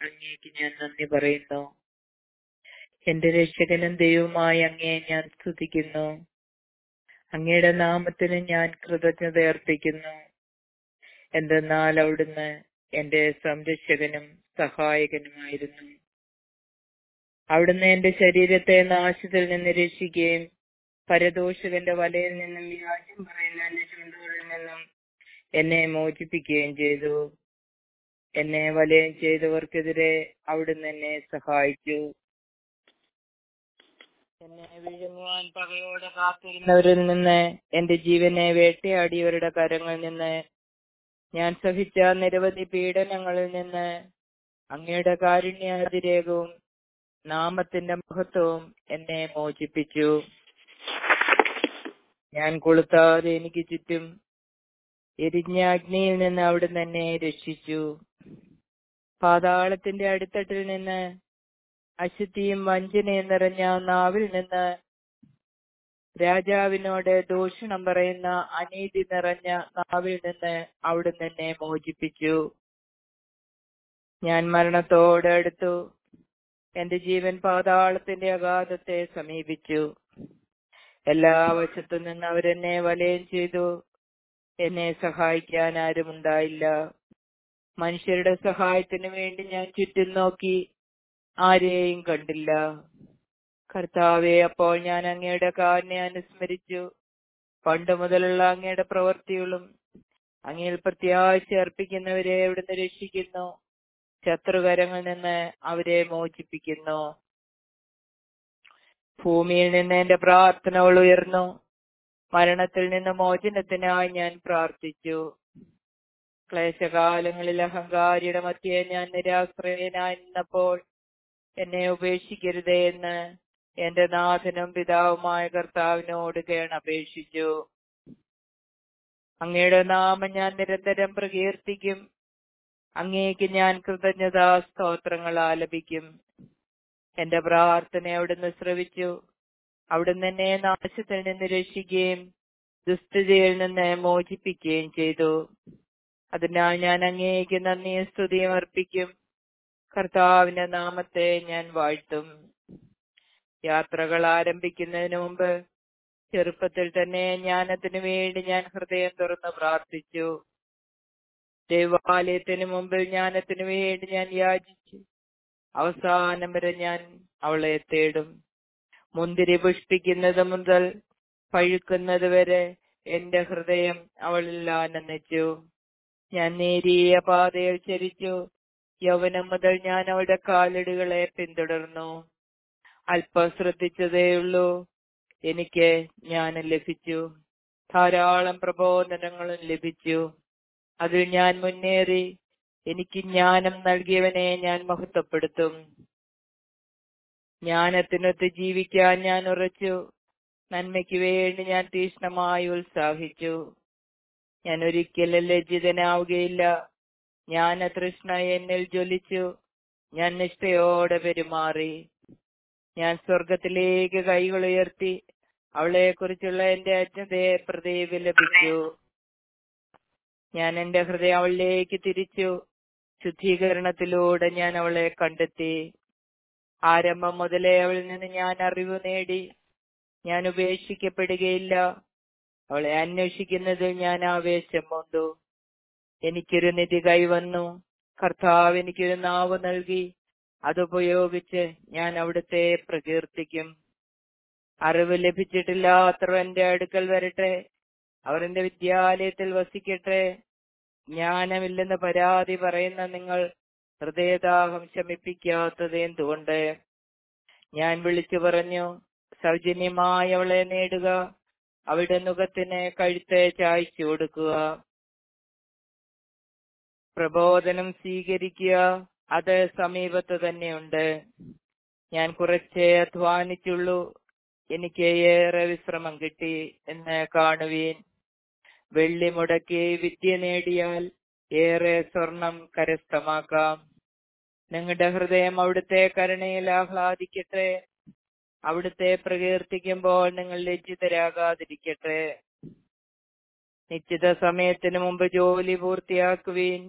അങ്ങേക്ക് ഞാൻ നന്ദി പറയുന്നു എന്റെ രക്ഷകനും ദൈവവുമായ അങ്ങയെ ഞാൻ സ്തുതിക്കുന്നു അങ്ങയുടെ നാമത്തിന് ഞാൻ കൃതജ്ഞത അർപ്പിക്കുന്നു എന്തെന്നാൽ അവിടുന്ന് എന്റെ സംരക്ഷകനും സഹായകനുമായിരുന്നു അവിടുന്ന് എന്റെ ശരീരത്തെ നാശത്തിൽ നിന്ന് രക്ഷിക്കുകയും പരദോഷകന്റെ വലയിൽ നിന്നും വ്യാജം പറയുന്ന എന്റെ ചുണ്ടുകളിൽ നിന്നും എന്നെ മോചിപ്പിക്കുകയും ചെയ്തു എന്നെ വലയം ചെയ്തവർക്കെതിരെ അവിടുന്ന് എന്നെ സഹായിച്ചു എന്നെ വിഴുങ്ങുവാൻ പകയോടെ കാത്തിരുന്നവരിൽ നിന്ന് എന്റെ ജീവനെ വേട്ടയാടിയവരുടെ കരങ്ങളിൽ നിന്ന് ഞാൻ സഹിച്ച നിരവധി പീഡനങ്ങളിൽ നിന്ന് അങ്ങയുടെ കാരുണ്യാതിരേകവും നാമത്തിന്റെ മഹത്വവും എന്നെ മോചിപ്പിച്ചു ഞാൻ കൊളുത്താതെ എനിക്ക് ചുറ്റും എരിഞ്ഞ അഗ്നിയിൽ നിന്ന് അവിടുന്ന് എന്നെ രക്ഷിച്ചു പാതാളത്തിന്റെ അടിത്തട്ടിൽ നിന്ന് അശുദ്ധിയും വഞ്ചനയും നിറഞ്ഞ നാവിൽ നിന്ന് രാജാവിനോട് ദൂഷണം പറയുന്ന അനീതി നിറഞ്ഞ നാവിൽ നിന്ന് അവിടുന്ന് എന്നെ മോചിപ്പിച്ചു ഞാൻ മരണത്തോട് അടുത്തു എന്റെ ജീവൻ പാതാളത്തിന്റെ അഗാധത്തെ സമീപിച്ചു എല്ലാ വശത്തു നിന്ന് അവരെന്നെ വലയം ചെയ്തു എന്നെ സഹായിക്കാൻ ആരുമുണ്ടായില്ല മനുഷ്യരുടെ സഹായത്തിനു വേണ്ടി ഞാൻ ചുറ്റും നോക്കി ആരെയും കണ്ടില്ല കർത്താവെ അപ്പോൾ ഞാൻ അങ്ങയുടെ കാരനെ അനുസ്മരിച്ചു പണ്ട് മുതലുള്ള അങ്ങയുടെ പ്രവൃത്തികളും അങ്ങയിൽ പ്രത്യാശ അർപ്പിക്കുന്നവരെ എവിടുന്ന് രക്ഷിക്കുന്നു ശത്രുകരങ്ങളിൽ നിന്ന് അവരെ മോചിപ്പിക്കുന്നു ഭൂമിയിൽ നിന്ന് എന്റെ പ്രാർത്ഥനകൾ ഉയർന്നു മരണത്തിൽ നിന്ന് മോചനത്തിനായി ഞാൻ പ്രാർത്ഥിച്ചു ക്ലേശകാലങ്ങളിൽ അഹങ്കാരിയുടെ മധ്യേ ഞാൻ നിരാശ്രയനായി നിന്നപ്പോൾ എന്നെ ഉപേക്ഷിക്കരുതേ എന്ന് എന്റെ നാഥനും പിതാവുമായ കർത്താവിനോട് കേണപേക്ഷിച്ചു അങ്ങയുടെ നാമം ഞാൻ നിരന്തരം പ്രകീർത്തിക്കും അങ്ങേക്ക് ഞാൻ കൃതജ്ഞതാ സ്തോത്രങ്ങൾ ആലപിക്കും എന്റെ പ്രാർത്ഥന അവിടുന്ന് ശ്രവിച്ചു അവിടുന്ന് എന്നെ നാശത്തിൽ നിന്ന് രക്ഷിക്കുകയും ദുസ്ഥിതിയിൽ നിന്ന് മോചിപ്പിക്കുകയും ചെയ്തു അതിനാൽ ഞാൻ അങ്ങേക്ക് നന്ദിയും സ്തുതിയും അർപ്പിക്കും കർത്താവിന്റെ നാമത്തെ ഞാൻ വാഴ്ത്തും യാത്രകൾ ആരംഭിക്കുന്നതിന് മുമ്പ് ചെറുപ്പത്തിൽ തന്നെ ജ്ഞാനത്തിനു വേണ്ടി ഞാൻ ഹൃദയം തുറന്ന് പ്രാർത്ഥിച്ചു ദൈവാലയത്തിന് മുമ്പിൽ ജ്ഞാനത്തിനു വേണ്ടി ഞാൻ യാചിച്ചു അവസാനം വരെ ഞാൻ അവളെ തേടും മുന്തിരി പുഷ്പിക്കുന്നത് മുതൽ പഴുക്കുന്നത് വരെ എന്റെ ഹൃദയം അവളിൽ ആനന്ദിച്ചു ഞാൻ നേരിയ പാതയിൽ ചരിച്ചു യൗവനം മുതൽ ഞാൻ അവളുടെ കാലടികളെ പിന്തുടർന്നു അല്പം ശ്രദ്ധിച്ചതേയുള്ളൂ എനിക്ക് ജ്ഞാനം ലഭിച്ചു ധാരാളം പ്രബോധനങ്ങളും ലഭിച്ചു അതിൽ ഞാൻ മുന്നേറി എനിക്ക് ജ്ഞാനം നൽകിയവനെ ഞാൻ മഹത്വപ്പെടുത്തും ജ്ഞാനത്തിനൊത്ത് ജീവിക്കാൻ ഞാൻ ഉറച്ചു നന്മയ്ക്ക് വേണ്ടി ഞാൻ തീഷ്ണമായി ഉത്സാഹിച്ചു ഞാൻ ഒരിക്കലും ലജ്ജിതനാവുകയില്ല ജ്ഞാനതൃഷ്ണ എന്നിൽ ജ്വലിച്ചു ഞാൻ നിഷ്ഠയോടെ പെരുമാറി ഞാൻ സ്വർഗത്തിലേക്ക് കൈകൾ ഉയർത്തി അവളെ കുറിച്ചുള്ള എന്റെ അജ്ഞതയെ പ്രതിഫലിപ്പിച്ചു ഞാൻ എന്റെ ഹൃദയം അവളിലേക്ക് തിരിച്ചു ശുദ്ധീകരണത്തിലൂടെ ഞാൻ അവളെ കണ്ടെത്തി ആരംഭം മുതലേ അവളിൽ നിന്ന് ഞാൻ അറിവ് നേടി ഞാൻ ഉപേക്ഷിക്കപ്പെടുകയില്ല അവളെ അന്വേഷിക്കുന്നതിൽ ഞാൻ ആവേശം കൊണ്ടു എനിക്കൊരു നിധി കൈവന്നു കർത്താവ് എനിക്കൊരു നാവ് നൽകി അതുപയോഗിച്ച് ഞാൻ അവിടുത്തെ പ്രകീർത്തിക്കും അറിവ് ലഭിച്ചിട്ടില്ലാത്തവർ എന്റെ അടുക്കൽ വരട്ടെ അവർ എന്റെ വിദ്യാലയത്തിൽ വസിക്കട്ടെ ജ്ഞാനമില്ലെന്ന് പരാതി പറയുന്ന നിങ്ങൾ ഹൃദയദാഹം ശമിപ്പിക്കാത്തത് എന്തുകൊണ്ട് ഞാൻ വിളിച്ചു പറഞ്ഞു സൗജന്യമായി അവളെ നേടുക അവളുടെ മുഖത്തിന് കഴുത്തെ ചായ്ച്ചു കൊടുക്കുക പ്രബോധനം സ്വീകരിക്കുക അത് സമീപത്ത് തന്നെയുണ്ട് ഞാൻ കുറച്ചേ അധ്വാനിച്ചുള്ളൂ എനിക്ക് ഏറെ വിശ്രമം കിട്ടി എന്ന് കാണുവീൻ വെള്ളി മുടക്കി വിദ്യ നേടിയാൽ ഏറെ സ്വർണം കരസ്ഥമാക്കാം നിങ്ങളുടെ ഹൃദയം അവിടുത്തെ കരുണയിൽ ആഹ്ലാദിക്കട്ടെ അവിടുത്തെ പ്രകീർത്തിക്കുമ്പോൾ നിങ്ങൾ ലജ്ജിതരാകാതിരിക്കട്ടെ നിശ്ചിത സമയത്തിന് മുമ്പ് ജോലി പൂർത്തിയാക്കുവീൻ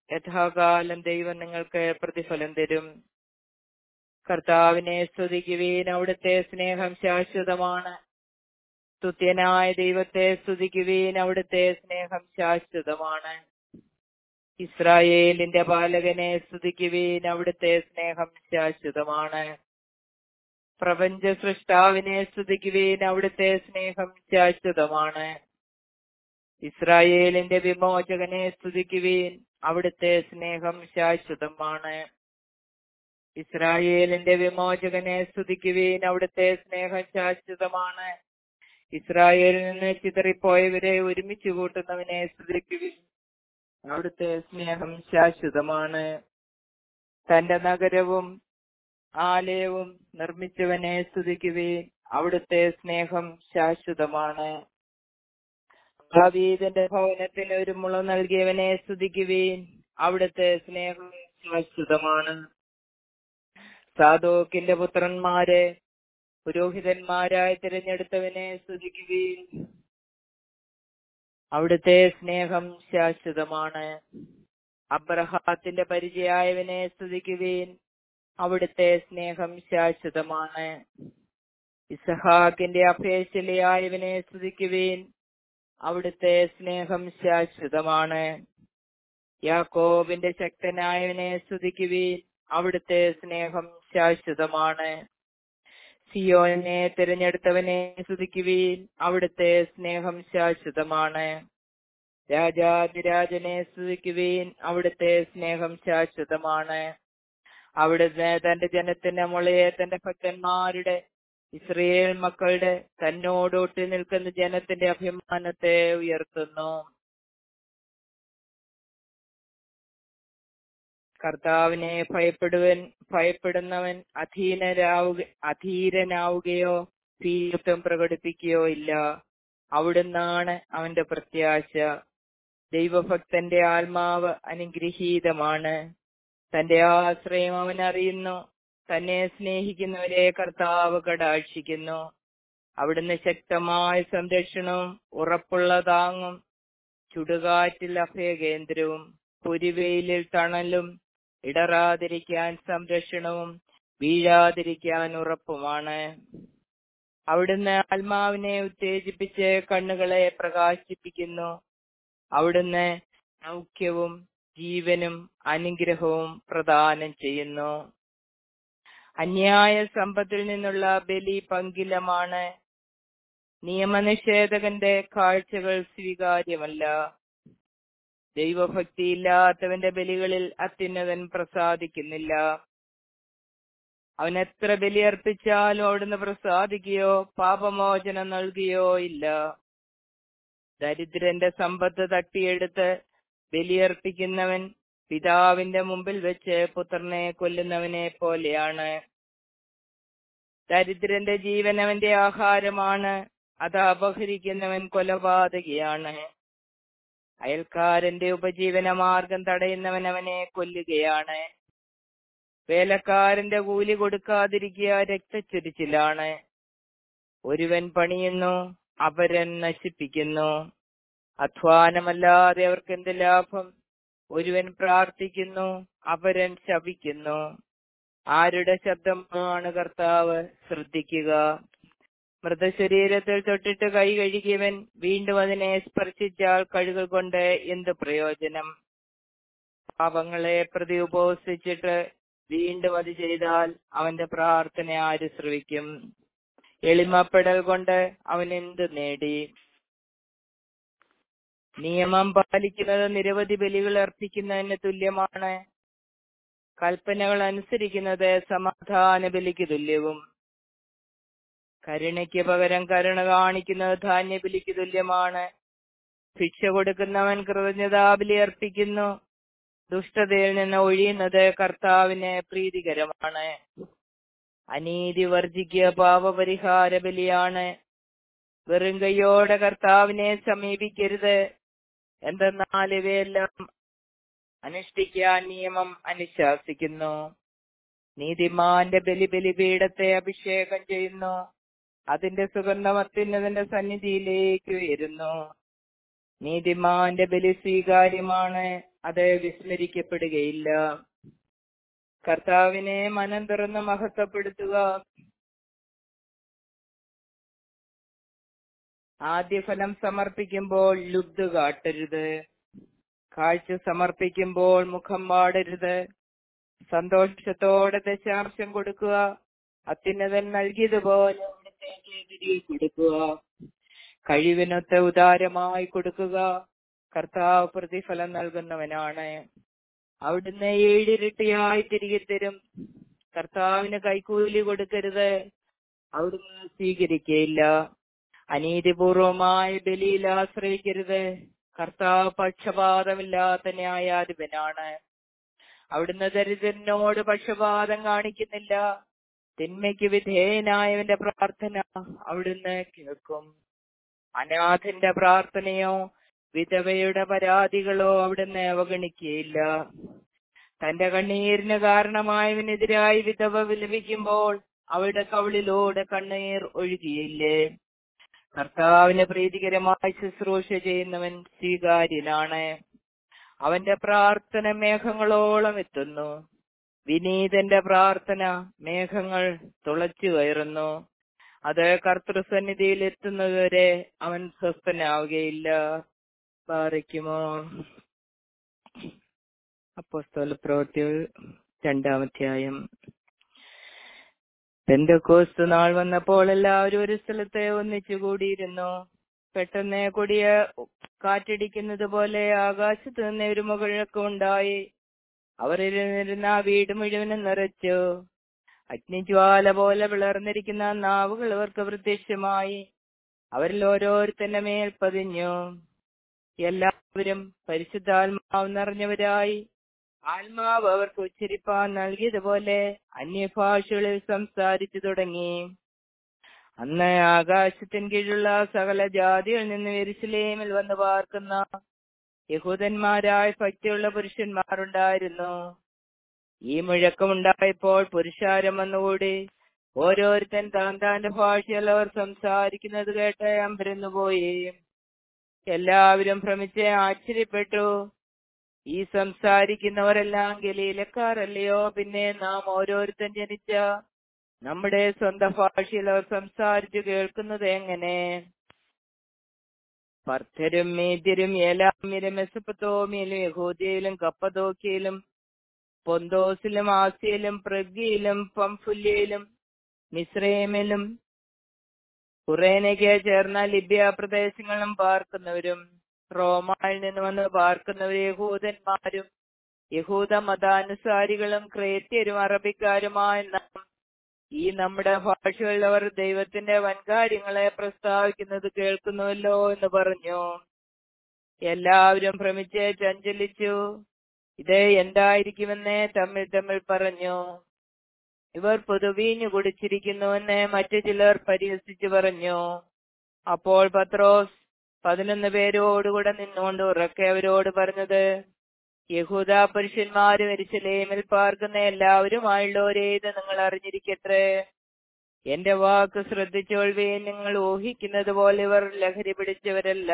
യഥാകാലം ദൈവം നിങ്ങൾക്ക് പ്രതിഫലം തരും കർത്താവിനെ സ്തുതിക്കുവീൻ അവിടുത്തെ സ്നേഹം ശാശ്വതമാണ് സ്തുത്യനായ ദൈവത്തെ സ്തുതിക്കുവീൻ അവിടുത്തെ സ്നേഹം ശാശ്വതമാണ് ഇസ്രായേലിന്റെ പാലകനെ സ്തുതിക്കുവീൻ അവിടുത്തെ സ്നേഹം ശാശ്വതമാണ് പ്രപഞ്ച സൃഷ്ടാവിനെ സ്തുതിക്കുവീൻ അവിടുത്തെ സ്നേഹം ശാശ്വതമാണ് ഇസ്രായേലിന്റെ വിമോചകനെ സ്തുതിക്കുവീൻ അവിടുത്തെ സ്നേഹം ശാശ്വതമാണ് ഇസ്രായേലിന്റെ വിമോചകനെ സ്തുതിക്കുവീൻ അവിടുത്തെ സ്നേഹം ശാശ്വതമാണ് ഇസ്രായേലിൽ നിന്ന് ചിതറിപ്പോയവരെ ഒരുമിച്ച് കൂട്ടുന്നവനെ സ്തുതിക്കുവിൻ അവിടുത്തെ സ്നേഹം ശാശ്വതമാണ് തന്റെ നഗരവും ആലയവും നിർമ്മിച്ചവനെ സ്തുതിക്കുവിൻ അവിടുത്തെ സ്നേഹം ശാശ്വതമാണ് ദാവീദിന്റെ ഭവനത്തിന് ഒരു മുള നൽകിയവനെ സ്തുതിക്കുവീൻ അവിടുത്തെ സ്നേഹം ശാശ്വതമാണ് സാധോക്കിന്റെ പുത്രന്മാരെ പുരോഹിതന്മാരായി തിരഞ്ഞെടുത്തവനെ സ്തുതിക്കുവീൻ അവിടുത്തെ സ്നേഹം ശാശ്വതമാണ് അബ്രഹാത്തിന്റെ പരിചയായവനെ സ്തുതിക്കുവീൻ അവിടുത്തെ സ്നേഹം ശാശ്വതമാണ് ഇസഹാക്കിന്റെ അഭേശലിയായവനെ സ്തുതിക്കുവീൻ അവിടുത്തെ സ്നേഹം ശാശ്വതമാണ് യാക്കോബിന്റെ ശക്തനായവനെ സ്തുതിക്കുവീൻ അവിടുത്തെ സ്നേഹം ശാശ്വതമാണ് സിയോനെ തിരഞ്ഞെടുത്തവനെ സ്തുതിക്കുവീൻ അവിടുത്തെ സ്നേഹം ശാശ്വതമാണ് രാജാതിരാജനെ സ്തുതിക്കുവീൻ അവിടുത്തെ സ്നേഹം ശാശ്വതമാണ് അവിടുന്ന് തന്റെ ജനത്തിന്റെ മുളയെ തന്റെ ഭക്തന്മാരുടെ ഇസ്രയേൽ മക്കളുടെ തന്നോടൊട്ടി നിൽക്കുന്ന ജനത്തിന്റെ അഭിമാനത്തെ ഉയർത്തുന്നു കർത്താവിനെ ഭയപ്പെടുവൻ ഭയപ്പെടുന്നവൻ അധീനരാവുക അധീരനാവുകയോ ഭീത്വം പ്രകടിപ്പിക്കുകയോ ഇല്ല അവിടുന്നാണ് അവന്റെ പ്രത്യാശ ദൈവഭക്തന്റെ ആത്മാവ് അനുഗ്രഹീതമാണ് തന്റെ ആശ്രയം അവൻ അറിയുന്നു തന്നെ സ്നേഹിക്കുന്നവരെ കർത്താവ് കടാക്ഷിക്കുന്നു അവിടുന്ന് ശക്തമായ സംരക്ഷണവും ഉറപ്പുള്ള താങ്ങും ചുടുകാറ്റിൽ അഭയകേന്ദ്രവും പുരിവെയിലിൽ തണലും ഇടറാതിരിക്കാൻ സംരക്ഷണവും വീഴാതിരിക്കാൻ ഉറപ്പുമാണ് അവിടുന്ന് ആത്മാവിനെ ഉത്തേജിപ്പിച്ച് കണ്ണുകളെ പ്രകാശിപ്പിക്കുന്നു അവിടുന്ന് സൗഖ്യവും ജീവനും അനുഗ്രഹവും പ്രദാനം ചെയ്യുന്നു അന്യായ സമ്പത്തിൽ നിന്നുള്ള ബലി പങ്കിലമാണ് നിയമനിഷേധകന്റെ കാഴ്ചകൾ സ്വീകാര്യമല്ല ദൈവഭക്തിയില്ലാത്തവന്റെ ബലികളിൽ അത്യുന്നതൻ പ്രസാദിക്കുന്നില്ല അവൻ എത്ര ബലിയർപ്പിച്ചാലും അവിടുന്ന് പ്രസാദിക്കുകയോ പാപമോചനം നൽകുകയോ ഇല്ല ദരിദ്രന്റെ സമ്പത്ത് തട്ടിയെടുത്ത് ബലിയർപ്പിക്കുന്നവൻ പിതാവിന്റെ മുമ്പിൽ വെച്ച് പുത്രനെ കൊല്ലുന്നവനെ പോലെയാണ് ദരിദ്രന്റെ ജീവൻ അവന്റെ ആഹാരമാണ് അത് അപഹരിക്കുന്നവൻ കൊലപാതകയാണ് അയൽക്കാരന്റെ ഉപജീവന മാർഗം തടയുന്നവൻ അവനെ കൊല്ലുകയാണ് വേലക്കാരന്റെ കൂലി കൊടുക്കാതിരിക്കുക രക്തച്ചൊരിച്ചിലാണ് ഒരുവൻ പണിയുന്നു അപരൻ നശിപ്പിക്കുന്നു അധ്വാനമല്ലാതെ അവർക്ക് എന്ത് ലാഭം ഒരുവൻ പ്രാർത്ഥിക്കുന്നു അപരൻ ശപിക്കുന്നു ആരുടെ ശബ്ദമാണ് കർത്താവ് ശ്രദ്ധിക്കുക മൃതശരീരത്തിൽ തൊട്ടിട്ട് കൈ കഴുകിയവൻ വീണ്ടും അതിനെ സ്പർശിച്ചാൽ കഴുകൾ കൊണ്ട് എന്ത് പ്രയോജനം പാപങ്ങളെ പ്രതി ഉപവസിച്ചിട്ട് വീണ്ടും അത് ചെയ്താൽ അവന്റെ പ്രാർത്ഥന ആര് ശ്രവിക്കും എളിമപ്പെടൽ കൊണ്ട് അവൻ എന്ത് നേടി നിയമം പാലിക്കുന്നത് നിരവധി ബലികൾ അർപ്പിക്കുന്നതിന് തുല്യമാണ് കൽപ്പനകൾ അനുസരിക്കുന്നത് സമാധാന ബലിക്ക് തുല്യവും കരുണയ്ക്ക് പകരം കരുണ കാണിക്കുന്നത് ധാന്യബലിക്ക് തുല്യമാണ് ഭിക്ഷ കൊടുക്കുന്നവൻ കൃതജ്ഞതാബലി അർപ്പിക്കുന്നു ദുഷ്ടതയിൽ നിന്ന് ഒഴിയുന്നത് കർത്താവിന് പ്രീതികരമാണ് അനീതി വർജിക്കുക പാപപരിഹാര ബലിയാണ് വെറും കൈയോടെ കർത്താവിനെ സമീപിക്കരുത് എന്തെന്നാൽ ഇവയെല്ലാം അനുഷ്ഠിക്കാൻ നിയമം അനുശാസിക്കുന്നു നീതിമാന്റെ ബലി ബലിപീഠത്തെ അഭിഷേകം ചെയ്യുന്നു അതിന്റെ സുഗന്ധം അത്യുന്നതിന്റെ സന്നിധിയിലേക്ക് ഉയരുന്നു നീതിമാന്റെ ബലി സ്വീകാര്യമാണ് അത് വിസ്മരിക്കപ്പെടുകയില്ല കർത്താവിനെ മനം തുറന്ന് മഹത്വപ്പെടുത്തുക ആദ്യഫലം സമർപ്പിക്കുമ്പോൾ ലുബ്ധ കാട്ടരുത് കാഴ്ച സമർപ്പിക്കുമ്പോൾ മുഖം വാടരുത് സന്തോഷത്തോടെ ദശാംശം കൊടുക്കുക അത്യുന്നതൻ നൽകിയതുപോലെ അവിടുത്തേക്ക് തിരികെ കൊടുക്കുക കഴിവിനൊത്ത ഉദാരമായി കൊടുക്കുക കർത്താവ് പ്രതിഫലം നൽകുന്നവനാണ് അവിടുന്ന് ഏഴിരട്ടിയായി തിരികെ തരും കർത്താവിന് കൈക്കൂലി കൊടുക്കരുത് അവിടുന്ന് സ്വീകരിക്കയില്ല അനീതിപൂർവമായ ബലിയിൽ ആശ്രയിക്കരുത് കർത്താവ് പക്ഷപാതമില്ലാത്ത ന്യായാധിപനാണ് അവിടുന്ന് ദരിദ്രനോട് പക്ഷപാതം കാണിക്കുന്നില്ല തിന്മയ്ക്ക് വിധേയനായവന്റെ പ്രാർത്ഥന അവിടുന്ന് കേൾക്കും അനാഥന്റെ പ്രാർത്ഥനയോ വിധവയുടെ പരാതികളോ അവിടുന്ന് അവഗണിക്കുകയില്ല തന്റെ കണ്ണീരിന് കാരണമായവനെതിരായി വിധവ വിലപിക്കുമ്പോൾ അവളുടെ കവിളിലൂടെ കണ്ണീർ ഒഴുകിയില്ലേ കർത്താവിന് പ്രീതികരമായി ശുശ്രൂഷ ചെയ്യുന്നവൻ സ്വീകാര്യനാണ് അവന്റെ പ്രാർത്ഥന മേഘങ്ങളോളം എത്തുന്നു വിനീതന്റെ പ്രാർത്ഥന മേഘങ്ങൾ തുളച്ചു കയറുന്നു അത് കർത്തൃസന്നിധിയിൽ എത്തുന്നതുവരെ അവൻ സ്വസ്ഥനാവുകയില്ല പാറിക്കുമോ അപ്പോസ്തല പ്രവൃത്തികൾ രണ്ടാമധ്യായം പെന്തക്കോസ്തു നാൾ വന്നപ്പോൾ എല്ലാവരും ഒരു സ്ഥലത്ത് ഒന്നിച്ചു കൂടിയിരുന്നു പെട്ടെന്ന് കൊടിയ കാറ്റടിക്കുന്നത് പോലെ ആകാശത്ത് നിന്ന് ഒരു മുകഴക്കം ഉണ്ടായി അവർ ഇരുന്നിരുന്ന ആ വീട് മുഴുവനും നിറച്ചു അഗ്നിജ്വാല പോലെ വിളർന്നിരിക്കുന്ന നാവുകൾ അവർക്ക് പ്രത്യക്ഷമായി അവരിൽ ഓരോരുത്തന്റെ മേൽ പതിഞ്ഞു എല്ലാവരും പരിശുദ്ധാത്മാവ് നിറഞ്ഞവരായി ആത്മാവ് അവർക്ക് ഉച്ചരിപ്പാൻ നൽകിയതുപോലെ അന്യഭാഷകളിൽ സംസാരിച്ചു തുടങ്ങി അന്ന് ആകാശത്തിൻ കീഴിലുള്ള സകല ജാതികളിൽ നിന്ന് എരുസലേമിൽ വന്ന് പാർക്കുന്ന യഹൂദന്മാരായ ഭക്തിയുള്ള പുരുഷന്മാരുണ്ടായിരുന്നു ഈ മുഴക്കമുണ്ടായപ്പോൾ പുരുഷാരം വന്നുകൂടി ഓരോരുത്തൻ താൻ താന്റെ ഭാഷയിൽ അവർ സംസാരിക്കുന്നത് കേട്ട് അമ്പരന്നുപോയി എല്ലാവരും ഭ്രമിച്ച് ആശ്ചര്യപ്പെട്ടു ഈ സംസാരിക്കുന്നവരെല്ലാം ഗലീലക്കാരല്ലയോ പിന്നെ നാം ഓരോരുത്തൻ ജനിച്ച നമ്മുടെ സ്വന്തം ഭാഷയിൽ അവർ സംസാരിച്ചു കേൾക്കുന്നത് എങ്ങനെ പർദ്ധരും മേദ്യരും ഏലാമ്യരും മെസപ്പത്തോമിയിലും യഹൂദിയയിലും കപ്പതോക്കിയിലും പൊന്തോസിലും ആസിയയിലും പ്രഗ്യയിലും പംഫുല്യയിലും മിശ്രേമിലും കുറേനയ്ക്ക് ചേർന്ന ലിബിയ പ്രദേശങ്ങളും പാർക്കുന്നവരും റോമായിൽ നിന്ന് വന്ന് പാർക്കുന്നവർ യഹൂദന്മാരും യഹൂദ മതാനുസാരികളും ക്രേത്യരും അറബിക്കാരുമായ നാം ഈ നമ്മുടെ ഭാഷയുള്ളവർ ദൈവത്തിന്റെ വൻകാര്യങ്ങളെ പ്രസ്താവിക്കുന്നത് കേൾക്കുന്നുവല്ലോ എന്ന് പറഞ്ഞു എല്ലാവരും ഭ്രമിച്ച് ചഞ്ചലിച്ചു ഇത് എന്തായിരിക്കുമെന്ന് തമ്മിൽ തമ്മിൽ പറഞ്ഞു ഇവർ പൊതുവീഞ്ഞു കുടിച്ചിരിക്കുന്നുവെന്ന് മറ്റു ചിലർ പരിഹസിച്ചു പറഞ്ഞു അപ്പോൾ പത്രോസ് പതിനൊന്ന് പേരോടുകൂടെ നിന്നുകൊണ്ട് ഉറക്കെ അവരോട് പറഞ്ഞത് യഹൂദ പുരുഷന്മാരും എരിശലേമിൽ പാർക്കുന്ന എല്ലാവരുമായുള്ളവരെ ഇത് നിങ്ങൾ അറിഞ്ഞിരിക്കട്ടെ എന്റെ വാക്ക് ശ്രദ്ധിച്ചോൾവേ നിങ്ങൾ ഊഹിക്കുന്നത് പോലെ ഇവർ ലഹരി പിടിച്ചവരല്ല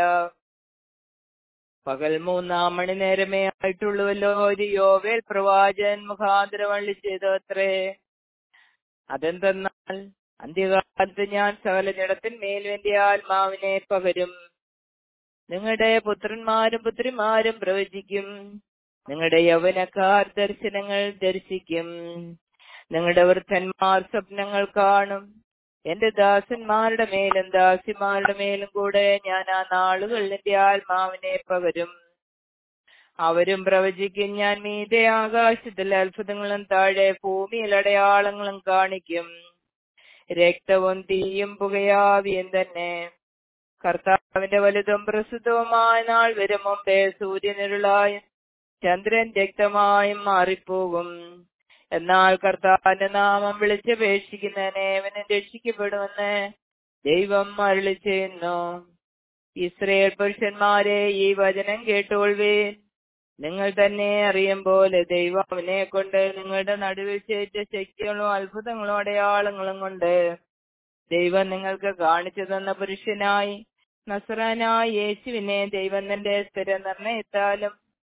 പകൽ മൂന്നാം മണി നേരമേ ആയിട്ടുള്ളുവല്ലോ ഒരു യോവേൽ പ്രവാചകൻ മുഖാന്തരം വള്ളി ചെയ്തത്രേ അതെന്തെന്നാൽ അന്ത്യകാലത്ത് ഞാൻ സകല ജഡത്തിന്മേൽ എന്റെ ആത്മാവിനെ പകരും നിങ്ങളുടെ പുത്രന്മാരും പുത്രിമാരും പ്രവചിക്കും നിങ്ങളുടെ യൗവനക്കാർ ദർശനങ്ങൾ ദർശിക്കും നിങ്ങളുടെ വൃദ്ധന്മാർ സ്വപ്നങ്ങൾ കാണും എന്റെ ദാസന്മാരുടെ മേലും ദാസിമാരുടെ മേലും കൂടെ ഞാൻ ആ നാളുകളിൽ എന്റെ ആത്മാവിനെ പകരും അവരും പ്രവചിക്കും ഞാൻ മീതെ ആകാശത്തിൽ അത്ഭുതങ്ങളും താഴെ ഭൂമിയിൽ അടയാളങ്ങളും കാണിക്കും രക്തവും തീയും പുകയാവിയും തന്നെ കർത്താവിന്റെ വലുതും പ്രസിദ്ധവുമായ നാൾ വരും മുമ്പേ സൂര്യനിരുളായും ചന്ദ്രൻ രക്തമായും മാറിപ്പോകും എന്നാൽ കർത്താവിന്റെ നാമം വിളിച്ചപേക്ഷിക്കുന്നതിനെ അവന് രക്ഷിക്കപ്പെടുമെന്ന് ദൈവം അരുളി ചെയ്യുന്നു ഇസ്രയേൽ പുരുഷന്മാരെ ഈ വചനം കേട്ടോൾവേൻ നിങ്ങൾ തന്നെ അറിയും പോലെ ദൈവം അവനെ കൊണ്ട് നിങ്ങളുടെ നടുവിൽ ചെയ്ത ശക്തികളും അത്ഭുതങ്ങളും അടയാളങ്ങളും കൊണ്ട് ദൈവം നിങ്ങൾക്ക് കാണിച്ചു തന്ന പുരുഷനായി നസറാനായ യേശുവിനെ ദൈവം തന്റെ സ്ഥിര നിർണയത്താലും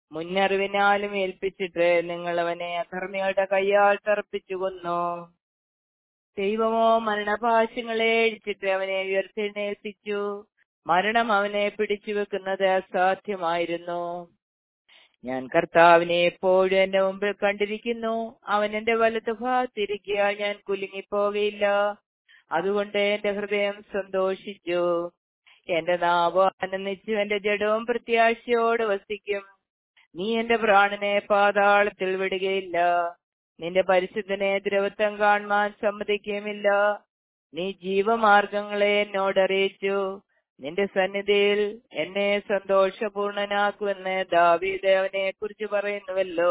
മുന്നറിവിനാലും ഏൽപ്പിച്ചിട്ട് നിങ്ങൾ അവനെ അധർമ്മികളുടെ കയ്യാൽ തർപ്പിച്ചു കൊന്നു ദൈവമോ മരണപാശങ്ങളെ അഴിച്ചിട്ട് അവനെ ഉയർത്തെഴുന്നേൽപ്പിച്ചു മരണം അവനെ പിടിച്ചു വെക്കുന്നത് അസാധ്യമായിരുന്നു ഞാൻ കർത്താവിനെ എപ്പോഴും എന്റെ മുമ്പിൽ കണ്ടിരിക്കുന്നു അവൻ എന്റെ വലതു ഭാഗത്തിരിക്കുക ഞാൻ കുലുങ്ങിപ്പോകയില്ല അതുകൊണ്ട് എന്റെ ഹൃദയം സന്തോഷിച്ചു എന്റെ നാവ് ആനന്ദിച്ചു എന്റെ ജഡവും പ്രത്യാശയോട് വസിക്കും നീ എന്റെ പ്രാണനെ പാതാളത്തിൽ വിടുകയില്ല നിന്റെ പരിശുദ്ധനെ ദ്രവത്വം കാണുവാൻ സമ്മതിക്കുകയുമില്ല നീ ജീവമാർഗങ്ങളെ എന്നോട് അറിയിച്ചു നിന്റെ സന്നിധിയിൽ എന്നെ സന്തോഷപൂർണനാക്കുമെന്ന് ദാവീദ് അവനെ കുറിച്ച് പറയുന്നുവല്ലോ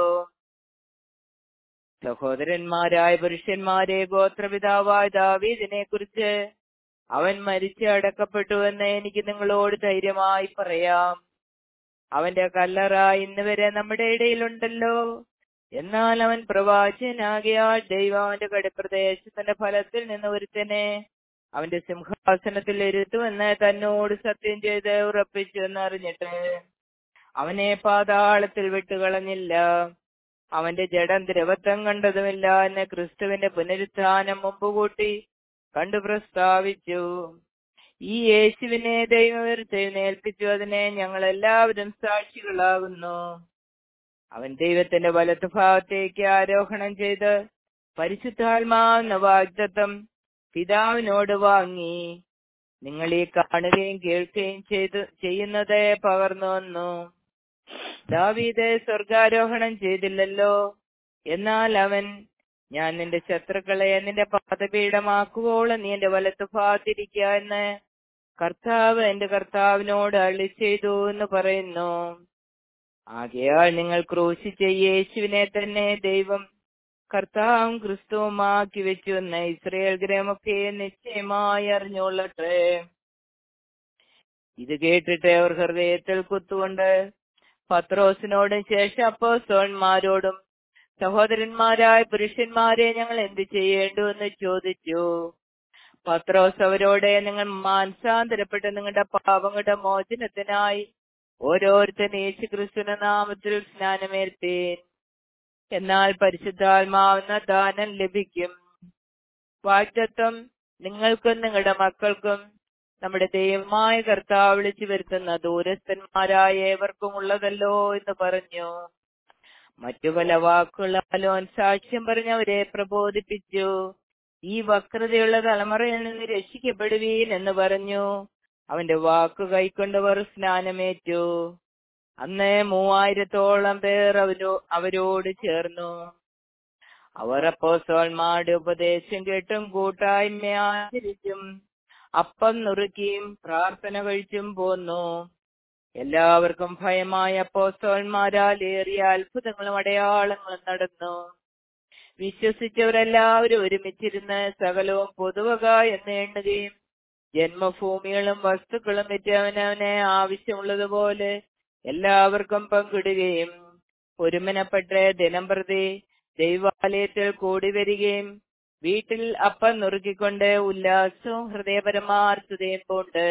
സഹോദരന്മാരായ പുരുഷന്മാരെ ഗോത്രപിതാവായ ദാവീദിനെ കുറിച്ച് അവൻ മരിച്ച് അടക്കപ്പെട്ടു എന്ന് എനിക്ക് നിങ്ങളോട് ധൈര്യമായി പറയാം അവന്റെ കല്ലറ ഇന്ന് വരെ നമ്മുടെ ഇടയിലുണ്ടല്ലോ എന്നാൽ അവൻ പ്രവാചകനാകിയാൽ ദൈവം അവന്റെ കടിപ്രദേശത്തിന്റെ ഫലത്തിൽ നിന്ന് ഒരുത്തനെ അവന്റെ സിംഹാസനത്തിൽ ഇരുത്തുമെന്ന് തന്നോട് സത്യം ചെയ്ത് ഉറപ്പിച്ചു എന്നറിഞ്ഞിട്ട് അവനെ പാതാളത്തിൽ വിട്ടുകളഞ്ഞില്ല അവന്റെ ജഡം ദ്രവത്വം കണ്ടതുമില്ല എന്ന് ക്രിസ്തുവിന്റെ പുനരുത്ഥാനം മുമ്പ് കൂട്ടി കണ്ടു പ്രസ്താവിച്ചു ഈ യേശുവിനെ ദൈവം ഉയർത്തെഴുന്നേൽപ്പിച്ചു അതിനെ ഞങ്ങൾ എല്ലാവരും സാക്ഷികളാകുന്നു അവൻ ദൈവത്തിന്റെ വലത്ത് ഭാഗത്തേക്ക് ആരോഹണം ചെയ്ത് പരിശുദ്ധാത്മാവെന്ന വാഗ്ദത്തം പിതാവിനോട് വാങ്ങി നിങ്ങൾ ഈ കാണുകയും കേൾക്കുകയും ചെയ്ത് ചെയ്യുന്നത് പകർന്നു വന്നു ദാവീദ് സ്വർഗാരോഹണം ചെയ്തില്ലല്ലോ എന്നാൽ അവൻ ഞാൻ നിന്റെ ശത്രുക്കളെ നിന്റെ പാദപീഠമാക്കുവോളം നീ എന്റെ വലത്ത് ഭാഗത്തിരിക്കുക എന്ന് കർത്താവ് എന്റെ കർത്താവിനോട് അളി ചെയ്തു എന്ന് പറയുന്നു ആകയാൽ നിങ്ങൾ ക്രൂശിച്ച യേശുവിനെ തന്നെ ദൈവം കർത്താവും ക്രിസ്തുവുമാക്കി വെച്ചു എന്ന് ഇസ്രയേൽ ഗ്രഹമൊക്കെ നിശ്ചയമായി അറിഞ്ഞുകൊള്ളട്ടെ ഇത് കേട്ടിട്ട് അവർ ഹൃദയത്തിൽ കുത്തുകൊണ്ട് പത്രോസിനോടും ശേഷം അപ്പോസ്തോന്മാരോടും സഹോദരന്മാരായ പുരുഷന്മാരെ ഞങ്ങൾ എന്ത് ചെയ്യേണ്ടു എന്ന് ചോദിച്ചു പത്രോസ് അവരോട് നിങ്ങൾ മാനസാന്തരപ്പെട്ട് നിങ്ങളുടെ പാപങ്ങളുടെ മോചനത്തിനായി ഓരോരുത്തൻ യേശു ക്രിസ്തുവിന്റെ നാമത്തിൽ സ്നാനമേൽപ്പീൻ എന്നാൽ പരിശുദ്ധാത്മാവെന്ന ദാനം ലഭിക്കും വാഗ്ദത്വം നിങ്ങൾക്കും നിങ്ങളുടെ മക്കൾക്കും നമ്മുടെ ദൈവമായ കർത്താവ് വിളിച്ചു വരുത്തുന്ന ദൂരസ്ഥന്മാരായ ഏവർക്കും ഉള്ളതല്ലോ എന്ന് പറഞ്ഞു മറ്റു പല വാക്കുകളാലോൻ സാക്ഷ്യം പറഞ്ഞവരെ പ്രബോധിപ്പിച്ചു ഈ വക്രതയുള്ള തലമുറയിൽ നിന്ന് രക്ഷിക്കപ്പെടുവീൻ എന്ന് പറഞ്ഞു അവന്റെ വാക്കു കൈക്കൊണ്ടവർ സ്നാനമേറ്റു അന്ന് മൂവായിരത്തോളം പേർ അവരോ അവരോട് ചേർന്നു അവർ അപ്പോസ്തലന്മാരുടെ ഉപദേശം കേട്ടും കൂട്ടായ്മ ആചരിച്ചും അപ്പം നുറുക്കിയും പ്രാർത്ഥന കഴിച്ചും പോന്നു എല്ലാവർക്കും ഭയമായ അപ്പോസ്തലന്മാരാൽ ഏറിയ അത്ഭുതങ്ങളും അടയാളങ്ങളും നടന്നു വിശ്വസിച്ചവരെല്ലാവരും ഒരുമിച്ചിരുന്ന് സകലവും പൊതുവക എന്ന് എണ്ണുകയും ജന്മഭൂമികളും വസ്തുക്കളും വിറ്റവനവനെ ആവശ്യമുള്ളതുപോലെ എല്ലാവർക്കും പങ്കിടുകയും ഒരുമനപ്പെട്ട് ദിനം പ്രതി ദൈവാലയത്തിൽ കൂടി വരികയും വീട്ടിൽ അപ്പം നുറുക്കിക്കൊണ്ട് ഉല്ലാസവും ഹൃദയപരമാർത്ഥതയും കൊണ്ട്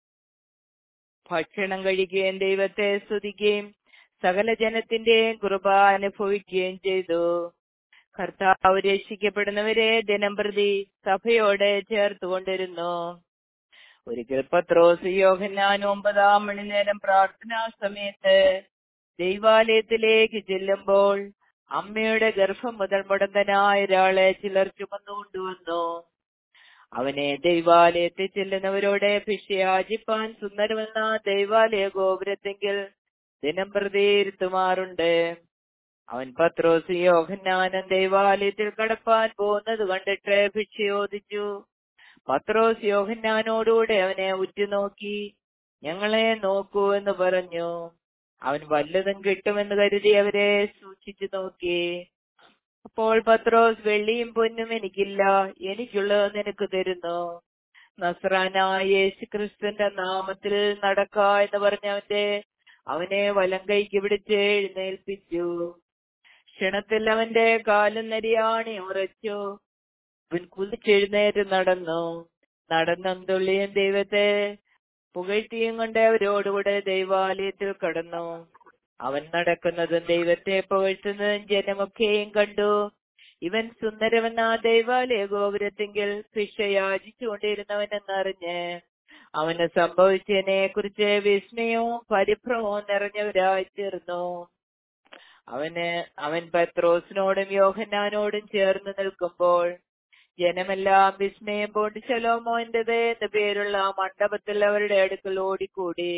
ഭക്ഷണം കഴിക്കുകയും ദൈവത്തെ സ്തുതിക്കുകയും സകല ജനത്തിന്റെയും കൃപ അനുഭവിക്കുകയും ചെയ്തു കർത്താവ് രക്ഷിക്കപ്പെടുന്നവരെ ദിനം പ്രതി സഭയോടെ ചേർത്തുകൊണ്ടിരുന്നു ഒരിക്കൽ പത്രോസ് യോഹന്നാൻ ഒമ്പതാം മണി നേരം പ്രാർത്ഥനാ സമയത്ത് ദൈവാലയത്തിലേക്ക് ചെല്ലുമ്പോൾ അമ്മയുടെ ഗർഭം മുതൽ മുടന്തനായ ഒരാളെ ചിലർ ചുമന്നുകൊണ്ടുവന്നു അവനെ ദൈവാലയത്തിൽ ചെല്ലുന്നവരോട് ഭിക്ഷയാചിപ്പാൻ സുന്ദരമെന്ന ദൈവാലയ ഗോപുരത്തെങ്കിൽ ദിനം പ്രതി ഇരുത്തുമാറുണ്ട് അവൻ പത്രോസ് യോഹന്നാനൻ ദൈവാലയത്തിൽ കടപ്പാൻ പോകുന്നത് കണ്ടിട്ട് ഭിക്ഷ ചോദിച്ചു പത്രോസ് യോഹന്നാനോടുകൂടെ അവനെ ഉറ്റുനോക്കി ഞങ്ങളെ നോക്കൂ എന്ന് പറഞ്ഞു അവൻ വല്ലതും കിട്ടുമെന്ന് കരുതി അവരെ സൂക്ഷിച്ചു നോക്കി അപ്പോൾ പത്രോസ് വെള്ളിയും പൊന്നും എനിക്കില്ല എനിക്കുള്ളത് നിനക്ക് തരുന്നു നസ്രാനായ യേശു ക്രിസ്തുവിന്റെ നാമത്തിൽ നടക്ക എന്ന് പറഞ്ഞവന്റെ അവനെ വലം കൈക്ക് പിടിച്ച് എഴുന്നേൽപ്പിച്ചു ക്ഷണത്തിൽ അവന്റെ കാലും നരിയാണി ഉറച്ചു അവൻ കുതിച്ചെഴുന്നേറ്റ് നടന്നു നടന്നും തുള്ളിയും ദൈവത്തെ പുകഴ്ത്തിയും കൊണ്ട് അവരോടുകൂടെ ദൈവാലയത്തിൽ കടന്നു അവൻ നടക്കുന്നതും ദൈവത്തെ പുകഴ്ത്തുന്നതും ജനമൊക്കെയും കണ്ടു ഇവൻ സുന്ദരമെന്ന ദൈവാലയ ഗോപുരത്തെങ്കിൽ ശിക്ഷ യാചിച്ചുകൊണ്ടിരുന്നവനെന്നറിഞ്ഞ് അവന് സംഭവിച്ചതിനെ കുറിച്ച് വിസ്മയവും പരിഭ്രമവും നിറഞ്ഞവരായി തീർന്നു അവന് അവൻ പത്രോസിനോടും യോഹന്നാനോടും ചേർന്ന് നിൽക്കുമ്പോൾ ജനമെല്ലാം വിസ്മയം പൂണ്ട് ശലോമോന്റേത് എന്ന് പേരുള്ള മണ്ഡപത്തിൽ അവരുടെ അടുക്കൽ ഓടിക്കൂടി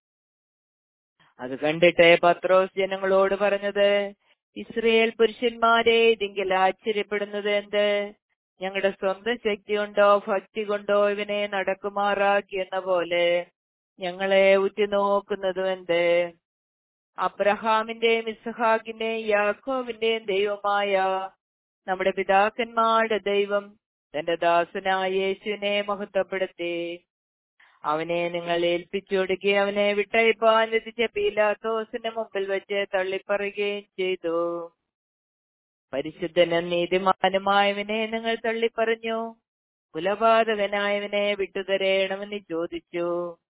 അത് കണ്ടിട്ട് പത്രോസ് ജനങ്ങളോട് പറഞ്ഞത് ഇസ്രയേൽ പുരുഷന്മാരെ ഇതിങ്കിൽ ആശ്ചര്യപ്പെടുന്നത് എന്ത് ഞങ്ങളുടെ സ്വന്തം ശക്തി കൊണ്ടോ ഭക്തി കൊണ്ടോ ഇവനെ നടക്കുമാറാക്കി എന്ന പോലെ ഞങ്ങളെ ഉറ്റുനോക്കുന്നതും എന്ത് അബ്രഹാമിന്റെയും ഇസഹാക്കിന്റെയും യാക്കോവിന്റെയും ദൈവമായ നമ്മുടെ പിതാക്കന്മാരുടെ ദൈവം തന്റെ ദാസനായ യേശുവിനെ മഹത്വപ്പെടുത്തി അവനെ നിങ്ങൾ ഏൽപ്പിച്ചു കൊടുക്കുകയും അവനെ വിട്ടയപ്പാൻ വിധിച്ച പീലാത്തോസിന്റെ മുമ്പിൽ വെച്ച് തള്ളിപ്പറയുകയും ചെയ്തു പരിശുദ്ധനും നീതിമാനുമായവനെ നിങ്ങൾ തള്ളിപ്പറഞ്ഞു കുലപാതകനായവനെ വിട്ടുതരേണമെന്ന് ചോദിച്ചു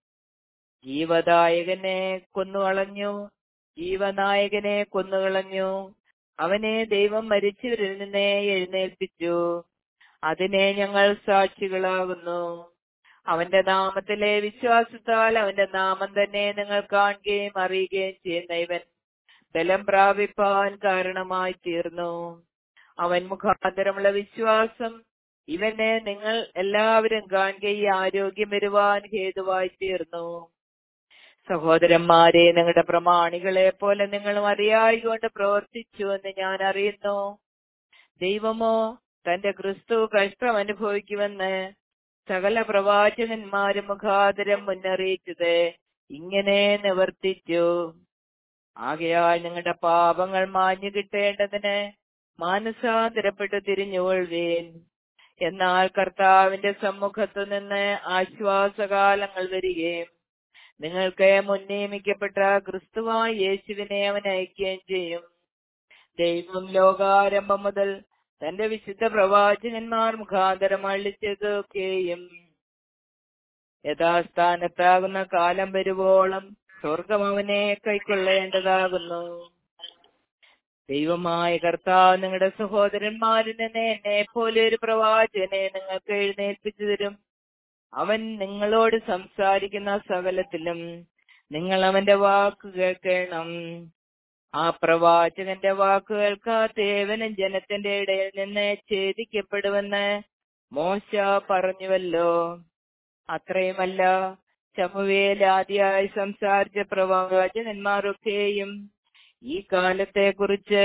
ജീവദായകനെ കൊന്നുകളഞ്ഞു ജീവനായകനെ കൊന്നുകളഞ്ഞു അവനെ ദൈവം മരിച്ചവരിൽ നിന്നേ എഴുന്നേൽപ്പിച്ചു അതിനെ ഞങ്ങൾ സാക്ഷികളാകുന്നു അവന്റെ നാമത്തിലെ വിശ്വാസത്താൽ അവന്റെ നാമം തന്നെ നിങ്ങൾ കാണുകയും അറിയുകയും ചെയ്യുന്ന ഇവൻ ബലം പ്രാപിപ്പാൻ കാരണമായി തീർന്നു അവൻ മുഖാന്തരമുള്ള വിശ്വാസം ഇവനെ നിങ്ങൾ എല്ലാവരും കാണുകയും ആരോഗ്യം വരുവാൻ ഹേതുവായി തീർന്നു സഹോദരന്മാരെ നിങ്ങളുടെ പ്രമാണികളെ പോലെ നിങ്ങളും അറിയായികൊണ്ട് പ്രവർത്തിച്ചു എന്ന് ഞാൻ അറിയുന്നു ദൈവമോ തന്റെ ക്രിസ്തു കഷ്ടം അനുഭവിക്കുമെന്ന് സകല പ്രവാചകന്മാരും മുഖാന്തരം മുന്നറിയിച്ചത് ഇങ്ങനെ നിവർത്തിച്ചു ആകയാൽ നിങ്ങളുടെ പാപങ്ങൾ മാഞ്ഞു കിട്ടേണ്ടതിന് മാനസാന്തരപ്പെട്ട് തിരിഞ്ഞുകൊള്ളുവീൻ എന്നാൽ കർത്താവിന്റെ സമ്മുഖത്തു നിന്ന് ആശ്വാസകാലങ്ങൾ വരികയും നിങ്ങൾക്ക് മുൻനിയമിക്കപ്പെട്ട ക്രിസ്തുവായ യേശുവിനെ അവൻ അയക്കുകയും ചെയ്യും ദൈവം ലോകാരംഭം മുതൽ തന്റെ വിശുദ്ധ പ്രവാചകന്മാർ മുഖാന്തരം അള്ളിച്ചതൊക്കെയും യഥാസ്ഥാനത്താകുന്ന കാലം വരുവോളം സ്വർഗം അവനെ കൈക്കൊള്ളേണ്ടതാകുന്നു ദൈവമായ കർത്താവ് നിങ്ങളുടെ സഹോദരന്മാരിൽ നിന്ന് എന്നെ പോലെ ഒരു പ്രവാചകനെ നിങ്ങൾക്ക് എഴുന്നേൽപ്പിച്ചു തരും അവൻ നിങ്ങളോട് സംസാരിക്കുന്ന സകലത്തിലും നിങ്ങൾ അവന്റെ വാക്ക് കേൾക്കണം ആ പ്രവാചകന്റെ വാക്ക് കേൾക്കാത്ത ഏവനും ജനത്തിന്റെ ഇടയിൽ നിന്ന് ഛേദിക്കപ്പെടുമെന്ന് മോശ പറഞ്ഞുവല്ലോ അത്രയുമല്ല ചമുവേൽ ആദ്യമായി സംസാരിച്ച പ്രവാചകന്മാരൊക്കെയും ഈ കാലത്തെ കുറിച്ച്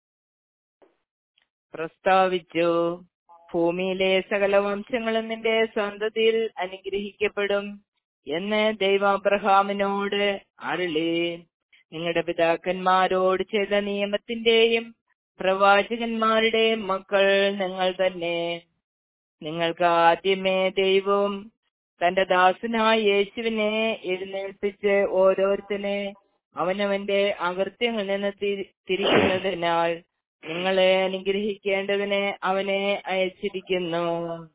പ്രസ്താവിച്ചു ഭൂമിയിലെ സകല വംശങ്ങളും നിന്റെ സന്തതിയിൽ അനുഗ്രഹിക്കപ്പെടും എന്ന് ദൈവം അബ്രഹാമിനോട് അരുളി നിങ്ങളുടെ പിതാക്കന്മാരോട് ചെയ്ത നിയമത്തിന്റെയും പ്രവാചകന്മാരുടെയും മക്കൾ നിങ്ങൾ തന്നെ നിങ്ങൾക്ക് ആദ്യമേ ദൈവവും തന്റെ ദാസനായ യേശുവിനെ എഴുന്നേൽപ്പിച്ച് ഓരോരുത്തനെ അവനവന്റെ അകൃത്യങ്ങളിൽ നിന്ന് തിരിക്കുന്നതിനാൽ നിങ്ങളെ അനുഗ്രഹിക്കേണ്ടതിന് അവനെ അയച്ചിരിക്കുന്നു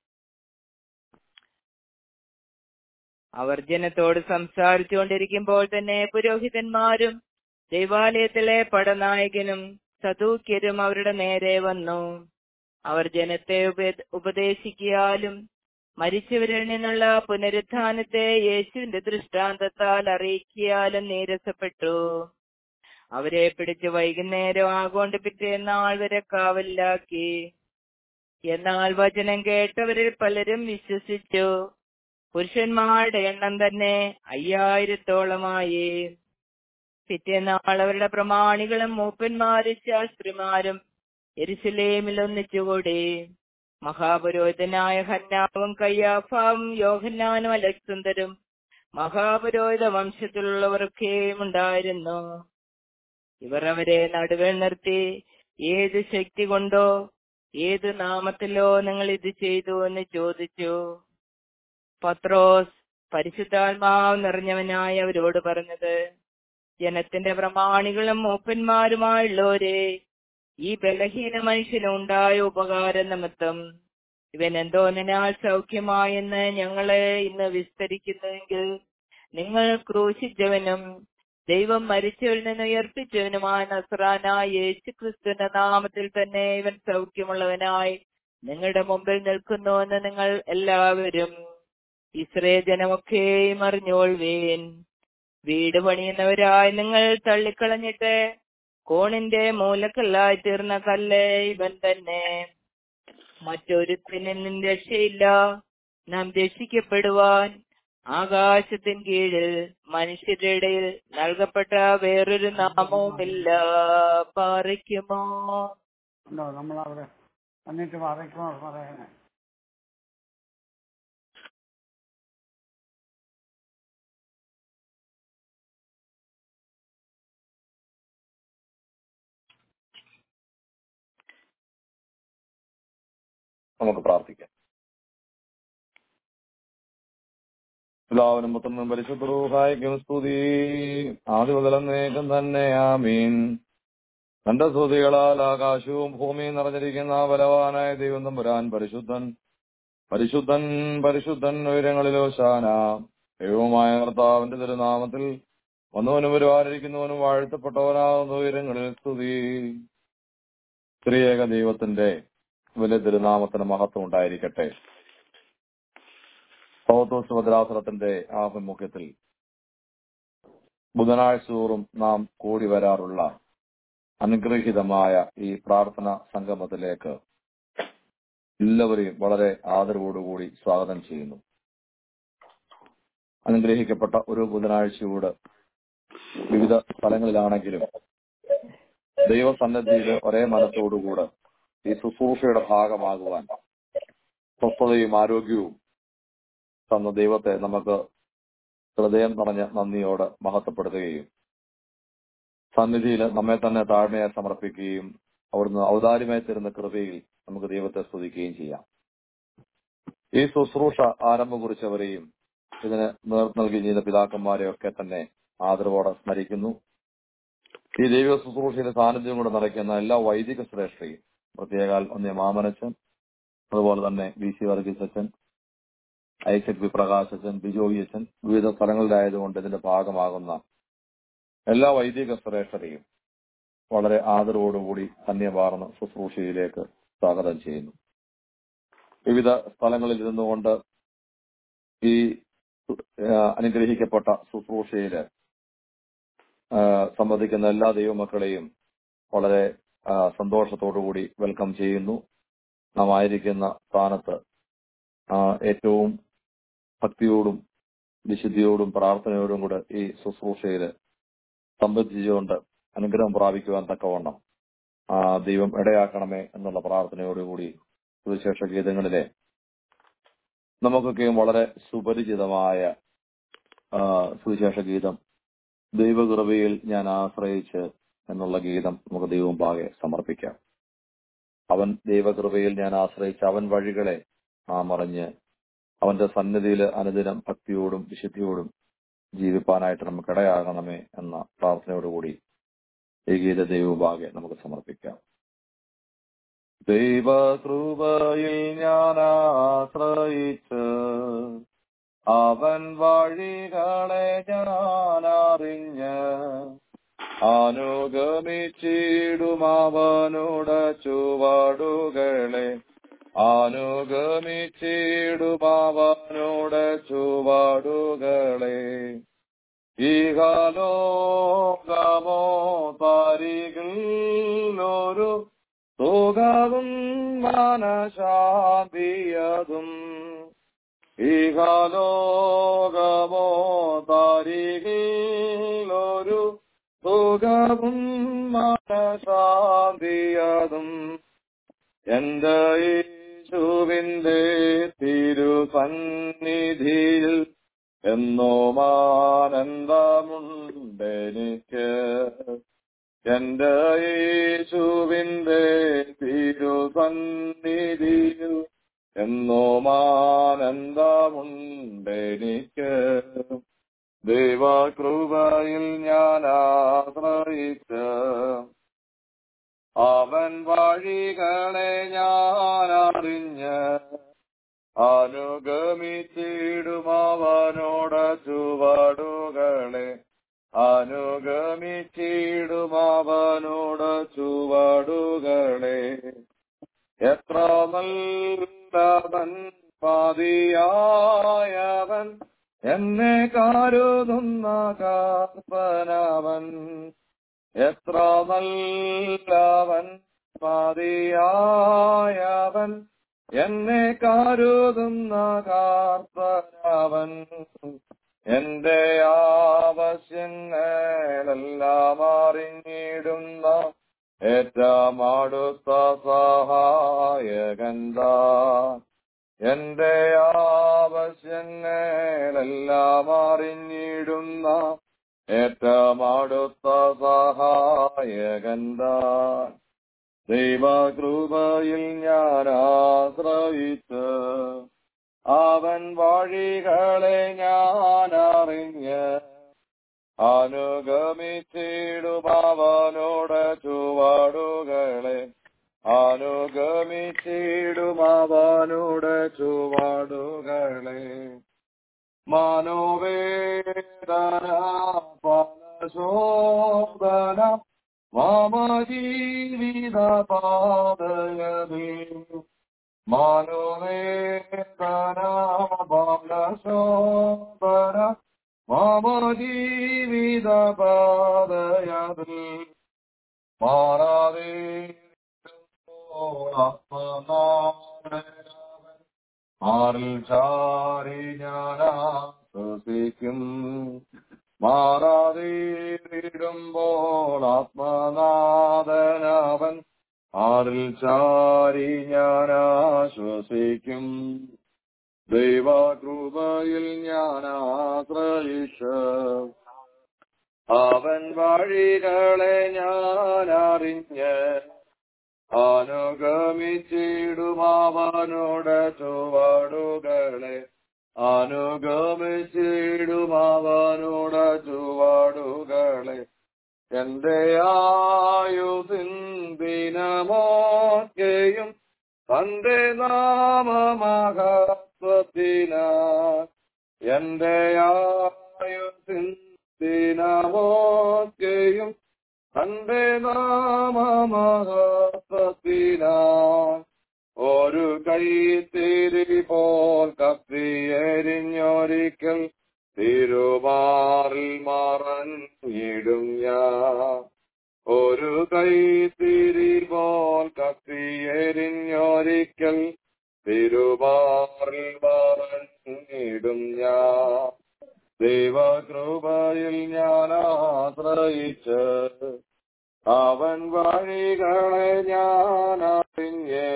അവർ ജനത്തോട് സംസാരിച്ചുകൊണ്ടിരിക്കുമ്പോൾ തന്നെ പുരോഹിതന്മാരും ദൈവാലയത്തിലെ പടനായകനും സദൂക്യരും അവരുടെ നേരെ വന്നു അവർ ജനത്തെ ഉപദേശിക്കാലും മരിച്ചവരിൽ നിന്നുള്ള പുനരുത്ഥാനത്തെ യേശുവിന്റെ ദൃഷ്ടാന്തത്താൽ അറിയിക്കാലും നീരസപ്പെട്ടു അവരെ പിടിച്ച് വൈകുന്നേരം ആകൊണ്ട് പിറ്റേന്നാൾ വരെ കാവലിലാക്കി എന്നാൽ വചനം കേട്ടവരിൽ പലരും വിശ്വസിച്ചു പുരുഷന്മാരുടെ എണ്ണം തന്നെ അയ്യായിരത്തോളമായി പിറ്റേന്നാൾ അവരുടെ പ്രമാണികളും മൂപ്പന്മാരും ശാസ്ത്രിമാരും എരുസലേമിൽ ഒന്നിച്ചുകൂടി മഹാപുരോഹിതനായ ഹന്നാവും കയ്യാഫാവും യോഹന്നാനും അലക്സുന്ദരും മഹാപുരോഹിത വംശത്തിലുള്ളവർക്കേയും ഉണ്ടായിരുന്നു ഇവർ അവരെ നടുവിൽ നിർത്തി ഏത് ശക്തി കൊണ്ടോ ഏത് നാമത്തിലോ നിങ്ങൾ ഇത് ചെയ്തു എന്ന് ചോദിച്ചു പത്രോസ് പരിശുദ്ധാത്മാവ് നിറഞ്ഞവനായി അവരോട് പറഞ്ഞത് ജനത്തിന്റെ പ്രമാണികളും മൂപ്പന്മാരുമായുള്ളവരെ ഈ ബലഹീന മനുഷ്യനുണ്ടായ ഉപകാര നിമിത്തം ഇവൻ എന്തോന്നിനാൽ സൗഖ്യമായെന്ന് ഞങ്ങളെ ഇന്ന് വിസ്തരിക്കുന്നുവെങ്കിൽ നിങ്ങൾ ക്രൂശിച്ചവനും ദൈവം മരിച്ചവരിൽ നിന്ന് ഉയർപ്പിച്ചവനുമായ നസ്രാനായ യേശു ക്രിസ്തുവിന്റെ നാമത്തിൽ തന്നെ ഇവൻ സൗഖ്യമുള്ളവനായി നിങ്ങളുടെ മുമ്പിൽ നിൽക്കുന്നുവെന്ന് നിങ്ങൾ എല്ലാവരും ഇസ്രേ ജനമൊക്കെയും അറിഞ്ഞോൾവേൻ വീട് പണിയുന്നവരായി നിങ്ങൾ തള്ളിക്കളഞ്ഞിട്ട് കോണിന്റെ മൂലക്കല്ലായി തീർന്ന കല്ല് ഇവൻ തന്നെ മറ്റൊരുത്തിനും രക്ഷയില്ല നാം രക്ഷിക്കപ്പെടുവാൻ ആകാശത്തിൻ കീഴിൽ മനുഷ്യരുടെ ഇടയിൽ നൽകപ്പെട്ട വേറൊരു നാമവുമില്ല പാറിക്കുമോ ഉണ്ടോ നമ്മളവിടെ എന്നിട്ട് പറയുമോ പറയണേ നമുക്ക് പ്രാർത്ഥിക്കാം എല്ലാവരും പുത്രനും പരിശുദ്ധരൂഹായിക്കും സ്തുതി ആദ്യ മുതലന്നേക്കും തന്നെ ആമീൻ തന്റെ സ്തുതികളാൽ ആകാശവും ഭൂമിയും നിറഞ്ഞിരിക്കുന്ന ബലവാനായ ദൈവം തമ്പുരാൻ പരിശുദ്ധൻ പരിശുദ്ധൻ പരിശുദ്ധൻ ഉയരങ്ങളിലോ ശാന ദൈവമായ കർത്താവിന്റെ തിരുനാമത്തിൽ വന്നവനും വരുവാനിരിക്കുന്നവനും വാഴ്ത്തപ്പെട്ടവനാകുന്ന ഉയരങ്ങളിൽ സ്തുതി സ്ത്രീയേക ദൈവത്തിന്റെ വലിയ തിരുനാമത്തിന് മഹത്വം ഉണ്ടായിരിക്കട്ടെ പൗത്തോസ് ഭദ്രാസനത്തിന്റെ ആഭിമുഖ്യത്തിൽ ബുധനാഴ്ച തോറും നാം കൂടി വരാറുള്ള അനുഗ്രഹീതമായ ഈ പ്രാർത്ഥന സംഗമത്തിലേക്ക് എല്ലാവരെയും വളരെ ആദരവോടുകൂടി സ്വാഗതം ചെയ്യുന്നു അനുഗ്രഹിക്കപ്പെട്ട ഒരു ബുധനാഴ്ചയോട് വിവിധ സ്ഥലങ്ങളിലാണെങ്കിലും ദൈവസന്നദ്ധിയിൽ ഒരേ മനസ്സോടുകൂടെ ഈ ശുശ്രൂഷയുടെ ഭാഗമാകുവാൻ സ്വസ്ഥതയും ആരോഗ്യവും തന്ന ദൈവത്തെ നമുക്ക് ഹൃദയം നിറഞ്ഞ നന്ദിയോട് മഹത്വപ്പെടുത്തുകയും സന്നിധിയിൽ നമ്മെ തന്നെ താഴ്മയെ സമർപ്പിക്കുകയും അവിടുന്ന് ഔദാര്യമായി തരുന്ന കൃപയിൽ നമുക്ക് ദൈവത്തെ സ്തുതിക്കുകയും ചെയ്യാം ഈ ശുശ്രൂഷ ആരംഭം കുറിച്ചവരെയും ഇതിന് നേതൃത്വം നൽകി ചെയ്ത പിതാക്കന്മാരെയൊക്കെ തന്നെ ആദരവോടെ സ്മരിക്കുന്നു ഈ ദൈവ ശുശ്രൂഷയുടെ സാന്നിധ്യം കൊണ്ട് നടക്കുന്ന എല്ലാ വൈദിക ശ്രേഷ്ഠയും പ്രത്യേകാൽ ഒന്നേ മാമനച്ചൻ അതുപോലെ തന്നെ ബി സി വർഗീസ് അച്ഛൻ ഐസക് വി പ്രകാശ് അച്ഛൻ ബിജോയി അച്ഛൻ വിവിധ സ്ഥലങ്ങളിലായതുകൊണ്ട് ഇതിന്റെ ഭാഗമാകുന്ന എല്ലാ വൈദിക ശ്രേഷ്ഠരെയും വളരെ ആദരവോടുകൂടി ധന്യമാർന്ന ശുശ്രൂഷയിലേക്ക് സ്വാഗതം ചെയ്യുന്നു വിവിധ സ്ഥലങ്ങളിൽ ഇരുന്നുകൊണ്ട് ഈ ആ, അനുഗ്രഹിക്കപ്പെട്ട ശുശ്രൂഷയില് ആ, സംബന്ധിക്കുന്ന എല്ലാ ദൈവമക്കളെയും വളരെ ആ, സന്തോഷത്തോടുകൂടി വെൽക്കം ചെയ്യുന്നു നാം ആയിരിക്കുന്ന സ്ഥാനത്ത് ആ, ഏറ്റവും ഭക്തിയോടും വിശുദ്ധിയോടും പ്രാർത്ഥനയോടും കൂടെ ഈ ശുശ്രൂഷയിൽ സംബന്ധിച്ചുകൊണ്ട് അനുഗ്രഹം പ്രാപിക്കുവാൻ തക്കവണ്ണം ആ, ദൈവം ഇടയാക്കണമേ എന്നുള്ള പ്രാർത്ഥനയോടുകൂടി സുവിശേഷ ഗീതങ്ങളിലെ നമുക്കൊക്കെയും വളരെ സുപരിചിതമായ ആ, സുവിശേഷ ഗീതം ദൈവകൃപയിൽ ഞാൻ ആശ്രയിച്ച് എന്നുള്ള ഗീതം നമുക്ക് ദൈവം പാകെ സമർപ്പിക്കാം അവൻ ദൈവകൃപയിൽ ഞാൻ ആശ്രയിച്ച് അവൻ വഴികളെ നാം അറിഞ്ഞ് അവന്റെ സന്നിധിയിൽ അനുദിനം ഭക്തിയോടും വിശുദ്ധിയോടും ജീവിപ്പാനായിട്ട് നമുക്ക് ഇടയാകണമേ എന്ന പ്രാർത്ഥനയോടുകൂടി ഈ ഗീത ദൈവഭാഗ്യ നമുക്ക് സമർപ്പിക്കാം ദൈവകൃപയിൽ ഞാൻ ആശ്രയിച്ച് അവൻ വഴികളെ ഞാൻ അറിഞ്ഞ് അനുഗമിച്ചിടും അവനുടെ ചുവടുകളെ അനുഗമിച്ചിടും അവനുടെ ചുവടുകളെ ഇഹലോകമോ തരികിൽ ഒരു സുഖവും മനശാന്തിയതും ഇഹലോകമോ തരികിൽ ഒരു സുഖവും മനശാന്തിയതും എന്റെ യേശുവിന്റെ തിരുസന്നിധിയിൽ എന്നോമാനന്ദമുണ്ടെനിക്ക് എന്റെ യേശുവിന്റെ തിരുസന്നിധിയിൽ എന്നോമാനന്ദമുണ്ടെനിക്ക് ദൈവകൃപയിൽ ഞാൻ ആശ്രയിച്ച് അവൻ വഴികളെ ഞാൻ അറിഞ്ഞ് അനുഗമിച്ചിടും അവനോട് ചുവടുകളെ അനുഗമിച്ചിടും അവനോട് ചുവടുകളെ എത്ര നല്ലവൻ പാതിയായവൻ എന്നെ കരുതുന്ന കാർപ്പനവൻ എത്ര നല്ലവൻ പാതിയായവൻ എന്നെ കരുതുന്ന കാർപ്പനവൻ എന്റെ ആവശ്യങ്ങളെല്ലാം അറിഞ്ഞിടുന്ന ഏറ്റവും അടുത്ത സഹായകന്താ എന്റെ ആവശ്യങ്ങളെല്ലാം അറിഞ്ഞിടുന്ന ഏറ്റവും അടുത്ത സഹായകന്താ ദൈവകൃപയിൽ ഞാൻ ആശ്രയിച്ച് അവൻ വഴികളെ ഞാൻ അറിഞ്ഞ് അനുഗമിച്ചിടും അവനോട് ചുവടുകളെ അനുഗമിച്ചിടും അവനോട് ചുവടുകളെ മനോവേദന പലശോധന മമ ജീവിത പാതയതേ മനോവേദന പലശോധന മമ ജീവിത പാതയതേ മാറാതെ ആറിൽ ചാരി ഞാൻ ആശ്വസിക്കും മാറാതിടുമ്പോൾ ആത്മനാഥനവൻ ആറിൽ ചാരി ഞാൻ ആശ്വസിക്കും ദൈവകൃപയിൽ ഞാൻ ആശ്രയിച്ച് അവൻ വഴികളെ ഞാൻ അറിഞ്ഞ് അനുഗമിച്ചിടും അവനോട് ചുവടുകളെ അനുഗമിച്ചിടും അവനോട് ചുവടുകളെ എന്റെ ആയുസിൻ ദിനമൊക്കെയും തന്റെ നാമമഹത്വത്തിന എന്റെ ആയുസിൻ ദിനമൊക്കെയും തന്റെ നാമമഹത്വത്തിന ഒരു കൈത്തിരി പോൽ കത്തിയെരിഞ്ഞൊരിക്കൽ തിരുമാറിൽ മറഞ്ഞിടും ഞാൻ ഒരു കൈത്തിരി പോൽ കത്തിയെരിഞ്ഞൊരിക്കൽ തിരുമാറിൽ മറഞ്ഞിടും ഞാൻ ദൈവകൃപയിൽ ഞാൻ ആശ്രയിച്ച് അവൻ വഴികളെ ഞാൻ അറിഞ്ഞ്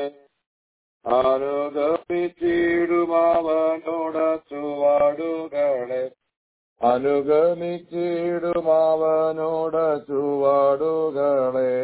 അനുഗമിച്ചിടും അവനോട് ചുവടുകളെ അനുഗമിച്ചിടും അവനോട് ചുവടുകളെ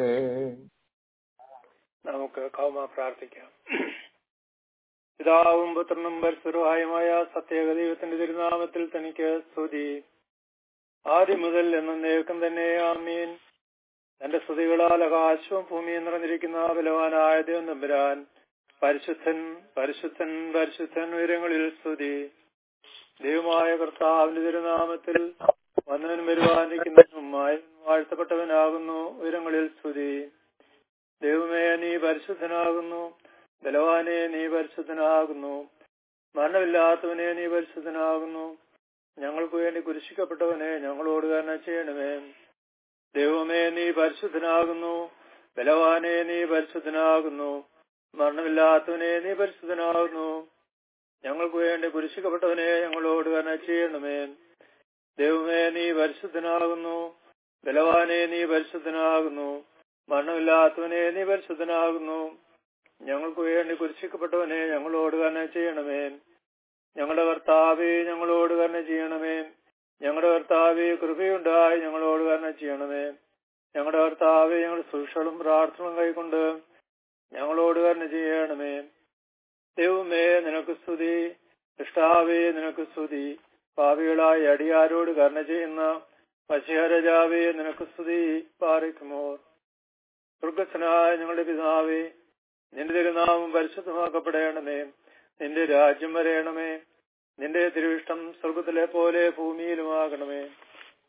നമുക്ക് കൗമ പ്രാർത്ഥിക്കാം പിതാവും പുത്രനും പരിസുരവായുമായ സത്യേക ദൈവത്തിന്റെ തിരുനാമത്തിൽ തനിക്ക് സ്തുതി ആദ്യം മുതൽ എന്നേക്കും തന്നെ ആമീൻ തന്റെ സ്തുതികളാൽ ആകാശവും ഭൂമിയും നിറഞ്ഞിരിക്കുന്ന ബലവാനായ ദൈവം തമ്പുരാൻ പരിശുദ്ധൻ പരിശുദ്ധൻ പരിശുദ്ധൻ ഉയരങ്ങളിൽ സ്തുതി ദൈവമായ കർത്താവിന്റെ തിരുനാമത്തിൽ വന്നവനും വരുവാനിരിക്കുന്നവനും വാഴ്ത്തപ്പെട്ടവനാകുന്നു ഉയരങ്ങളിൽ സ്തുതി ദൈവമേ നീ പരിശുദ്ധനാകുന്നു ബലവാനെ നീ പരിശുദ്ധനാകുന്നു മരണമില്ലാത്തവനെ നീ പരിശുദ്ധനാകുന്നു ഞങ്ങൾക്ക് വേണ്ടി കുരിശിക്കപ്പെട്ടവനെ ഞങ്ങളോട് കരുണ ചെയ്യണമേ ദൈവമേ നീ പരിശുദ്ധനാകുന്നു ബലവാനെ നീ പരിശുദ്ധനാകുന്നു മരണമില്ലാത്തവനെ നീ പരിശുദ്ധനാകുന്നു ഞങ്ങൾക്ക് വേണ്ടി കുരിശിക്കപ്പെട്ടവനെ ഞങ്ങളോട് കരുണ ചെയ്യണമേ ദൈവമേ നീ പരിശുദ്ധനാകുന്നു ബലവാനെ നീ പരിശുദ്ധനാകുന്നു മരണമില്ലാത്തവനെ നീ പരിശുദ്ധനാകുന്നു ഞങ്ങൾക്ക് വേണ്ടി കുരിശിക്കപ്പെട്ടവനെ ഞങ്ങളോട് കരുണ ചെയ്യണമേ ഞങ്ങളുടെ കർത്താവെ ഞങ്ങളോട് കരുണ ചെയ്യണമേ ഞങ്ങളുടെ കർത്താവെ കൃപയുണ്ടായി ഞങ്ങളോട് കരുണ ചെയ്യണമേ ഞങ്ങളുടെ കർത്താവെ ഞങ്ങളുടെ സൂക്ഷകളും പ്രാർത്ഥനകളും കൈക്കൊണ്ട് ഞങ്ങളോട് കരുണ ചെയ്യണമേ ദൈവമേ നിനക്ക് സ്തുതി ഇഷ്ടാവേ നിനക്ക് സ്തുതി പാപികളായ അടിയാരോട് കരുണ ചെയ്യുന്ന പശിഹരജാവേ നിനക്ക് സ്തുതി പാറിക്കുമോ സ്വർഗസ്വനായ ഞങ്ങളുടെ പിതാവേ നിന്റെ തിരുനാമം പരിശുദ്ധമാക്കപ്പെടണമേ നിന്റെ രാജ്യം വരയണമേ നിന്റെ തിരുവിഷ്ടം സ്വർഗത്തിലെ പോലെ ഭൂമിയിലുമാകണമേ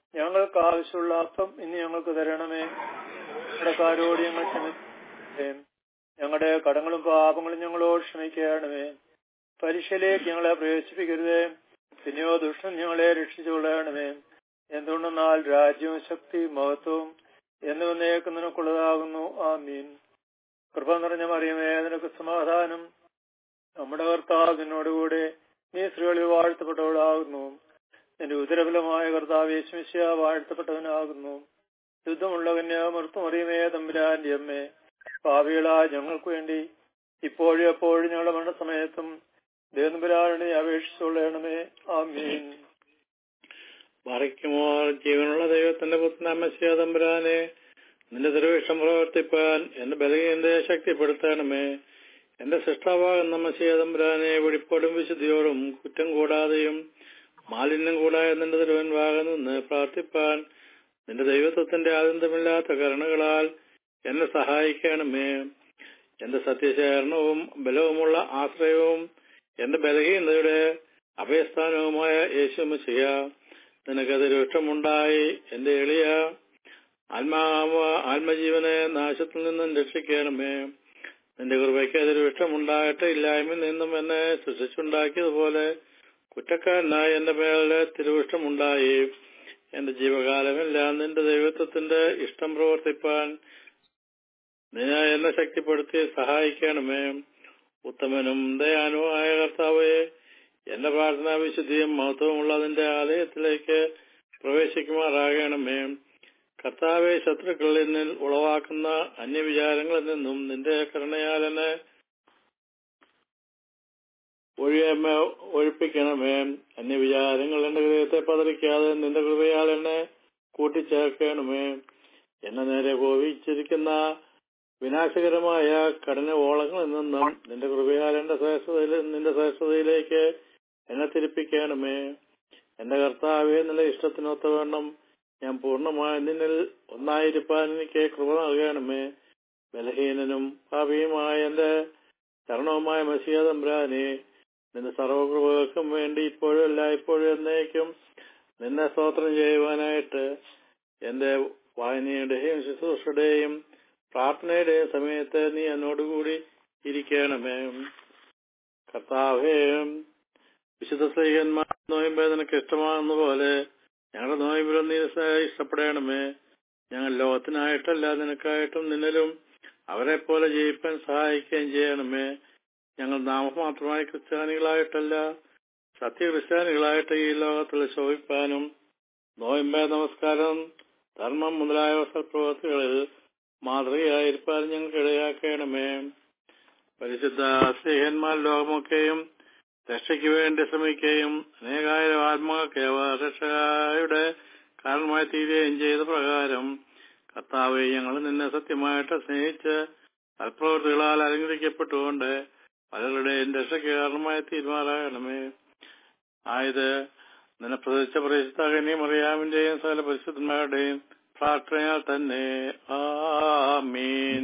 ഞങ്ങൾക്ക് ആവശ്യമുള്ള അപ്പം ഇന്ന് ഞങ്ങൾക്ക് തരണമേ കടക്കാരോട് ഞങ്ങൾ ക്ഷമിക്കേ ഞങ്ങളുടെ കടങ്ങളും പാപങ്ങളും ഞങ്ങളോട് ക്ഷമിക്കണമേ പരീക്ഷയിലേക്ക് ഞങ്ങളെ പ്രവേശിപ്പിക്കരുതേ പിന്നെയോ ദുഷ്ടം ഞങ്ങളെ രക്ഷിച്ചുകൊള്ളണമേ എന്തുകൊണ്ടെന്നാൽ രാജ്യവും ശക്തിയും മഹത്വവും എന്നുവന്നേക്കും നിനക്കുള്ളതാകുന്നു ആമീൻ കൃപ നിറഞ്ഞ മറിയമേ നിനക്ക് സമാധാനം നമ്മുടെ കർത്താവ് നിന്നോടുകൂടെ നീ സ്ത്രീകളിൽ വാഴ്ത്തപ്പെട്ടവളാകുന്നു നിന്റെ ഉദരഫലമായ കർത്താവ് യേശുമിശിയ വാഴ്ത്തപ്പെട്ടവനാകുന്നു യുദ്ധമുള്ള കന്യാമൃത്തുമറിയമേ തമ്പുരാന്റെ അമ്മേ പാവികളായ ഞങ്ങൾക്ക് വേണ്ടി ഇപ്പോഴും എപ്പോഴും ഞങ്ങളുടെ മരണസമയത്തും ദേവനപുരാണി അപേക്ഷിച്ചുകൊള്ളണമേ ആമീൻ മറിക്കുമോ ജീവനുള്ള ദൈവത്തിന്റെ പുത്രനാമസ്യ തമ്പുരാനെ നിന്റെ ദുർവിഷം പ്രവർത്തിപ്പാൻ എന്റെ ബലഹീനതയെ ശക്തിപ്പെടുത്തണമേ എന്റെ സൃഷ്ടാവാകുന്ന മസിയ തമ്പുരാനെ വെടിപ്പോടും വിശുദ്ധിയോടും കുറ്റം കൂടാതെയും മാലിന്യം കൂടാതെ നിന്റെ തിരുവൻവാകെ നിന്ന് പ്രാർത്ഥിപ്പാൻ നിന്റെ ദൈവത്വത്തിന്റെ ആനന്ദമില്ലാത്ത കരുണകളാൽ എന്നെ സഹായിക്കണമേ എന്റെ സത്യശേഖരണവും ബലവുമുള്ള ആശ്രയവും എന്റെ ബലഹീനതയുടെ അഭയസ്ഥാനവുമായ യേശുമസിയ നിനക്കതൊരു ഇഷ്ടമുണ്ടായി എന്റെ എളിയ ആത്മാവ ആത്മജീവനെ നാശത്തിൽ നിന്നും രക്ഷിക്കണമേ നിന്റെ കൃപയ്ക്ക് അതൊരു ഇഷ്ടമുണ്ടാകട്ടെ ഇല്ലായ്മയിൽ നിന്നും എന്നെ സൃഷ്ടിച്ചുണ്ടാക്കിയതുപോലെ കുറ്റക്കാരനായി എന്റെ മേലെ തിരുവിഷ്ടമുണ്ടായി എന്റെ ജീവകാലമെല്ലാം നിന്റെ ദൈവത്വത്തിന്റെ ഇഷ്ടം പ്രവർത്തിപ്പാൻ നീ എന്നെ ശക്തിപ്പെടുത്തി സഹായിക്കണമേ ഉത്തമനും ദയാനുമായ കർത്താവെ എന്റെ പ്രാർത്ഥനാ വിശുദ്ധിയും മഹത്വമുള്ള നിന്റെ ആലയത്തിലേക്ക് പ്രവേശിക്കുമാറാകണമേ കർത്താവെ ശത്രുക്കളിൽ നിന്നിൽ ഉളവാക്കുന്ന അന്യവിചാരങ്ങളിൽ നിന്നും നിന്റെ കരുണയാൽ എന്നെ ഒഴിയമ്മ ഒഴിപ്പിക്കണമേ അന്യവിചാരങ്ങൾ എന്റെ ഹൃദയത്തെ പതറിക്കാതെ നിന്റെ കൃപയാൽ എന്നെ കൂട്ടിച്ചേർക്കണമേ എന്നെ നേരെ കോപിച്ചിരിക്കുന്ന വിനാശകരമായ കഠിന ഓളങ്ങളിൽ നിന്നും നിന്റെ കൃപയാൽ എന്റെ ശ്രേഷ്ഠതയിൽ നിന്റെ ശ്രേഷ്ഠതയിലേക്ക് എന്നെ തിരിപ്പിക്കണമേ എന്റെ കർത്താവെ നിന്റെ ഇഷ്ടത്തിനൊത്തവണ്ണം ഞാൻ പൂർണ്ണമായി നിന്നിൽ ഒന്നായിരിക്കാൻ എനിക്ക് കൃപ നൽകണമേ ബലഹീനനും ഭാവിയുമായ എന്റെ ചരണവുമായ മസിയ തമ്പ്രാനെ നിന്റെ സർവകൃപകൾക്കും വേണ്ടി ഇപ്പോഴും എല്ലായ്പ്പോഴും എന്നേക്കും നിന്നെ സ്തോത്രം ചെയ്യുവാനായിട്ട് എന്റെ വായനയുടെയും ശുശ്രൂഷയുടെയും പ്രാർത്ഥനയുടെയും സമയത്ത് നീ എന്നോടുകൂടി ഇരിക്കണമേ കർത്താവേ വിശുദ്ധ സ്ത്രീകന്മാർ നോയമ്പ് നിനക്ക് ഇഷ്ടമാകുന്ന പോലെ ഞങ്ങളുടെ നോയമ്പിലും നീ ഇഷ്ടപ്പെടണമേ ഞങ്ങൾ ലോകത്തിനായിട്ടല്ല നിനക്കായിട്ടും നിന്നിലും അവരെ പോലെ ജയിപ്പാൻ സഹായിക്കുകയും ചെയ്യണമേ ഞങ്ങൾ നാമമാത്രമായ ക്രിസ്ത്യാനികളായിട്ടല്ല സത്യ ക്രിസ്ത്യാനികളായിട്ട് ഈ ലോകത്തിൽ ശോഭിപ്പാനും നോയമ്പ നമസ്കാരം ധർമ്മം മുതലായ സൽപ്രവൃത്തികളിൽ മാതൃകയായിരിക്കാൻ ഞങ്ങൾക്ക് ഇടയാക്കണമേ പരിശുദ്ധ സ്നേഹന്മാർ ലോകമൊക്കെയും രക്ഷയ്ക്ക് വേണ്ടി ശ്രമിക്കുകയും അനേകായിരം ആത്മകൾക്ക് രക്ഷയുടെ കാരണമായി തീരുകയും ചെയ്ത പ്രകാരം കർത്താവെ ഞങ്ങൾ നിന്നെ സത്യമായിട്ട് സ്നേഹിച്ച് സൽപ്രവൃത്തികളാൽ അലങ്കരിക്കപ്പെട്ടുകൊണ്ട് പലരുടെയും രക്ഷയ്ക്ക് കാരണമായി തീരുമാനമാകണമേ ആയത് നിന്നെ പ്രദേശ പരിശുദ്ധകനെയും അറിയാമിന്റെയും സകല പരിശുദ്ധന്മാരുടെയും പ്രാർത്ഥനയാൽ തന്നെ ആമീൻ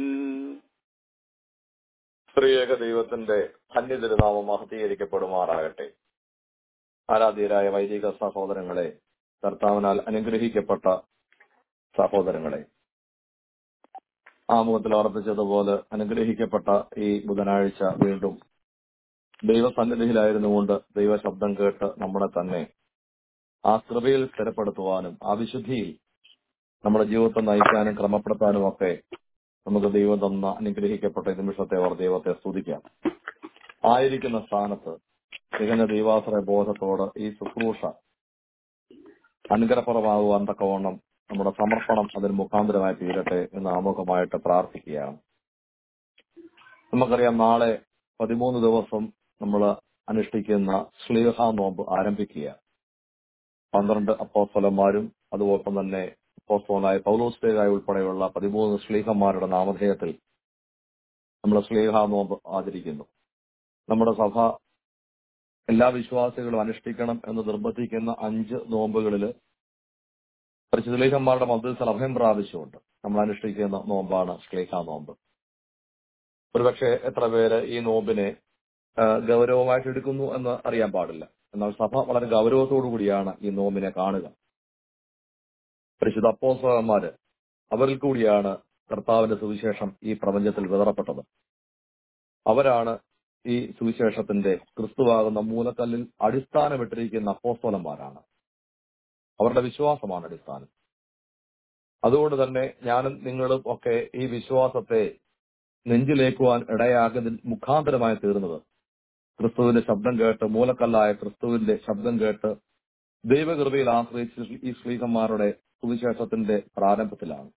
സ്ത്രീയേക ദൈവത്തിന്റെ ധന്യതിരുനാമം മഹത്തീകരിക്കപ്പെടുമാറാകട്ടെ ആരാധ്യരായ വൈദിക സഹോദരങ്ങളെ കർത്താവിനാൽ അനുഗ്രഹിക്കപ്പെട്ട സഹോദരങ്ങളെ ആമുഖത്തിൽ ഓർപ്പിച്ചതുപോലെ അനുഗ്രഹിക്കപ്പെട്ട ഈ ബുധനാഴ്ച വീണ്ടും ദൈവസന്നിധിയിലായിരുന്നുകൊണ്ട് ദൈവശബ്ദം കേട്ട് നമ്മളെ തന്നെ ആ കൃപയിൽ സ്ഥിരപ്പെടുത്തുവാനും ആ വിശുദ്ധിയിൽ നമ്മുടെ ജീവിതത്തെ നയിക്കാനും ക്രമപ്പെടുത്താനും ഒക്കെ നമുക്ക് ദൈവം തന്ന അനുഗ്രഹിക്കപ്പെട്ട ഈ നിമിഷത്തെ അവർ ദൈവത്തെ സ്തുതിക്കാം ആയിരിക്കുന്ന സ്ഥാനത്ത് തികഞ്ഞ ദൈവാശ്രയ ബോധത്തോട് ഈ ശുശ്രൂഷ അനുഗ്രഹപ്രദമാകുവാൻ തക്കവണ്ണം നമ്മുടെ സമർപ്പണം അതിന് മുഖാന്തരമായി തീരട്ടെ എന്ന് ആമുഖമായിട്ട് പ്രാർത്ഥിക്കുകയാണ് നമുക്കറിയാം നാളെ പതിമൂന്ന് ദിവസം നമ്മൾ അനുഷ്ഠിക്കുന്ന ശ്ലീഹ നോമ്പ് ആരംഭിക്കുക പന്ത്രണ്ട് അപ്പോസ്തലന്മാരും അതുപോലെ തന്നെ അപ്പോസ്തലനായ പൗലോസ്തേകായ ഉൾപ്പെടെയുള്ള പതിമൂന്ന് ശ്ലീഹന്മാരുടെ നാമധേയത്തിൽ നമ്മൾ ശ്ലീഹ നോമ്പ് ആചരിക്കുന്നു നമ്മുടെ സഭ എല്ലാ വിശ്വാസികളും അനുഷ്ഠിക്കണം എന്ന് നിർബന്ധിക്കുന്ന അഞ്ച് നോമ്പുകളില് പരിശുദ്ധലേഖന്മാരുടെ മധ്യസ്ഥൽ അഭയം പ്രാപിച്ചുകൊണ്ട് നമ്മൾ അനുഷ്ഠിക്കുന്ന നോമ്പാണ് ശ്ലീഹ നോമ്പ് ഒരുപക്ഷെ എത്ര പേര് ഈ നോമ്പിനെ ആ, ഗൗരവമായിട്ട് എടുക്കുന്നു എന്ന് അറിയാൻ പാടില്ല എന്നാൽ സഭ വളരെ ഗൗരവത്തോടു കൂടിയാണ് ഈ നോമ്പിനെ കാണുക പരിശുദ്ധ അപ്പോസ്തലന്മാര് അവരിൽ കൂടിയാണ് കർത്താവിന്റെ സുവിശേഷം ഈ പ്രപഞ്ചത്തിൽ വിതറപ്പെട്ടത് അവരാണ് ഈ സുവിശേഷത്തിന്റെ ക്രിസ്തുവാകുന്ന മൂലക്കല്ലിൽ അടിസ്ഥാനമിട്ടിരിക്കുന്ന അപ്പോസ്തലന്മാരാണ് അവരുടെ വിശ്വാസമാണ് അടിസ്ഥാനം അതുകൊണ്ട് തന്നെ ഞാനും നിങ്ങളും ഒക്കെ ഈ വിശ്വാസത്തെ നെഞ്ചിലേക്കുവാൻ ഇടയാകുന്നതിൽ മുഖാന്തരമായി തീർന്നത് ക്രിസ്തുവിന്റെ ശബ്ദം കേട്ട് മൂലക്കല്ലായ ക്രിസ്തുവിന്റെ ശബ്ദം കേട്ട് ദൈവകൃപയിൽ ആശ്രയിച്ച് ഈ ശ്രീകന്മാരുടെ സുവിശേഷത്തിന്റെ പ്രാരംഭത്തിലാണ്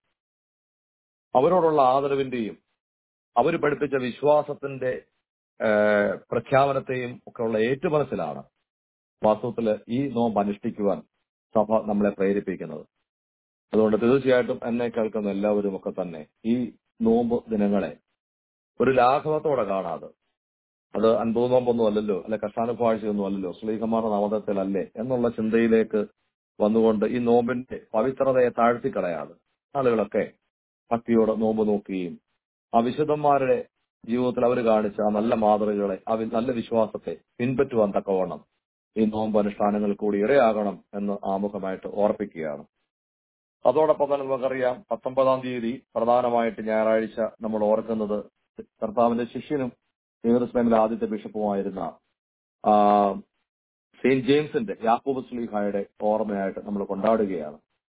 അവരോടുള്ള ആദരവിന്റെയും അവർ പഠിപ്പിച്ച വിശ്വാസത്തിന്റെ ഏഹ്, പ്രഖ്യാപനത്തെയും ഒക്കെ ഉള്ള ഏറ്റുമനസ്സിലാണ് വാസ്തവത്തില് ഈ നോമ്പ് അനുഷ്ഠിക്കുവാൻ സഭ നമ്മളെ പ്രേരിപ്പിക്കുന്നത് അതുകൊണ്ട് തീർച്ചയായിട്ടും എന്നെ കേൾക്കുന്ന എല്ലാവരും ഒക്കെ തന്നെ ഈ നോമ്പ് ദിനങ്ങളെ ഒരു ലാഘവത്തോടെ കാണാതെ അത് അൻപത് നോമ്പൊന്നും അല്ലല്ലോ അല്ലെ കർഷാനുഭാഴ്ചയൊന്നും അല്ലല്ലോ ശ്രീകുമാരുടെ നവതത്തിലല്ലേ എന്നുള്ള ചിന്തയിലേക്ക് വന്നുകൊണ്ട് ഈ നോമ്പിന്റെ പവിത്രതയെ താഴ്ത്തിക്കളയാതെ ആളുകളൊക്കെ ഭക്തിയോടെ നോമ്പ് നോക്കുകയും ആ വിശുദ്ധന്മാരുടെ ജീവിതത്തിൽ അവർ കാണിച്ച ആ നല്ല മാതൃകകളെ ആ വി- നല്ല വിശ്വാസത്തെ പിൻപറ്റുവാൻ തക്കവണ്ണം ഈ നോമ്പ് അനുഷ്ഠാനങ്ങൾ കൂടി ഇടയാകണം എന്ന് ആമുഖമായിട്ട് ഓർപ്പിക്കുകയാണ് അതോടൊപ്പം തന്നെ നമുക്കറിയാം പത്തൊമ്പതാം തീയതി പ്രധാനമായിട്ട് ഞായറാഴ്ച നമ്മൾ ഓർക്കുന്നത് കർത്താവിന്റെ ശിഷ്യനും ന്യൂറസ്ലൈമിലെ ആദ്യത്തെ ബിഷപ്പുമായിരുന്ന ആ, സെയിന്റ് ജെയിംസിന്റെ യാക്കോബ് സ്ലീഹായുടെ ഓർമ്മയായിട്ട് നമ്മൾ കൊണ്ടാടുകയാണ്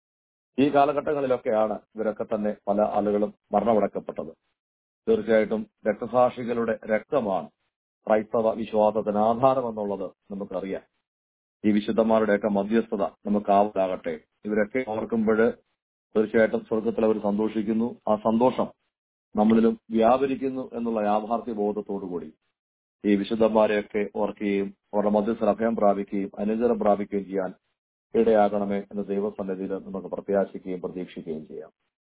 ഈ കാലഘട്ടങ്ങളിലൊക്കെയാണ് ഇവരൊക്കെ തന്നെ പല ആളുകളും മരണമടക്കപ്പെട്ടത് തീർച്ചയായിട്ടും രക്തസാക്ഷികളുടെ രക്തമാണ് ക്രൈസ്തവ വിശ്വാസത്തിന് ആധാരം എന്നുള്ളത് നമുക്കറിയാം ഈ വിശുദ്ധന്മാരുടെയൊക്കെ മധ്യസ്ഥത നമുക്ക് ആവലാകട്ടെ ഇവരൊക്കെ ഓർക്കുമ്പോൾ തീർച്ചയായിട്ടും സ്വർഗത്തിൽ അവർ സന്തോഷിക്കുന്നു ആ സന്തോഷം നമ്മളിലും വ്യാപരിക്കുന്നു എന്നുള്ള യാഥാർത്ഥ്യ ബോധത്തോടു കൂടി ഈ വിശുദ്ധന്മാരെയൊക്കെ ഓർക്കുകയും അവരുടെ മധ്യസ്ഥൽ അഭയം പ്രാപിക്കുകയും അനുഗ്രഹം പ്രാപിക്കുകയും ചെയ്യാൻ ഇടയാകണമേ എന്ന് ദൈവസന്നിധിയിൽ നമുക്ക് പ്രത്യാശിക്കുകയും പ്രതീക്ഷിക്കുകയും ചെയ്യാം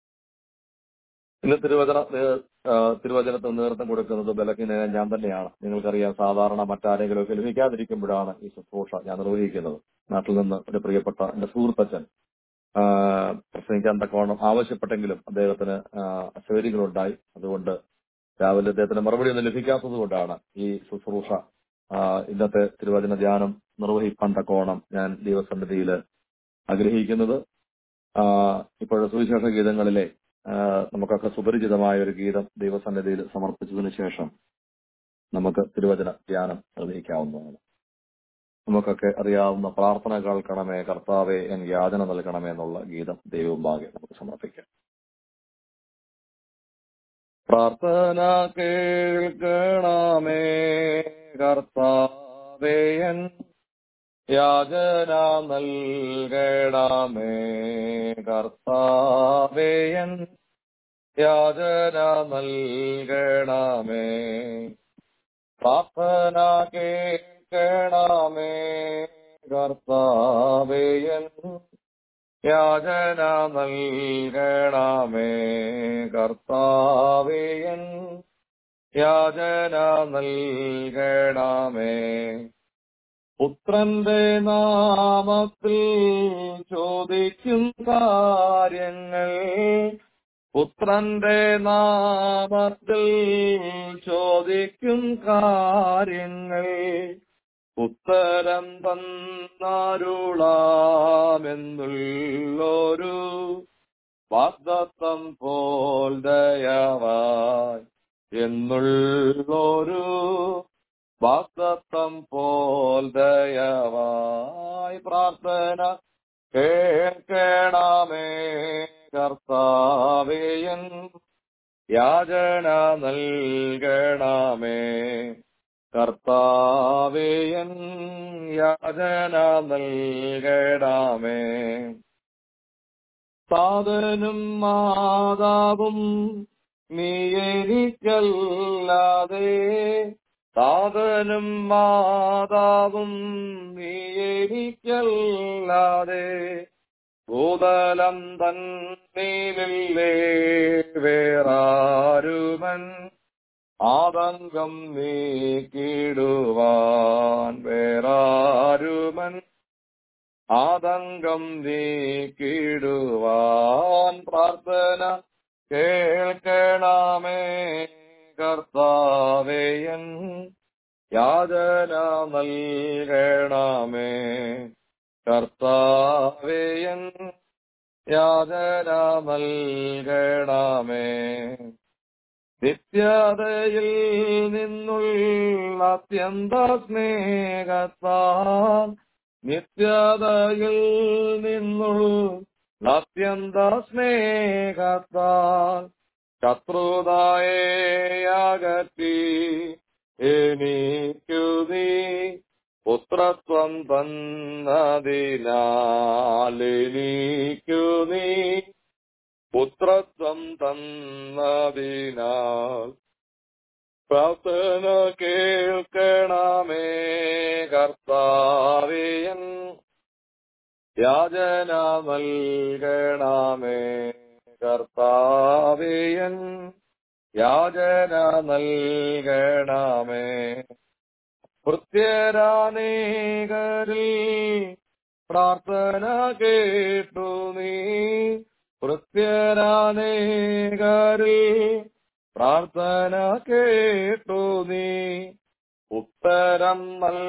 ഇന്ന് തിരുവചന നേ- ആ, തിരുവചനത്തിന് നേതൃത്വം കൊടുക്കുന്നത് ബലക്കിനെ ഞാൻ തന്നെയാണ് നിങ്ങൾക്കറിയാം സാധാരണ മറ്റാരെങ്കിലും ഒക്കെ ലഭിക്കാതിരിക്കുമ്പോഴാണ് ഈ ശുശ്രൂഷ ഞാൻ നിർവഹിക്കുന്നത് നാട്ടിൽ നിന്ന് ഒരു പ്രിയപ്പെട്ട എന്റെ സുഹൃത്തച്ഛൻ ആ, പ്രസംഗിക്കാൻ തക്കവണ്ണം ആവശ്യപ്പെട്ടെങ്കിലും അദ്ദേഹത്തിന് ആ, അസൗകര്യങ്ങളുണ്ടായി അതുകൊണ്ട് രാവിലെ അദ്ദേഹത്തിന് മറുപടി ഒന്നും ലഭിക്കാത്തത് കൊണ്ടാണ് ഈ ശുശ്രൂഷ ആ, ഇന്നത്തെ തിരുവചന ധ്യാനം നിർവഹിക്കാൻ തക്കവണ്ണം ഞാൻ ദൈവസന്നിധിയിൽ ആഗ്രഹിക്കുന്നത് ആ, ഇപ്പോഴത്തെ സുവിശേഷ ഗീതങ്ങളിലെ ആ, നമുക്കൊക്കെ സുപരിചിതമായ ഒരു ഗീതം ദൈവസന്നിധിയിൽ സമർപ്പിച്ചതിന് ശേഷം നമുക്ക് തിരുവചന ധ്യാനം നിർവഹിക്കാവുന്നതാണ് നമുക്കൊക്കെ അറിയാവുന്ന പ്രാർത്ഥന കേൾക്കണമേ കർത്താവെ എൻ യാചന നൽകണമേ എന്നുള്ള ഗീതം ദൈവമുമ്പാകെ നമുക്ക് സമർപ്പിക്കാം പ്രാർത്ഥന കേൾക്കണമേ കർത്താവേ എൻ യാചന നൽകണമേ കർത്താവേ എൻ യാചന നൽകണമേ പ്രാർത്ഥന കേൾക്കണമേ കർത്താവേ എൻ യാചന നൽകണമേ കർത്താവേ എൻ യാചന നൽകണമേ പുത്രന്റെ നാമത്തിൽ ചോദിക്കും കാര്യങ്ങൾ പുത്രന്റെ നാമത്തിൽ ചോദിക്കും കാര്യങ്ങൾ ഉത്തരം തന്നാരുളാമെന്നുള്ളൊരു വാഗ്ദത്തം പോൽ ദയവായി എന്നുള്ളൊരു വാഗ്ദത്തം പോൽ ദയവായി പ്രാർത്ഥന കേൾക്കണമേ കർത്താവേയൻ യാചന നൽകണമേ കർത്താവേയൻ യാചന നൽകണമേ സാധനും മാതാവും നീ എനിക്കല്ലാതെ സാധനും മാതാവും നീ എനിക്കല്ലാതെ ഭൂതലം തന്നീലില്ലേ വേറാരുമൻ ആതങ്കം നീക്കിടുവാൻ വേറാരുമൻ ആതങ്കം നീക്കിടുവാൻ പ്രാർത്ഥന കേൾക്കണമേ കർത്താവേയൻ യാചന നൽകണമേ കർത്താവേയൻ യാചന നൽകണമേ നിത്യതയിൽ നിന്നുള്ള അത്യന്ത സ്നേഹത്താൽ നിത്യതയിൽ നിന്നുള്ള അത്യന്ത സ്നേഹത്താൽ ശത്രുതായെ അകറ്റി എനിക്കു നീ പുത്രത്വം തന്നതിനാൽ എനിക്കു നീ പുത്രത്വം തന്നതിനാൽ പ്രാർത്ഥന കേൾക്കണമേ കർത്താവിയൻ യാചന നൽകണമേ കർത്താവിയൻ യാചന നൽകണമേ പ്രത്യരാനേകരിൽ പ്രാർത്ഥന കേട്ടു നീ പ്രത്യരാനേകരിൽ പ്രാർത്ഥന കേട്ടു നീ ഉത്തരം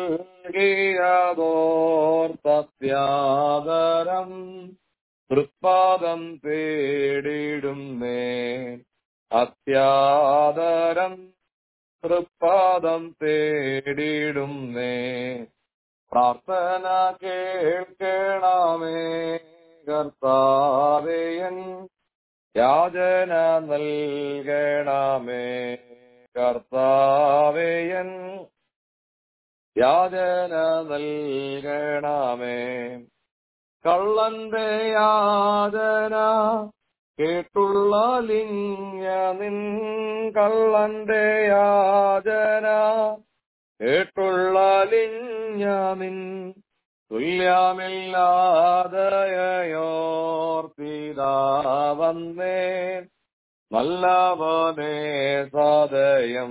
നൽകിയതോർത്തത്യാദരം തൃപ്പാദം തേടിടുന്നേ അത്യാദരം തൃപ്പാദം തേടിടുന്നേ പ്രാർത്ഥന കേൾക്കണമേ കർത്താവേയൻ യാചന നൽകണമേ കർത്താവേയൻ യാചന നൽകണമേ കള്ളന്റെ യാചന കേട്ടുള്ള ലിംഗ നിൻ കള്ളന്റെ യാചന കേട്ടുള്ള ലിംഗ നിൻ തുല്യമില്ലാതയോർത്തിതാവന്നേ നല്ലവനേ സദയം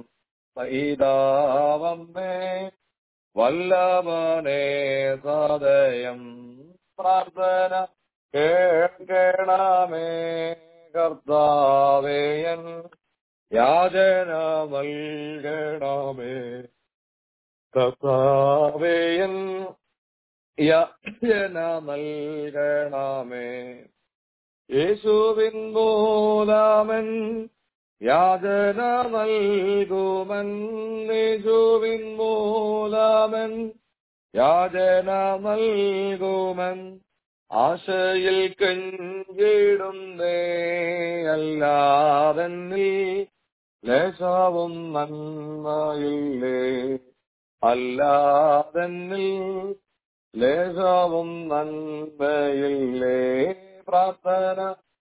സൈതാവന്നേ വല്ലവനേ സദയം പ്രാർത്ഥന കേൾക്കണമേ കർത്താവേയൻ യാചന നൽകണമേ കർത്താവേയൻ യാചന നൽകണമേ യേശുവിൻ മൂലമൻ യാചന നൽകുമൻ യേശുവിൻ മൂലമൻ യാചന നൽകുമൻ ആശയിൽ കഞ്ചിടുന്നേ അല്ലാതെന്നിൽ ലേശവും നന്മയില്ലേ അല്ലാതെന്നിൽ ലേശവും നന്മയില്ലേ പ്രാർത്ഥന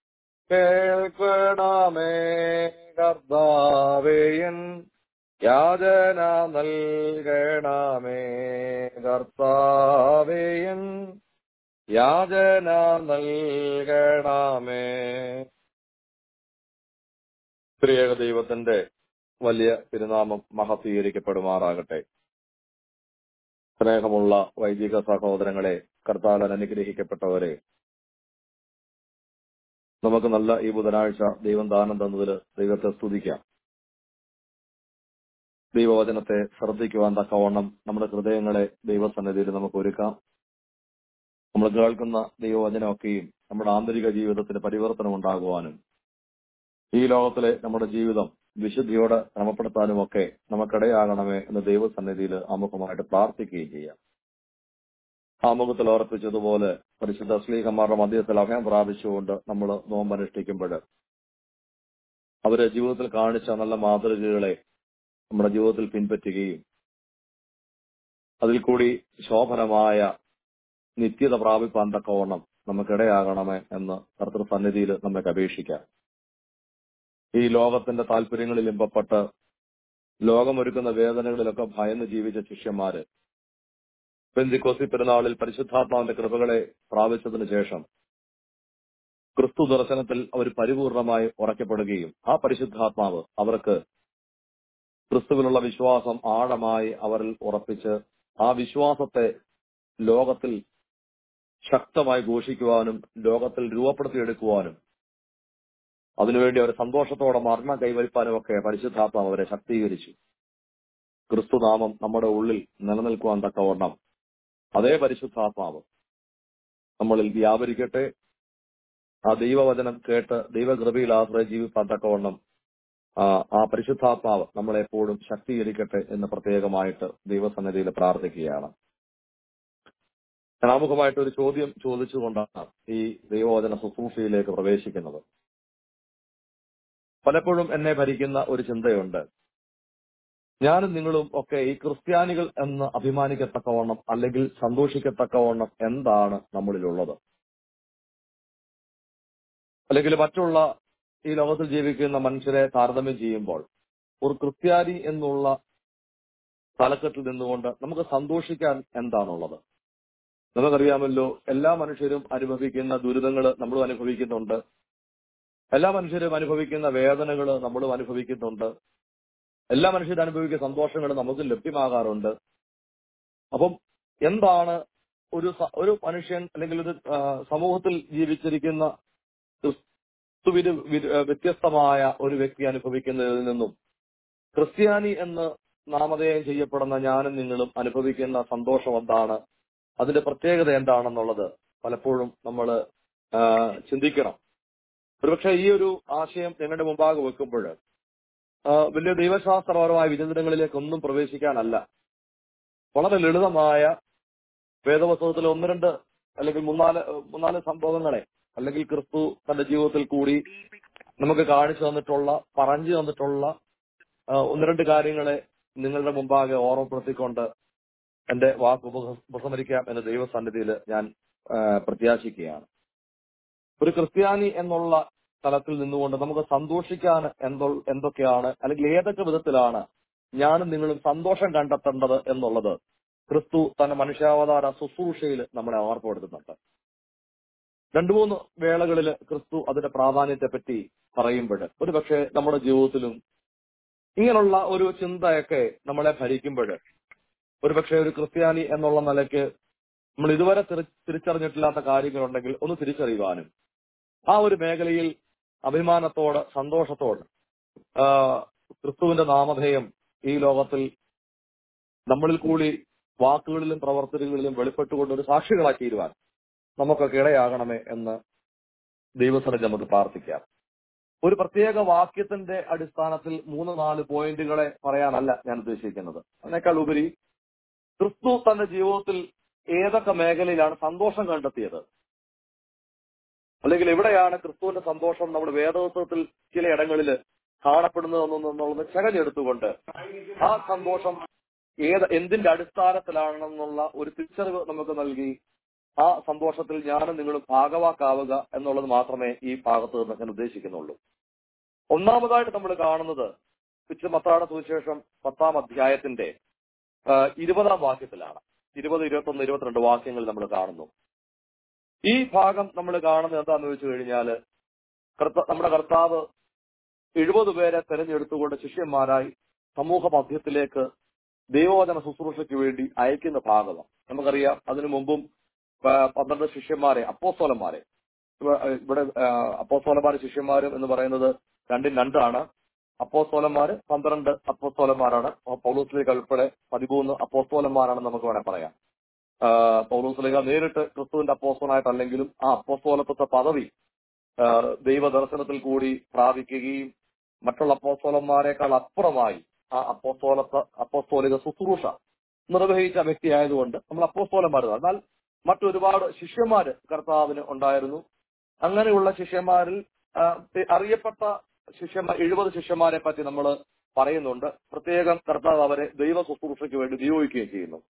കേൾക്കണമേ കർത്താവേയൻ യാചന നൽകണമേ കർത്താവേയൻ യാചന നൽകണമേ ത്രിയേക ദൈവത്തിന്റെ വലിയ തിരുനാമം മഹത്വീകരിക്കപ്പെടുമാറാകട്ടെ സ്നേഹമുള്ള വൈദിക സഹോദരങ്ങളെ കർത്താലൻ അനുഗ്രഹിക്കപ്പെട്ടവരെ നമുക്ക് നല്ല ഈ ബുധനാഴ്ച ദൈവം ദാനം തന്നതിൽ ദൈവത്തെ സ്തുതിക്കാം ദൈവവചനത്തെ ശ്രദ്ധിക്കുവാൻ തക്കവണ്ണം നമ്മുടെ ഹൃദയങ്ങളെ ദൈവസന്നിധിയിൽ നമുക്ക് ഒരുക്കാം നമ്മൾ കേൾക്കുന്ന ദൈവവചനമൊക്കെയും നമ്മുടെ ആന്തരിക ജീവിതത്തിന് പരിവർത്തനം ഉണ്ടാകുവാനും ഈ ലോകത്തിലെ നമ്മുടെ ജീവിതം വിശുദ്ധിയോടെ ക്രമപ്പെടുത്താനുമൊക്കെ നമുക്കിടയാകണമേ എന്ന് ദൈവസന്നിധിയിൽ ആമുഖമായിട്ട് പ്രാർത്ഥിക്കുകയും ചെയ്യാം ആമുഖത്തിൽ ഓർപ്പിച്ചതുപോലെ പരിശുദ്ധ സ്ലീഹന്മാരുടെ മധ്യത്തിൽ അഭയം പ്രാപിച്ചുകൊണ്ട് നമ്മൾ നോമ്പനുഷ്ഠിക്കുമ്പോൾ അവര് ജീവിതത്തിൽ കാണിച്ച നല്ല മാതൃകകളെ നമ്മുടെ ജീവിതത്തിൽ പിൻപറ്റുകയും അതിൽ കൂടി ശോഭനമായ നിത്യത പ്രാപിപ്പാൻ തക്കവണ്ണം നമുക്കിടയാകണമേ എന്ന് കർത്തൃ സന്നിധിയിൽ നമുക്ക് അപേക്ഷിക്കാം ഈ ലോകത്തിന്റെ താല്പര്യങ്ങളിൽ ഇമ്പപ്പെട്ട് ലോകമൊരുക്കുന്ന വേദനകളിലൊക്കെ ഭയന്ന് ജീവിച്ച ശിഷ്യന്മാര് പെന്തിക്കോസി പെരുന്നാളിൽ പരിശുദ്ധാത്മാവിന്റെ കൃപകളെ പ്രാപിച്ചതിനു ശേഷം ക്രിസ്തു ദർശനത്തിൽ അവർ പരിപൂർണമായി ഉറക്കപ്പെടുകയും ആ പരിശുദ്ധാത്മാവ് അവർക്ക് ക്രിസ്തുവിലുള്ള വിശ്വാസം ആഴമായി അവരിൽ ഉറപ്പിച്ച് ആ വിശ്വാസത്തെ ലോകത്തിൽ ശക്തമായി ഘോഷിക്കുവാനും ലോകത്തിൽ രൂപപ്പെടുത്തിയെടുക്കുവാനും അതിനുവേണ്ടി അവർ സന്തോഷത്തോടെ മരണം കൈവരിപ്പാനും ഒക്കെ പരിശുദ്ധാത്മാവ് അവരെ ശക്തീകരിച്ചു ക്രിസ്തുനാമം നമ്മുടെ ഉള്ളിൽ നിലനിൽക്കുവാൻ തക്കവണ്ണം അതേ പരിശുദ്ധാത്മാവ് നമ്മളിൽ വ്യാപരിക്കട്ടെ ആ ദൈവവചനം കേട്ട് ദൈവകൃപയിൽ ആശ്രയ ജീവിപ്പാൻ തക്കവണ്ണം ആ, ആ പരിശുദ്ധാത്മാവ് നമ്മളെപ്പോഴും ശക്തീകരിക്കട്ടെ എന്ന് പ്രത്യേകമായിട്ട് ദൈവസന്നിധിയിൽ പ്രാർത്ഥിക്കുകയാണ് ഞാൻ ആമുഖമായിട്ട് ഒരു ചോദ്യം ചോദിച്ചുകൊണ്ടാണ് ഈ ദൈവവചന ശുശ്രൂഷയിലേക്ക് പ്രവേശിക്കുന്നത് പലപ്പോഴും എന്നെ ഭരിക്കുന്ന ഒരു ചിന്തയുണ്ട് ഞാനും നിങ്ങളും ഒക്കെ ഈ ക്രിസ്ത്യാനികൾ എന്ന് അഭിമാനിക്കത്തക്കവണ്ണം അല്ലെങ്കിൽ സന്തോഷിക്കത്തക്കവണ്ണം എന്താണ് നമ്മളിലുള്ളത് അല്ലെങ്കിൽ മറ്റുള്ള ഈ ലോകത്തിൽ ജീവിക്കുന്ന മനുഷ്യരെ താരതമ്യം ചെയ്യുമ്പോൾ ഒരു ക്രിസ്ത്യാനി എന്നുള്ള തലക്കെട്ടിൽ നിന്നുകൊണ്ട് നമുക്ക് സന്തോഷിക്കാൻ എന്താണുള്ളത് നമുക്കറിയാമല്ലോ എല്ലാ മനുഷ്യരും അനുഭവിക്കുന്ന ദുരിതങ്ങൾ നമ്മളും അനുഭവിക്കുന്നുണ്ട് എല്ലാ മനുഷ്യരും അനുഭവിക്കുന്ന വേദനകൾ നമ്മളും അനുഭവിക്കുന്നുണ്ട് എല്ലാ മനുഷ്യരും അനുഭവിക്കുന്ന സന്തോഷങ്ങൾ നമുക്ക് ലഭ്യമാകാറുണ്ട് അപ്പം എന്താണ് ഒരു സ- ഒരു മനുഷ്യൻ അല്ലെങ്കിൽ ഒരു ആ, സമൂഹത്തിൽ ജീവിച്ചിരിക്കുന്ന ക്രിസ്തുവിന് വി- ആ, വ്യത്യസ്തമായ ഒരു വ്യക്തി അനുഭവിക്കുന്നതിൽ നിന്നും ക്രിസ്ത്യാനി എന്ന് നാമധേയം ചെയ്യപ്പെടുന്ന ഞാനും നിങ്ങളും അനുഭവിക്കുന്ന സന്തോഷം എന്താണ് അതിന്റെ പ്രത്യേകത എന്താണെന്നുള്ളത് പലപ്പോഴും നമ്മൾ ചിന്തിക്കണം ഒരുപക്ഷെ ഈ ഒരു ആശയം ഞങ്ങളുടെ മുമ്പാകെ വെക്കുമ്പോൾ ആ, വലിയ ദൈവശാസ്ത്രപരമായ വിചിന്തനങ്ങളിലേക്കൊന്നും പ്രവേശിക്കാനല്ല വളരെ ലളിതമായ വേദപുസ്തകത്തിൽ ഒന്ന് രണ്ട് അല്ലെങ്കിൽ മൂന്നാല് മൂന്നാല് സംഭവങ്ങളെ അല്ലെങ്കിൽ ക്രിസ്തു തന്റെ ജീവിതത്തിൽ കൂടി നമുക്ക് കാണിച്ചു തന്നിട്ടുള്ള പറഞ്ഞു തന്നിട്ടുള്ള ആ, ഒന്ന് രണ്ട് കാര്യങ്ങളെ നിങ്ങളുടെ മുമ്പാകെ ഓർമ്മപ്പെടുത്തിക്കൊണ്ട് എന്റെ വാക്ക് ഉപ- ഉപസംഹരിക്കാം എന്ന ദൈവസന്നിധിയിൽ ഞാൻ ആ, പ്രത്യാശിക്കുകയാണ് ഒരു ക്രിസ്ത്യാനി എന്നുള്ള തലത്തിൽ നിന്നുകൊണ്ട് നമുക്ക് സന്തോഷിക്കാൻ എന്തോ എന്തൊക്കെയാണ് അല്ലെങ്കിൽ ഏതൊക്കെ വിധത്തിലാണ് ഞാനും നിങ്ങളും സന്തോഷം കണ്ടെത്തേണ്ടത് എന്നുള്ളത് ക്രിസ്തു തന്റെ മനുഷ്യാവതാര ശുശ്രൂഷയിൽ നമ്മളെ ഓർമ്മപ്പെടുത്തുന്നുണ്ട് രണ്ടു മൂന്ന് വേളകളിൽ ക്രിസ്തു അതിന്റെ പ്രാധാന്യത്തെ പറ്റി പറയുമ്പോൾ ഒരു പക്ഷേ നമ്മുടെ ജീവിതത്തിലും ഇങ്ങനെയുള്ള ഒരു ചിന്തയൊക്കെ നമ്മളെ ഭരിക്കുമ്പോൾ ഒരുപക്ഷെ ഒരു ക്രിസ്ത്യാനി എന്നുള്ള നിലയ്ക്ക് നമ്മൾ ഇതുവരെ തിരി- തിരിച്ചറിഞ്ഞിട്ടില്ലാത്ത കാര്യങ്ങളുണ്ടെങ്കിൽ ഒന്ന് തിരിച്ചറിയുവാനും ആ ഒരു മേഖലയിൽ അഭിമാനത്തോട് സന്തോഷത്തോട് ആ, ക്രിസ്തുവിന്റെ നാമധേയം ഈ ലോകത്തിൽ നമ്മളിൽ കൂടി വാക്കുകളിലും പ്രവർത്തനങ്ങളിലും വെളിപ്പെട്ടുകൊണ്ട് ഒരു സാക്ഷികളാക്കി തീരുവാൻ നമുക്കൊക്കെ ഇടയാകണമേ എന്ന് ദൈവസനം നമുക്ക് പ്രാർത്ഥിക്കാം ഒരു പ്രത്യേക വാക്യത്തിന്റെ അടിസ്ഥാനത്തിൽ മൂന്ന് നാല് പോയിന്റുകളെ പറയാനല്ല ഞാൻ ഉദ്ദേശിക്കുന്നത് അതിനേക്കാൾ ഉപരി ക്രിസ്തു തന്റെ ജീവിതത്തിൽ ഏതൊക്കെ മേഖലയിലാണ് സന്തോഷം കണ്ടെത്തിയത് അല്ലെങ്കിൽ എവിടെയാണ് ക്രിസ്തുവിന്റെ സന്തോഷം നമ്മുടെ വേദോത്സവത്തിൽ ചിലയിടങ്ങളിൽ കാണപ്പെടുന്നതെന്നുള്ളത് ചകഞ്ഞെടുത്തുകൊണ്ട് ആ സന്തോഷം ഏത് എന്തിന്റെ അടിസ്ഥാനത്തിലാണെന്നുള്ള ഒരു തിരിച്ചറിവ് നമുക്ക് നൽകി ആ സന്തോഷത്തിൽ ഞാനും നിങ്ങളും ഭാഗവാക്കാവുക എന്നുള്ളത് മാത്രമേ ഈ ഭാഗത്ത് നിന്ന് ഞാൻ ഉദ്ദേശിക്കുന്നുള്ളൂ ഒന്നാമതായിട്ട് നമ്മൾ കാണുന്നത് പിച്ചുമത്താട സുവിശേഷം പത്താം അധ്യായത്തിന്റെ ആ, ഇരുപതാം വാക്യത്തിലാണ് ഇരുപത് ഇരുപത്തൊന്ന് ഇരുപത്തിരണ്ട് വാക്യങ്ങൾ നമ്മൾ കാണുന്നു ഈ ഭാഗം നമ്മൾ കാണുന്നത് എന്താന്ന് വെച്ച് കഴിഞ്ഞാല് കർത്ത- നമ്മുടെ കർത്താവ് എഴുപത് പേരെ തെരഞ്ഞെടുത്തുകൊണ്ട് ശിഷ്യന്മാരായി സമൂഹ മധ്യത്തിലേക്ക് ദൈവവചന ശുശ്രൂഷയ്ക്ക് വേണ്ടി അയക്കുന്ന ഭാഗമാണ് നമുക്കറിയാം അതിനു മുമ്പും ആ, പന്ത്രണ്ട് ശിഷ്യന്മാരെ അപ്പോസ്തോലന്മാരെ ഇവ- ഇവിടെ ആ, അപ്പോസ്തോലന്മാരും ശിഷ്യന്മാരും എന്ന് പറയുന്നത് രണ്ടും രണ്ടാണ് അപ്പോസ്തോലന്മാര് പന്ത്രണ്ട് അപ്പോസ്തോലന്മാരാണ് പൗലോസിലേക്ക് ഉൾപ്പെടെ പതിമൂന്ന് അപ്പോസ്തോലന്മാരാണെന്ന് നമുക്ക് വേണേൽ പറയാം ആ, പൗലോസിലേക്ക് നേരിട്ട് ക്രിസ്തുവിന്റെ അപ്പോസ്തോലായിട്ടല്ലെങ്കിലും ആ അപ്പോസ്തോലത്വത്തെ പദവി ആ, ദൈവ ദർശനത്തിൽ കൂടി പ്രാപിക്കുകയും മറ്റുള്ള അപ്പോസ്തോലന്മാരെക്കാൾ അപ്പുറമായി ആ അപ്പോസ്തോലത്വ അപ്പോസ്തോലിക ശുശ്രൂഷ നിർവഹിച്ച വ്യക്തിയായതുകൊണ്ട് നമ്മൾ അപ്പോസ്തോലന്മാർ എന്നാൽ മറ്റൊരുപാട് ശിഷ്യന്മാര് കർത്താവിന് ഉണ്ടായിരുന്നു അങ്ങനെയുള്ള ശിഷ്യന്മാരിൽ ആ, അറിയപ്പെട്ട ശിഷ്യന്മാർ എഴുപത് ശിഷ്യന്മാരെ പറ്റി നമ്മൾ പറയുന്നുണ്ട് പ്രത്യേകം കർത്താവ് അവരെ ദൈവ ശുശ്രൂഷയ്ക്ക് വേണ്ടി നിയോഗിക്കുകയും ചെയ്യുന്നു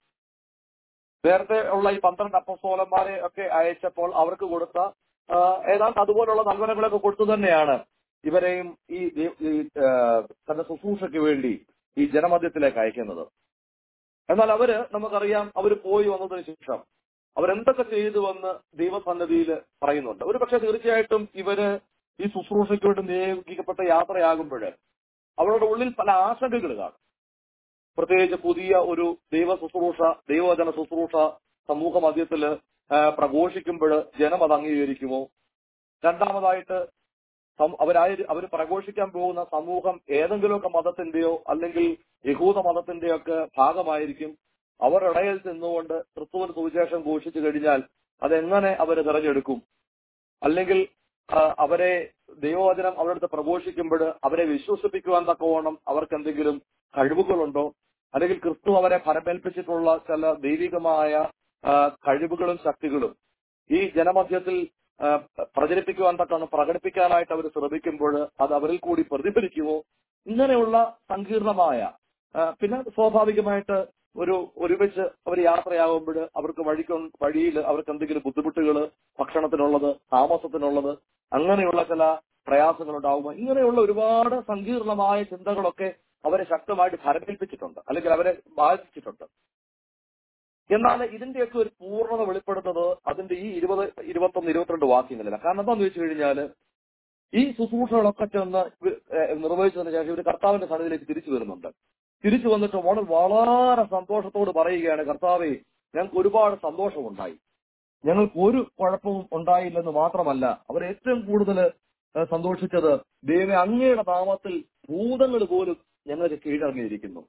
നേരത്തെ ഉള്ള ഈ പന്ത്രണ്ട് അപ്പസ്തോലന്മാരെ ഒക്കെ അയച്ചപ്പോൾ അവർക്ക് കൊടുത്ത ആ, ഏതാണ്ട് അതുപോലുള്ള നൽവനങ്ങളൊക്കെ കൊടുത്തു തന്നെയാണ് ഇവരെയും ഈ ദൈ- ഈ, ആ, തന്റെ ശുശ്രൂഷയ്ക്ക് വേണ്ടി ഈ ജനമധ്യത്തിലേക്ക് അയക്കുന്നത് എന്നാൽ അവര് നമുക്കറിയാം അവർ പോയി വന്നതിന് ശേഷം അവരെന്തൊക്കെ ചെയ്തുവെന്ന് ദൈവസന്നദ്ധിയിൽ പറയുന്നുണ്ട് ഒരു പക്ഷേ തീർച്ചയായിട്ടും ഇവര് ഈ ശുശ്രൂഷയ്ക്ക് വേണ്ടി നിയോഗിക്കപ്പെട്ട യാത്രയാകുമ്പോൾ അവരുടെ ഉള്ളിൽ പല ആശങ്കകൾ കാണും പ്രത്യേകിച്ച് പുതിയ ഒരു ദൈവ ശുശ്രൂഷ ദൈവവചന ശുശ്രൂഷ സമൂഹ മധ്യത്തില് പ്രഘോഷിക്കുമ്പോൾ ജനം അത് അംഗീകരിക്കുമോ രണ്ടാമതായിട്ട് സം- അവരായി അവർ പ്രഘോഷിക്കാൻ പോകുന്ന സമൂഹം ഏതെങ്കിലുമൊക്കെ മതത്തിന്റെയോ അല്ലെങ്കിൽ യഹൂദ മതത്തിന്റെയോ ഒക്കെ ഭാഗമായിരിക്കും അവർ ഇടയിൽ നിന്നുകൊണ്ട് ക്രിസ്തുവിന് സുവിശേഷം ഘോഷിച്ചു കഴിഞ്ഞാൽ അതെങ്ങനെ അവർ തിരഞ്ഞെടുക്കും അല്ലെങ്കിൽ ആ, അവരെ ദൈവവചനം അവരുടെ അടുത്ത് പ്രഘോഷിക്കുമ്പോൾ അവരെ വിശ്വസിപ്പിക്കുവാൻ തക്കവണ്ണം അവർക്ക് എന്തെങ്കിലും കഴിവുകളുണ്ടോ അല്ലെങ്കിൽ ക്രിസ്തു അവരെ ഫലമേൽപ്പിച്ചിട്ടുള്ള ചില ദൈവികമായ ആ, കഴിവുകളും ശക്തികളും ഈ ജനമധ്യത്തിൽ ആ, പ്രചരിപ്പിക്കുവാൻ തക്കവണ്ണം പ്രകടിപ്പിക്കാനായിട്ട് അവർ ശ്രമിക്കുമ്പോൾ അത് അവരിൽ കൂടി പ്രതിഫലിക്കുമോ ഇങ്ങനെയുള്ള സങ്കീർണമായ ആ, പിന്നെ സ്വാഭാവികമായിട്ട് ഒരു ഒരുമിച്ച് അവർ യാത്രയാകുമ്പോൾ അവർക്ക് വഴിക്കൊ വഴിയിൽ അവർക്ക് എന്തെങ്കിലും ബുദ്ധിമുട്ടുകൾ ഭക്ഷണത്തിനുള്ളത് താമസത്തിനുള്ളത് അങ്ങനെയുള്ള ചില പ്രയാസങ്ങൾ ഉണ്ടാകുമ്പോൾ ഇങ്ങനെയുള്ള ഒരുപാട് സങ്കീർണമായ ചിന്തകളൊക്കെ അവരെ ശക്തമായിട്ട് ഭരമേൽപ്പിച്ചിട്ടുണ്ട് അല്ലെങ്കിൽ അവരെ ബാധിച്ചിട്ടുണ്ട് എന്നാൽ ഇതിന്റെയൊക്കെ ഒരു പൂർണ്ണത വെളിപ്പെടുന്നത് അതിന്റെ ഈ ഇരുപത് ഇരുപത്തൊന്ന് ഇരുപത്തിരണ്ട് വാക്യങ്ങളിലാണ് കാരണം എന്താണെന്ന് വെച്ച് കഴിഞ്ഞാൽ ഈ ശുശ്രൂഷകളൊക്കെ ചെന്ന് ഇവർ, ഏഹ്, നിർവഹിച്ചതിന് ശേഷം ഇവർ കർത്താവിന്റെ സന്നിധിയിലേക്ക് തിരിച്ചു വരുന്നുണ്ട് തിരിച്ചു വന്നിട്ട് വളരെ വളരെ സന്തോഷത്തോട് പറയുകയാണ് കർത്താവെ ഞങ്ങൾക്ക് ഒരുപാട് സന്തോഷമുണ്ടായി ഞങ്ങൾക്ക് ഒരു കുഴപ്പവും ഉണ്ടായില്ലെന്ന് മാത്രമല്ല അവർ ഏറ്റവും കൂടുതൽ ഏഹ്, സന്തോഷിച്ചത് ദൈവം അങ്ങയുടെ നാമത്തിൽ ഭൂതങ്ങൾ പോലും ഞങ്ങൾക്ക് കീഴടങ്ങിയിരിക്കുന്നു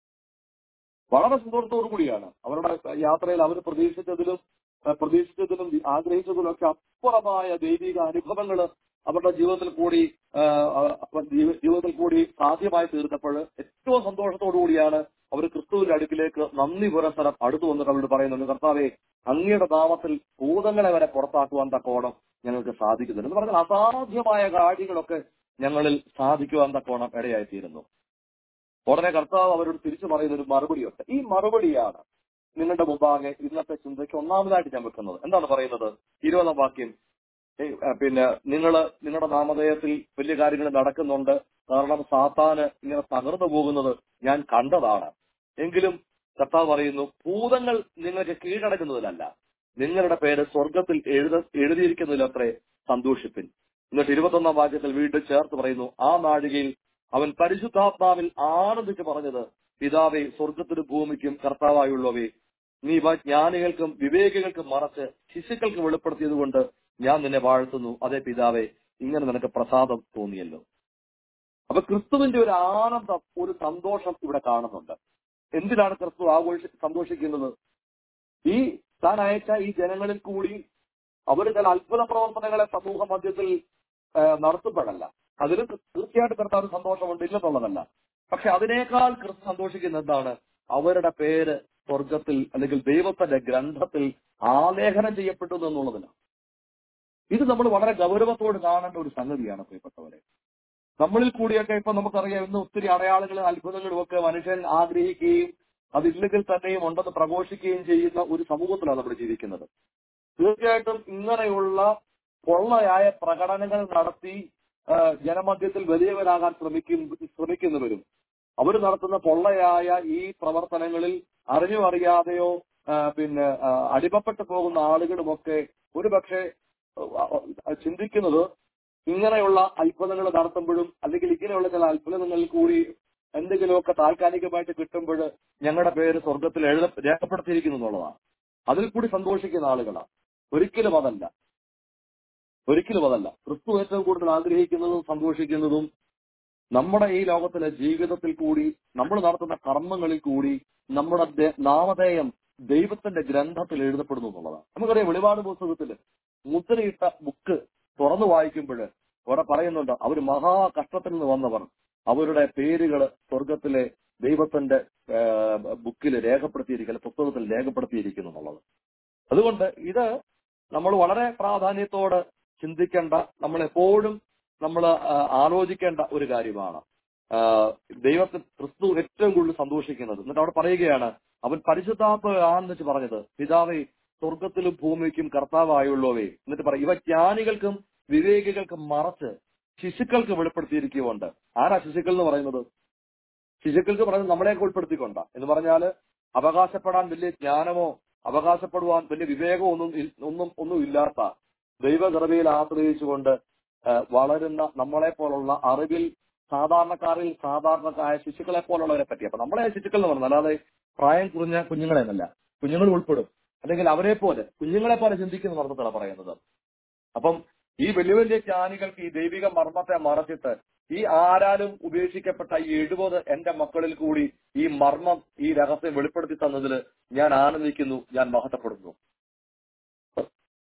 വളരെ സന്തോഷത്തോടു കൂടിയാണ് അവരുടെ യാത്രയിൽ അവർ പ്രതീക്ഷിച്ചതിലും ഏഹ്, പ്രതീക്ഷിച്ചതിലും ആഗ്രഹിച്ചതിലും ഒക്കെ അപ്പുറമായ ദൈവിക അനുഭവങ്ങൾ അവരുടെ ജീവിതത്തിൽ കൂടി ഏഹ്, അവർ ജീവ- ജീവിതത്തിൽ കൂടി സാധ്യമായി തീർന്നപ്പോൾ ഏറ്റവും സന്തോഷത്തോടു കൂടിയാണ് അവർ ക്രിസ്തുവിന്റെ അടുക്കിലേക്ക് നന്ദി പുരസരം അടുത്തു വന്നിട്ട് അവരോട് പറയുന്നുണ്ട് കർത്താവെ അങ്ങയുടെ നാമത്തിൽ ഭൂതങ്ങളെ വരെ പുറത്താക്കുവാൻ തക്കോണം ഞങ്ങൾക്ക് സാധിക്കുന്നുണ്ട് എന്ന് പറഞ്ഞാൽ അസാധ്യമായ കാര്യങ്ങളൊക്കെ ഞങ്ങളിൽ സാധിക്കുവാൻ തക്കോണം ഇടയായിത്തീരുന്നു ഉടനെ കർത്താവ് അവരോട് തിരിച്ചു പറയുന്ന ഒരു മറുപടിയുണ്ട് ഈ മറുപടിയാണ് നിങ്ങളുടെ മുമ്പാകെ ഇന്നത്തെ ചിന്തയ്ക്ക് ഒന്നാമതായിട്ട് ഞാൻ വെക്കുന്നത് എന്താണ് പറയുന്നത് ഇരുപതാം വാക്യം ഏയ്, ആ, പിന്നെ നിങ്ങൾ നിങ്ങളുടെ നാമധേയത്തിൽ വലിയ കാര്യങ്ങൾ നടക്കുന്നുണ്ട് കാരണം സാത്താന് ഇങ്ങനെ തകർന്നു പോകുന്നത് ഞാൻ കണ്ടതാണ് എങ്കിലും കർത്താവ് പറയുന്നു ഭൂതങ്ങൾ നിങ്ങൾക്ക് കീഴടങ്ങുന്നതിലല്ല നിങ്ങളുടെ പേര് സ്വർഗത്തിൽ എഴുത എഴുതിയിരിക്കുന്നതിലത്രേ സന്തോഷിപ്പിൻ എന്നിട്ട് ഇരുപത്തൊന്നാം വാക്യത്തിൽ വീണ്ടും ചേർത്ത് പറയുന്നു ആ നാഴികയിൽ അവൻ പരിശുദ്ധാത്മാവിൽ ആനന്ദിച്ച് പറഞ്ഞത് പിതാവേ സ്വർഗത്തിനും ഭൂമിക്കും കർത്താവായുള്ളവേ നീ ഇവ ജ്ഞാനികൾക്കും വിവേകികൾക്കും മറച്ച് ശിശുക്കൾക്ക് വെളിപ്പെടുത്തിയത് കൊണ്ട് ഞാൻ നിന്നെ വാഴ്ത്തുന്നു അതേ പിതാവേ ഇങ്ങനെ നിനക്ക് പ്രസാദം തോന്നിയല്ലോ അപ്പൊ ക്രിസ്തുവിന്റെ ഒരു ആനന്ദം ഒരു സന്തോഷം ഇവിടെ കാണുന്നുണ്ട് എന്തിനാണ് ക്രിസ്തു ആഘോഷി സന്തോഷിക്കുന്നത് ഈ താൻ അയച്ച ഈ ജനങ്ങളിൽ കൂടി അവർ ചില അത്ഭുത പ്രവർത്തനങ്ങളെ സമൂഹ മധ്യത്തിൽ ആ, നടത്തുമ്പോഴല്ല അതിലും തീർച്ചയായിട്ടും കർത്താവ് സന്തോഷമുണ്ട് ഇല്ലെന്നുള്ളതല്ല പക്ഷെ അതിനേക്കാൾ ക്രിസ്തു സന്തോഷിക്കുന്ന എന്താണ് അവരുടെ പേര് സ്വർഗത്തിൽ അല്ലെങ്കിൽ ദൈവത്തിന്റെ ഗ്രന്ഥത്തിൽ ആലേഖനം ചെയ്യപ്പെട്ടു എന്നുള്ളതിനാണ് ഇത് നമ്മൾ വളരെ ഗൗരവത്തോട് കാണേണ്ട ഒരു സംഗതിയാണ് പ്രിയപ്പെട്ടവരെ നമ്മളിൽ കൂടിയൊക്കെ ഇപ്പൊ നമുക്കറിയാം ഇന്ന് ഒത്തിരി അടയാളങ്ങളും അത്ഭുതങ്ങളും ഒക്കെ മനുഷ്യൻ ആഗ്രഹിക്കുകയും അതില്ലെങ്കിൽ തന്നെയും ഉണ്ടെന്ന് പ്രഘോഷിക്കുകയും ചെയ്യുന്ന ഒരു സമൂഹത്തിലാണ് നമ്മൾ ജീവിക്കുന്നത് തീർച്ചയായിട്ടും ഇങ്ങനെയുള്ള പൊള്ളയായ പ്രകടനങ്ങൾ നടത്തി ആ, ജനമധ്യത്തിൽ വലിയവരാകാൻ ശ്രമിക്കും ശ്രമിക്കുന്നവരും അവർ നടത്തുന്ന പൊള്ളയായ ഈ പ്രവർത്തനങ്ങളിൽ അറിഞ്ഞോ അറിയാതെയോ ആ, പിന്നെ ആ, അടിമപ്പെട്ടു പോകുന്ന ആളുകളുമൊക്കെ ഒരുപക്ഷെ ആ, ആ, ചിന്തിക്കുന്നത് ഇങ്ങനെയുള്ള അത്ഭുതങ്ങൾ നടത്തുമ്പോഴും അല്ലെങ്കിൽ ഇങ്ങനെയുള്ള ചില അത്ഭുതങ്ങളിൽ കൂടി എന്തെങ്കിലുമൊക്കെ താൽക്കാലികമായിട്ട് കിട്ടുമ്പോൾ ഞങ്ങളുടെ പേര് സ്വർഗത്തിൽ എഴുത രേഖപ്പെടുത്തിയിരിക്കുന്നു എന്നുള്ളതാണ് അതിൽ കൂടി സന്തോഷിക്കുന്ന ആളുകളാണ് ഒരിക്കലും അതല്ല ഒരിക്കലും അതല്ല ക്രിസ്തു ഏറ്റവും കൂടുതൽ ആഗ്രഹിക്കുന്നതും സന്തോഷിക്കുന്നതും നമ്മുടെ ഈ ലോകത്തിലെ ജീവിതത്തിൽ കൂടി നമ്മൾ നടത്തുന്ന കർമ്മങ്ങളിൽ കൂടി നമ്മുടെ ദേ- നാമധേയം ദൈവത്തിന്റെ ഗ്രന്ഥത്തിൽ എഴുതപ്പെടുന്നു എന്നുള്ളതാണ് നമുക്കറിയാം വെളിപാട് പുസ്തകത്തിൽ മുദ്രയിട്ട ബുക്ക് തുറന്നു വായിക്കുമ്പോൾ അവിടെ പറയുന്നുണ്ട് അവർ മഹാകഷ്ടത്തിൽ നിന്ന് വന്നവർ അവരുടെ പേരുകൾ സ്വർഗത്തിലെ ദൈവത്തിന്റെ ബുക്കിൽ രേഖപ്പെടുത്തിയിരിക്കുന്നു പുസ്തകത്തിൽ രേഖപ്പെടുത്തിയിരിക്കുന്നു എന്നുള്ളത് അതുകൊണ്ട് ഇത് നമ്മൾ വളരെ പ്രാധാന്യത്തോട് ചിന്തിക്കേണ്ട നമ്മൾ എപ്പോഴും നമ്മൾ ആലോചിക്കേണ്ട ഒരു കാര്യമാണ് ആ, ദൈവത്തിൽ ക്രിസ്തു ഏറ്റവും കൂടുതൽ സന്തോഷിക്കുന്നത് എന്നിട്ട് അവിടെ പറയുകയാണ് അവൻ പരിശുദ്ധാത്മ ആണെന്ന് പറഞ്ഞത് പിതാവേ സ്വർഗത്തിലും ഭൂമിക്കും കർത്താവായുള്ളവേ എന്നിട്ട് പറയും ഇവ ജ്ഞാനികൾക്കും വിവേകികൾക്കും മറച്ച് ശിശുക്കൾക്ക് വെളിപ്പെടുത്തിയിരിക്കുന്നുണ്ട് ആരാ ശിശുക്കൾ എന്ന് പറയുന്നത് ശിശുക്കൾക്ക് പറയുന്നത് നമ്മളെയൊക്കെ ഉൾപ്പെടുത്തിക്കൊണ്ട എന്ന് പറഞ്ഞാല് അവകാശപ്പെടാൻ വലിയ ജ്ഞാനമോ അവകാശപ്പെടുവാൻ വലിയ വിവേകമോ ഒന്നും ഇൽ- ഒന്നും ഒന്നും ഇല്ലാത്ത ദൈവകൃപയിൽ ആശ്രയിച്ചുകൊണ്ട് ആ, വളരുന്ന നമ്മളെ പോലുള്ള അറിവിൽ സാധാരണക്കാരിൽ സാധാരണക്കാരായ ശിശുക്കളെ പോലുള്ളവരെ പറ്റി അപ്പൊ നമ്മളെ ശിശുക്കൾ എന്ന് പറഞ്ഞാൽ അല്ലാതെ പ്രായം കുറഞ്ഞ കുഞ്ഞുങ്ങളെ എന്നല്ല കുഞ്ഞുങ്ങൾ ഉൾപ്പെടും അല്ലെങ്കിൽ അവരെ പോലെ കുഞ്ഞുങ്ങളെ പോലെ ചിന്തിക്കുന്ന അർത്ഥത്തിലാണ് പറയുന്നത് അപ്പം ഈ വലിയ വലിയ ജ്ഞാനികൾക്ക് ഈ ദൈവിക മർമ്മത്തെ മറച്ചിട്ട് ഈ ആരാലും ഉപേക്ഷിക്കപ്പെട്ട ഈ എഴുപത് എന്റെ മക്കളിൽ കൂടി ഈ മർമ്മം ഈ രഹസ്യം വെളിപ്പെടുത്തി തന്നതിൽ ഞാൻ ആനന്ദിക്കുന്നു ഞാൻ മഹത്വപ്പെടുന്നു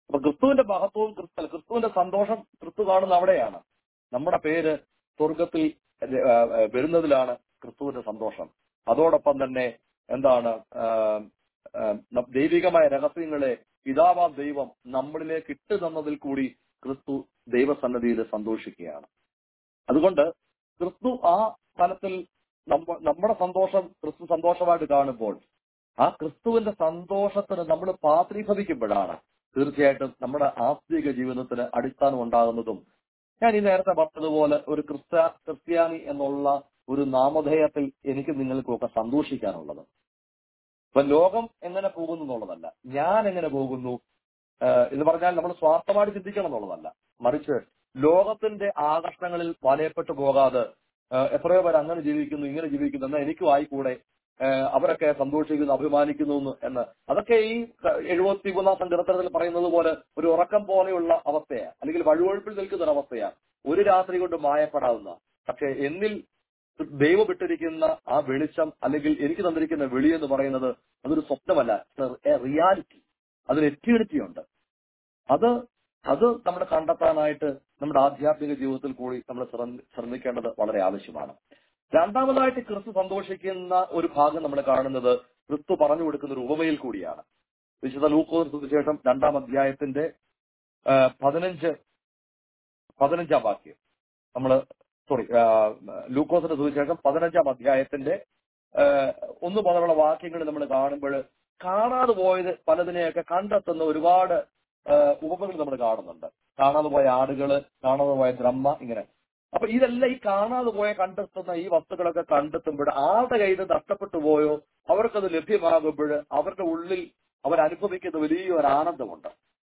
അപ്പൊ ക്രിസ്തുവിന്റെ മഹത്വവും ക്രിസ്തു അല്ല, ക്രിസ്തുവിന്റെ സന്തോഷം ക്രിസ്തു കാണുന്ന അവിടെയാണ് നമ്മുടെ പേര് സ്വർഗത്തിൽ ഏഹ്, ഏഹ്, വരുന്നതിലാണ് ക്രിസ്തുവിന്റെ സന്തോഷം അതോടൊപ്പം തന്നെ എന്താണ് ആഹ്, ആഹ്, ന- ദൈവികമായ രഹസ്യങ്ങളെ പിതാവാം ദൈവം നമ്മളിലേക്ക് ഇട്ട് തന്നതിൽ കൂടി ക്രിസ്തു ദൈവസന്നദ്ധിയിൽ സന്തോഷിക്കുകയാണ് അതുകൊണ്ട് ക്രിസ്തു ആ തലത്തിൽ നമ്മ- നമ്മുടെ സന്തോഷം ക്രിസ്തു സന്തോഷമായിട്ട് കാണുമ്പോൾ ആ ക്രിസ്തുവിന്റെ സന്തോഷത്തിന് നമ്മൾ പാത്രീഭവിക്കുമ്പോഴാണ് തീർച്ചയായിട്ടും നമ്മുടെ ആത്മീക ജീവിതത്തിന് അടിസ്ഥാനം ഉണ്ടാകുന്നതും ഞാൻ ഈ നേരത്തെ പറഞ്ഞതുപോലെ ഒരു ക്രിസ്ത്യ ക്രിസ്ത്യാനി എന്നുള്ള ഒരു നാമധേയത്തിൽ എനിക്ക് നിങ്ങൾക്കൊക്കെ സന്തോഷിക്കാനുള്ളത് ഇപ്പൊ ലോകം എങ്ങനെ പോകുന്നു എന്നുള്ളതല്ല ഞാൻ എങ്ങനെ പോകുന്നു ആഹ് എന്ന് പറഞ്ഞാൽ നമ്മൾ സ്വാർത്ഥമായിട്ട് ചിന്തിക്കണം എന്നുള്ളതല്ല മറിച്ച് ലോകത്തിന്റെ ആകർഷണങ്ങളിൽ വലയപ്പെട്ടു പോകാതെ ആഹ് എത്രയോ പേർ അങ്ങനെ ജീവിക്കുന്നു ഇങ്ങനെ ജീവിക്കുന്നു എന്നാൽ എനിക്കും ആയിക്കൂടെ ആഹ് അവരൊക്കെ സന്തോഷിക്കുന്നു അഭിമാനിക്കുന്നു എന്ന് എന്ന് അതൊക്കെ ഈ എഴുപത്തി മൂന്നാം സങ്കീർത്തനത്തിൽ പറയുന്നത് പോലെ ഒരു ഉറക്കം പോലെയുള്ള അവസ്ഥയാണ് അല്ലെങ്കിൽ വഴുവഴുപ്പിൽ നിൽക്കുന്ന ഒരു അവസ്ഥയാണ് ഒരു രാത്രി കൊണ്ട് മായപ്പെടാവുന്ന പക്ഷെ എന്നിൽ ദൈവം ഇട്ടിരിക്കുന്ന ആ വെളിച്ചം അല്ലെങ്കിൽ എനിക്ക് തന്നിരിക്കുന്ന വെളി എന്ന് പറയുന്നത് അതൊരു സ്വപ്നമല്ല റിയാലിറ്റി അതിന് എറ്റിണിറ്റി ഉണ്ട് അത് അത് നമ്മൾ കണ്ടെത്താനായിട്ട് നമ്മുടെ ആധ്യാത്മിക ജീവിതത്തിൽ കൂടി നമ്മൾ ശ്രദ്ധ- ശ്രദ്ധിക്കേണ്ടത് വളരെ ആവശ്യമാണ് രണ്ടാമതായിട്ട് ക്രിസ്തു സന്തോഷിക്കുന്ന ഒരു ഭാഗം നമ്മൾ കാണുന്നത് ക്രിസ്തു പറഞ്ഞു കൊടുക്കുന്ന ഒരു ഉപമയിൽ കൂടിയാണ് വിശുദ്ധ ലൂക്കോസ് സുവിശേഷം രണ്ടാം അധ്യായത്തിന്റെ ആ, പതിനഞ്ച് പതിനഞ്ചാം വാക്യം നമ്മൾ സോറി ലൂക്കോസിന്റെ സുവിശേഷം പതിനഞ്ചാം അധ്യായത്തിന്റെ ആ, ഒന്ന് മുതലുള്ള വാക്യങ്ങൾ നമ്മൾ കാണുമ്പോൾ കാണാതെ പോയത് പലതിനെയൊക്കെ കണ്ടെത്തുന്ന ഒരുപാട് ആ, ഉപമകൾ നമ്മൾ കാണുന്നുണ്ട് കാണാതെ പോയ ആടുകള് കാണാതെ പോയ ബ്രഹ്മ ഇങ്ങനെ അപ്പൊ ഇതെല്ലാം ഈ കാണാതെ പോയ കണ്ടെത്തുന്ന ഈ വസ്തുക്കളൊക്കെ കണ്ടെത്തുമ്പോൾ ആരുടെ കയ്യിൽ നഷ്ടപ്പെട്ടു പോയോ അവർക്കത് ലഭ്യമാകുമ്പോൾ അവരുടെ ഉള്ളിൽ അവരനുഭവിക്കുന്ന വലിയൊരു ആനന്ദമുണ്ട്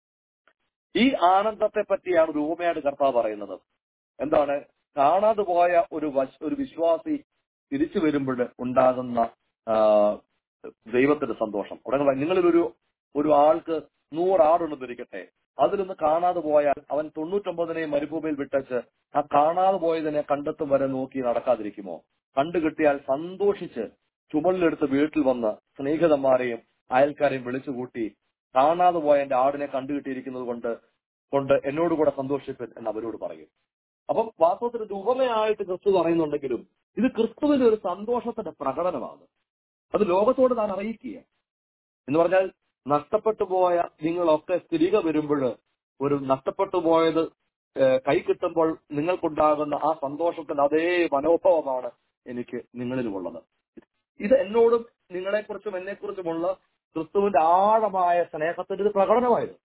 ഈ ആനന്ദത്തെ പറ്റിയാണ് രൂപമയായിട്ട് കർത്താവ് പറയുന്നത് എന്താണ് കാണാതെ പോയ ഒരു വശ- ഒരു വിശ്വാസി തിരിച്ചു വരുമ്പോൾ ഉണ്ടാകുന്ന ആ, ദൈവത്തിന്റെ സന്തോഷം ഉടനെ നിങ്ങളിലൊരു ഒരു ആൾക്ക് നൂറാടുണ്ടെന്ന് ഇരിക്കട്ടെ അതിലൊന്ന് കാണാതെ പോയാൽ അവൻ തൊണ്ണൂറ്റൊമ്പതിനെയും മരുഭൂമിയിൽ വിട്ടച്ച് ആ കാണാതെ പോയതിനെ കണ്ടെത്തും വരെ നോക്കി നടക്കാതിരിക്കുമോ കണ്ടു കിട്ടിയാൽ സന്തോഷിച്ച് ചുമലിലെടുത്ത് വീട്ടിൽ വന്ന് സ്നേഹിതന്മാരെയും അയൽക്കാരെയും വിളിച്ചുകൂട്ടി കാണാതെ പോയ എന്റെ ആടിനെ കണ്ടുകിട്ടിയിരിക്കുന്നത് കൊണ്ട് കൊണ്ട് എന്നോട് കൂടെ സന്തോഷിപ്പൻ എന്ന് അവരോട് പറയും അപ്പം വാസ്തവത്തിൽ ഇത് ഉപമയായിട്ട് ക്രിസ്തു പറയുന്നുണ്ടെങ്കിലും ഇത് ക്രിസ്തുവിന്റെ ഒരു സന്തോഷത്തിന്റെ പ്രകടനമാണ് അത് ലോകത്തോട് താൻ അറിയിക്കുക എന്ന് പറഞ്ഞാൽ നഷ്ടപ്പെട്ടു പോയ നിങ്ങളൊക്കെ തിരികെ വരുമ്പോൾ ഒരു നഷ്ടപ്പെട്ടു പോയത് ഏഹ്, കൈ കിട്ടുമ്പോൾ നിങ്ങൾക്കുണ്ടാകുന്ന ആ സന്തോഷത്തിന്റെ അതേ മനോഭാവമാണ് എനിക്ക് നിങ്ങളിലുമുള്ളത് ഇത് എന്നോടും നിങ്ങളെക്കുറിച്ചും എന്നെക്കുറിച്ചുമുള്ള ക്രിസ്തുവിന്റെ ആഴമായ സ്നേഹത്തിന്റെ ഒരു പ്രകടനമായിരുന്നു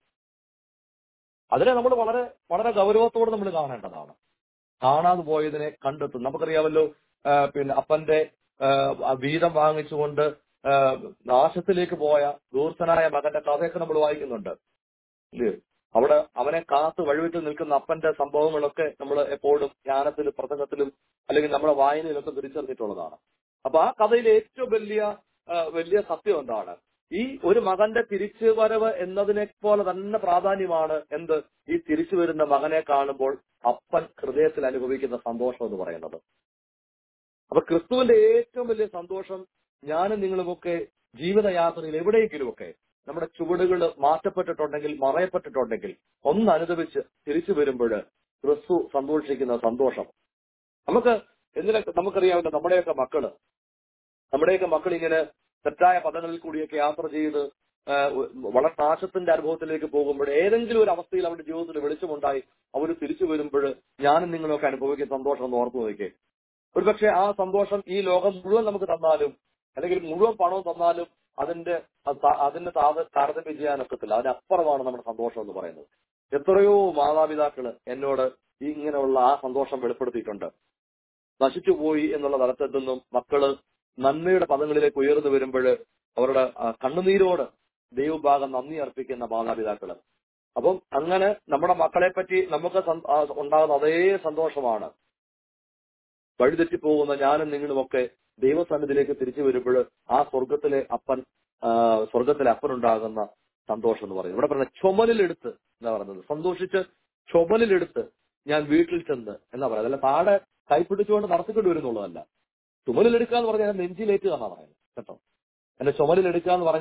അതിനെ നമ്മൾ വളരെ വളരെ ഗൗരവത്തോടെ നമ്മൾ കാണേണ്ടതാണ് കാണാതെ പോയതിനെ കണ്ടെത്തും നമുക്കറിയാമല്ലോ ആ, പിന്നെ അപ്പന്റെ ആ, ആ വീതം വാങ്ങിച്ചുകൊണ്ട് ആ, നാശത്തിലേക്ക് പോയ ദൂർത്തനായ മകന്റെ കഥയൊക്കെ നമ്മൾ വായിക്കുന്നുണ്ട് ഇല്ലേ അവിടെ അവനെ കാത്ത് വഴിവിട്ട് നിൽക്കുന്ന അപ്പന്റെ സംഭവങ്ങളൊക്കെ നമ്മൾ എപ്പോഴും ജ്ഞാനത്തിലും പ്രസംഗത്തിലും അല്ലെങ്കിൽ നമ്മുടെ വായനയിലൊക്കെ തിരിച്ചറിഞ്ഞിട്ടുള്ളതാണ് അപ്പൊ ആ കഥയിലെ ഏറ്റവും വലിയ ആ, വലിയ സത്യം എന്താണ് ഈ ഒരു മകന്റെ തിരിച്ചുവരവ് എന്നതിനെ പോലെ തന്നെ പ്രാധാന്യമാണ് എന്ത് ഈ തിരിച്ചു വരുന്ന മകനെ കാണുമ്പോൾ അപ്പൻ ഹൃദയത്തിൽ അനുഭവിക്കുന്ന സന്തോഷം എന്ന് പറയുന്നത് അപ്പൊ ക്രിസ്തുവിന്റെ ഏറ്റവും വലിയ സന്തോഷം ഞാനും നിങ്ങളുമൊക്കെ ജീവിതയാത്രയിൽ എവിടെയെങ്കിലുമൊക്കെ നമ്മുടെ ചുവടുകൾ മാറ്റപ്പെട്ടിട്ടുണ്ടെങ്കിൽ മറയപ്പെട്ടിട്ടുണ്ടെങ്കിൽ ഒന്ന് അനുദവിച്ച് തിരിച്ചു വരുമ്പോൾ ക്രിസ്തു സന്തോഷിക്കുന്ന സന്തോഷം നമുക്ക് എന്തിനൊക്കെ നമുക്കറിയാവുന്ന നമ്മുടെയൊക്കെ മക്കള് നമ്മുടെയൊക്കെ മക്കൾ ഇങ്ങനെ തെറ്റായ പദങ്ങളിൽ കൂടിയൊക്കെ യാത്ര ചെയ്ത് ആ, വളരെ നാശത്തിന്റെ അനുഭവത്തിലേക്ക് പോകുമ്പോൾ ഏതെങ്കിലും ഒരു അവസ്ഥയിൽ അവരുടെ ജീവിതത്തിൽ വെളിച്ചമുണ്ടായി അവർ തിരിച്ചു വരുമ്പോൾ ഞാനും നിങ്ങളൊക്കെ അനുഭവിക്കുന്ന സന്തോഷം എന്ന് ഓർത്തു നോക്കിയേ ഒരുപക്ഷെ ആ സന്തോഷം ഈ ലോകം മുഴുവൻ നമുക്ക് തന്നാലും അല്ലെങ്കിൽ മുഴുവൻ പണവും തന്നാലും അതിന്റെ അത് ത- അതിന്റെ താത താരതമ്യം ചെയ്യാനൊക്കത്തില്ല അതിനപ്പുറമാണ് നമ്മുടെ സന്തോഷം എന്ന് പറയുന്നത് എത്രയോ മാതാപിതാക്കള് എന്നോട് ഈ ഇങ്ങനെയുള്ള ആ സന്തോഷം വെളിപ്പെടുത്തിയിട്ടുണ്ട് നശിച്ചുപോയി എന്നുള്ള തലത്തിൽ നിന്നും മക്കള് നന്മയുടെ പദങ്ങളിലേക്ക് ഉയർന്നു വരുമ്പോൾ അവരുടെ ആ, കണ്ണുനീരോട് ദൈവഭാഗം നന്ദി അർപ്പിക്കുന്ന മാതാപിതാക്കള് അപ്പം അങ്ങനെ നമ്മുടെ മക്കളെ പറ്റി നമുക്ക് സന്- ആ, ഉണ്ടാകുന്ന അതേ സന്തോഷമാണ് വഴിതെറ്റിപ്പോകുന്ന ഞാനും നിങ്ങളുമൊക്കെ ദൈവസന്നിധിയിലേക്ക് തിരിച്ചു വരുമ്പോൾ ആ സ്വർഗത്തിലെ അപ്പൻ ആ, സ്വർഗത്തിലെ അപ്പനുണ്ടാകുന്ന സന്തോഷം എന്ന് പറയുന്നത് ഇവിടെ പറഞ്ഞ ചുമലിലെടുത്ത് എന്താ പറയുന്നത് സന്തോഷിച്ച് ചുമലിലെടുത്ത് ഞാൻ വീട്ടിൽ ചെന്ന് എന്നാ പറയുന്നത് അല്ല താഴെ കൈപ്പിടിച്ചുകൊണ്ട് നടത്തിക്കൊണ്ട് വരുന്നുള്ളതല്ല ചുമലിലെടുക്കുക എന്ന് പറഞ്ഞാൽ നെഞ്ചിലേറ്റുക എന്നാ പറയുന്നത് കേട്ടോ എന്റെ ചുമലിലെടുക്കുക എന്ന് പറഞ്ഞാൽ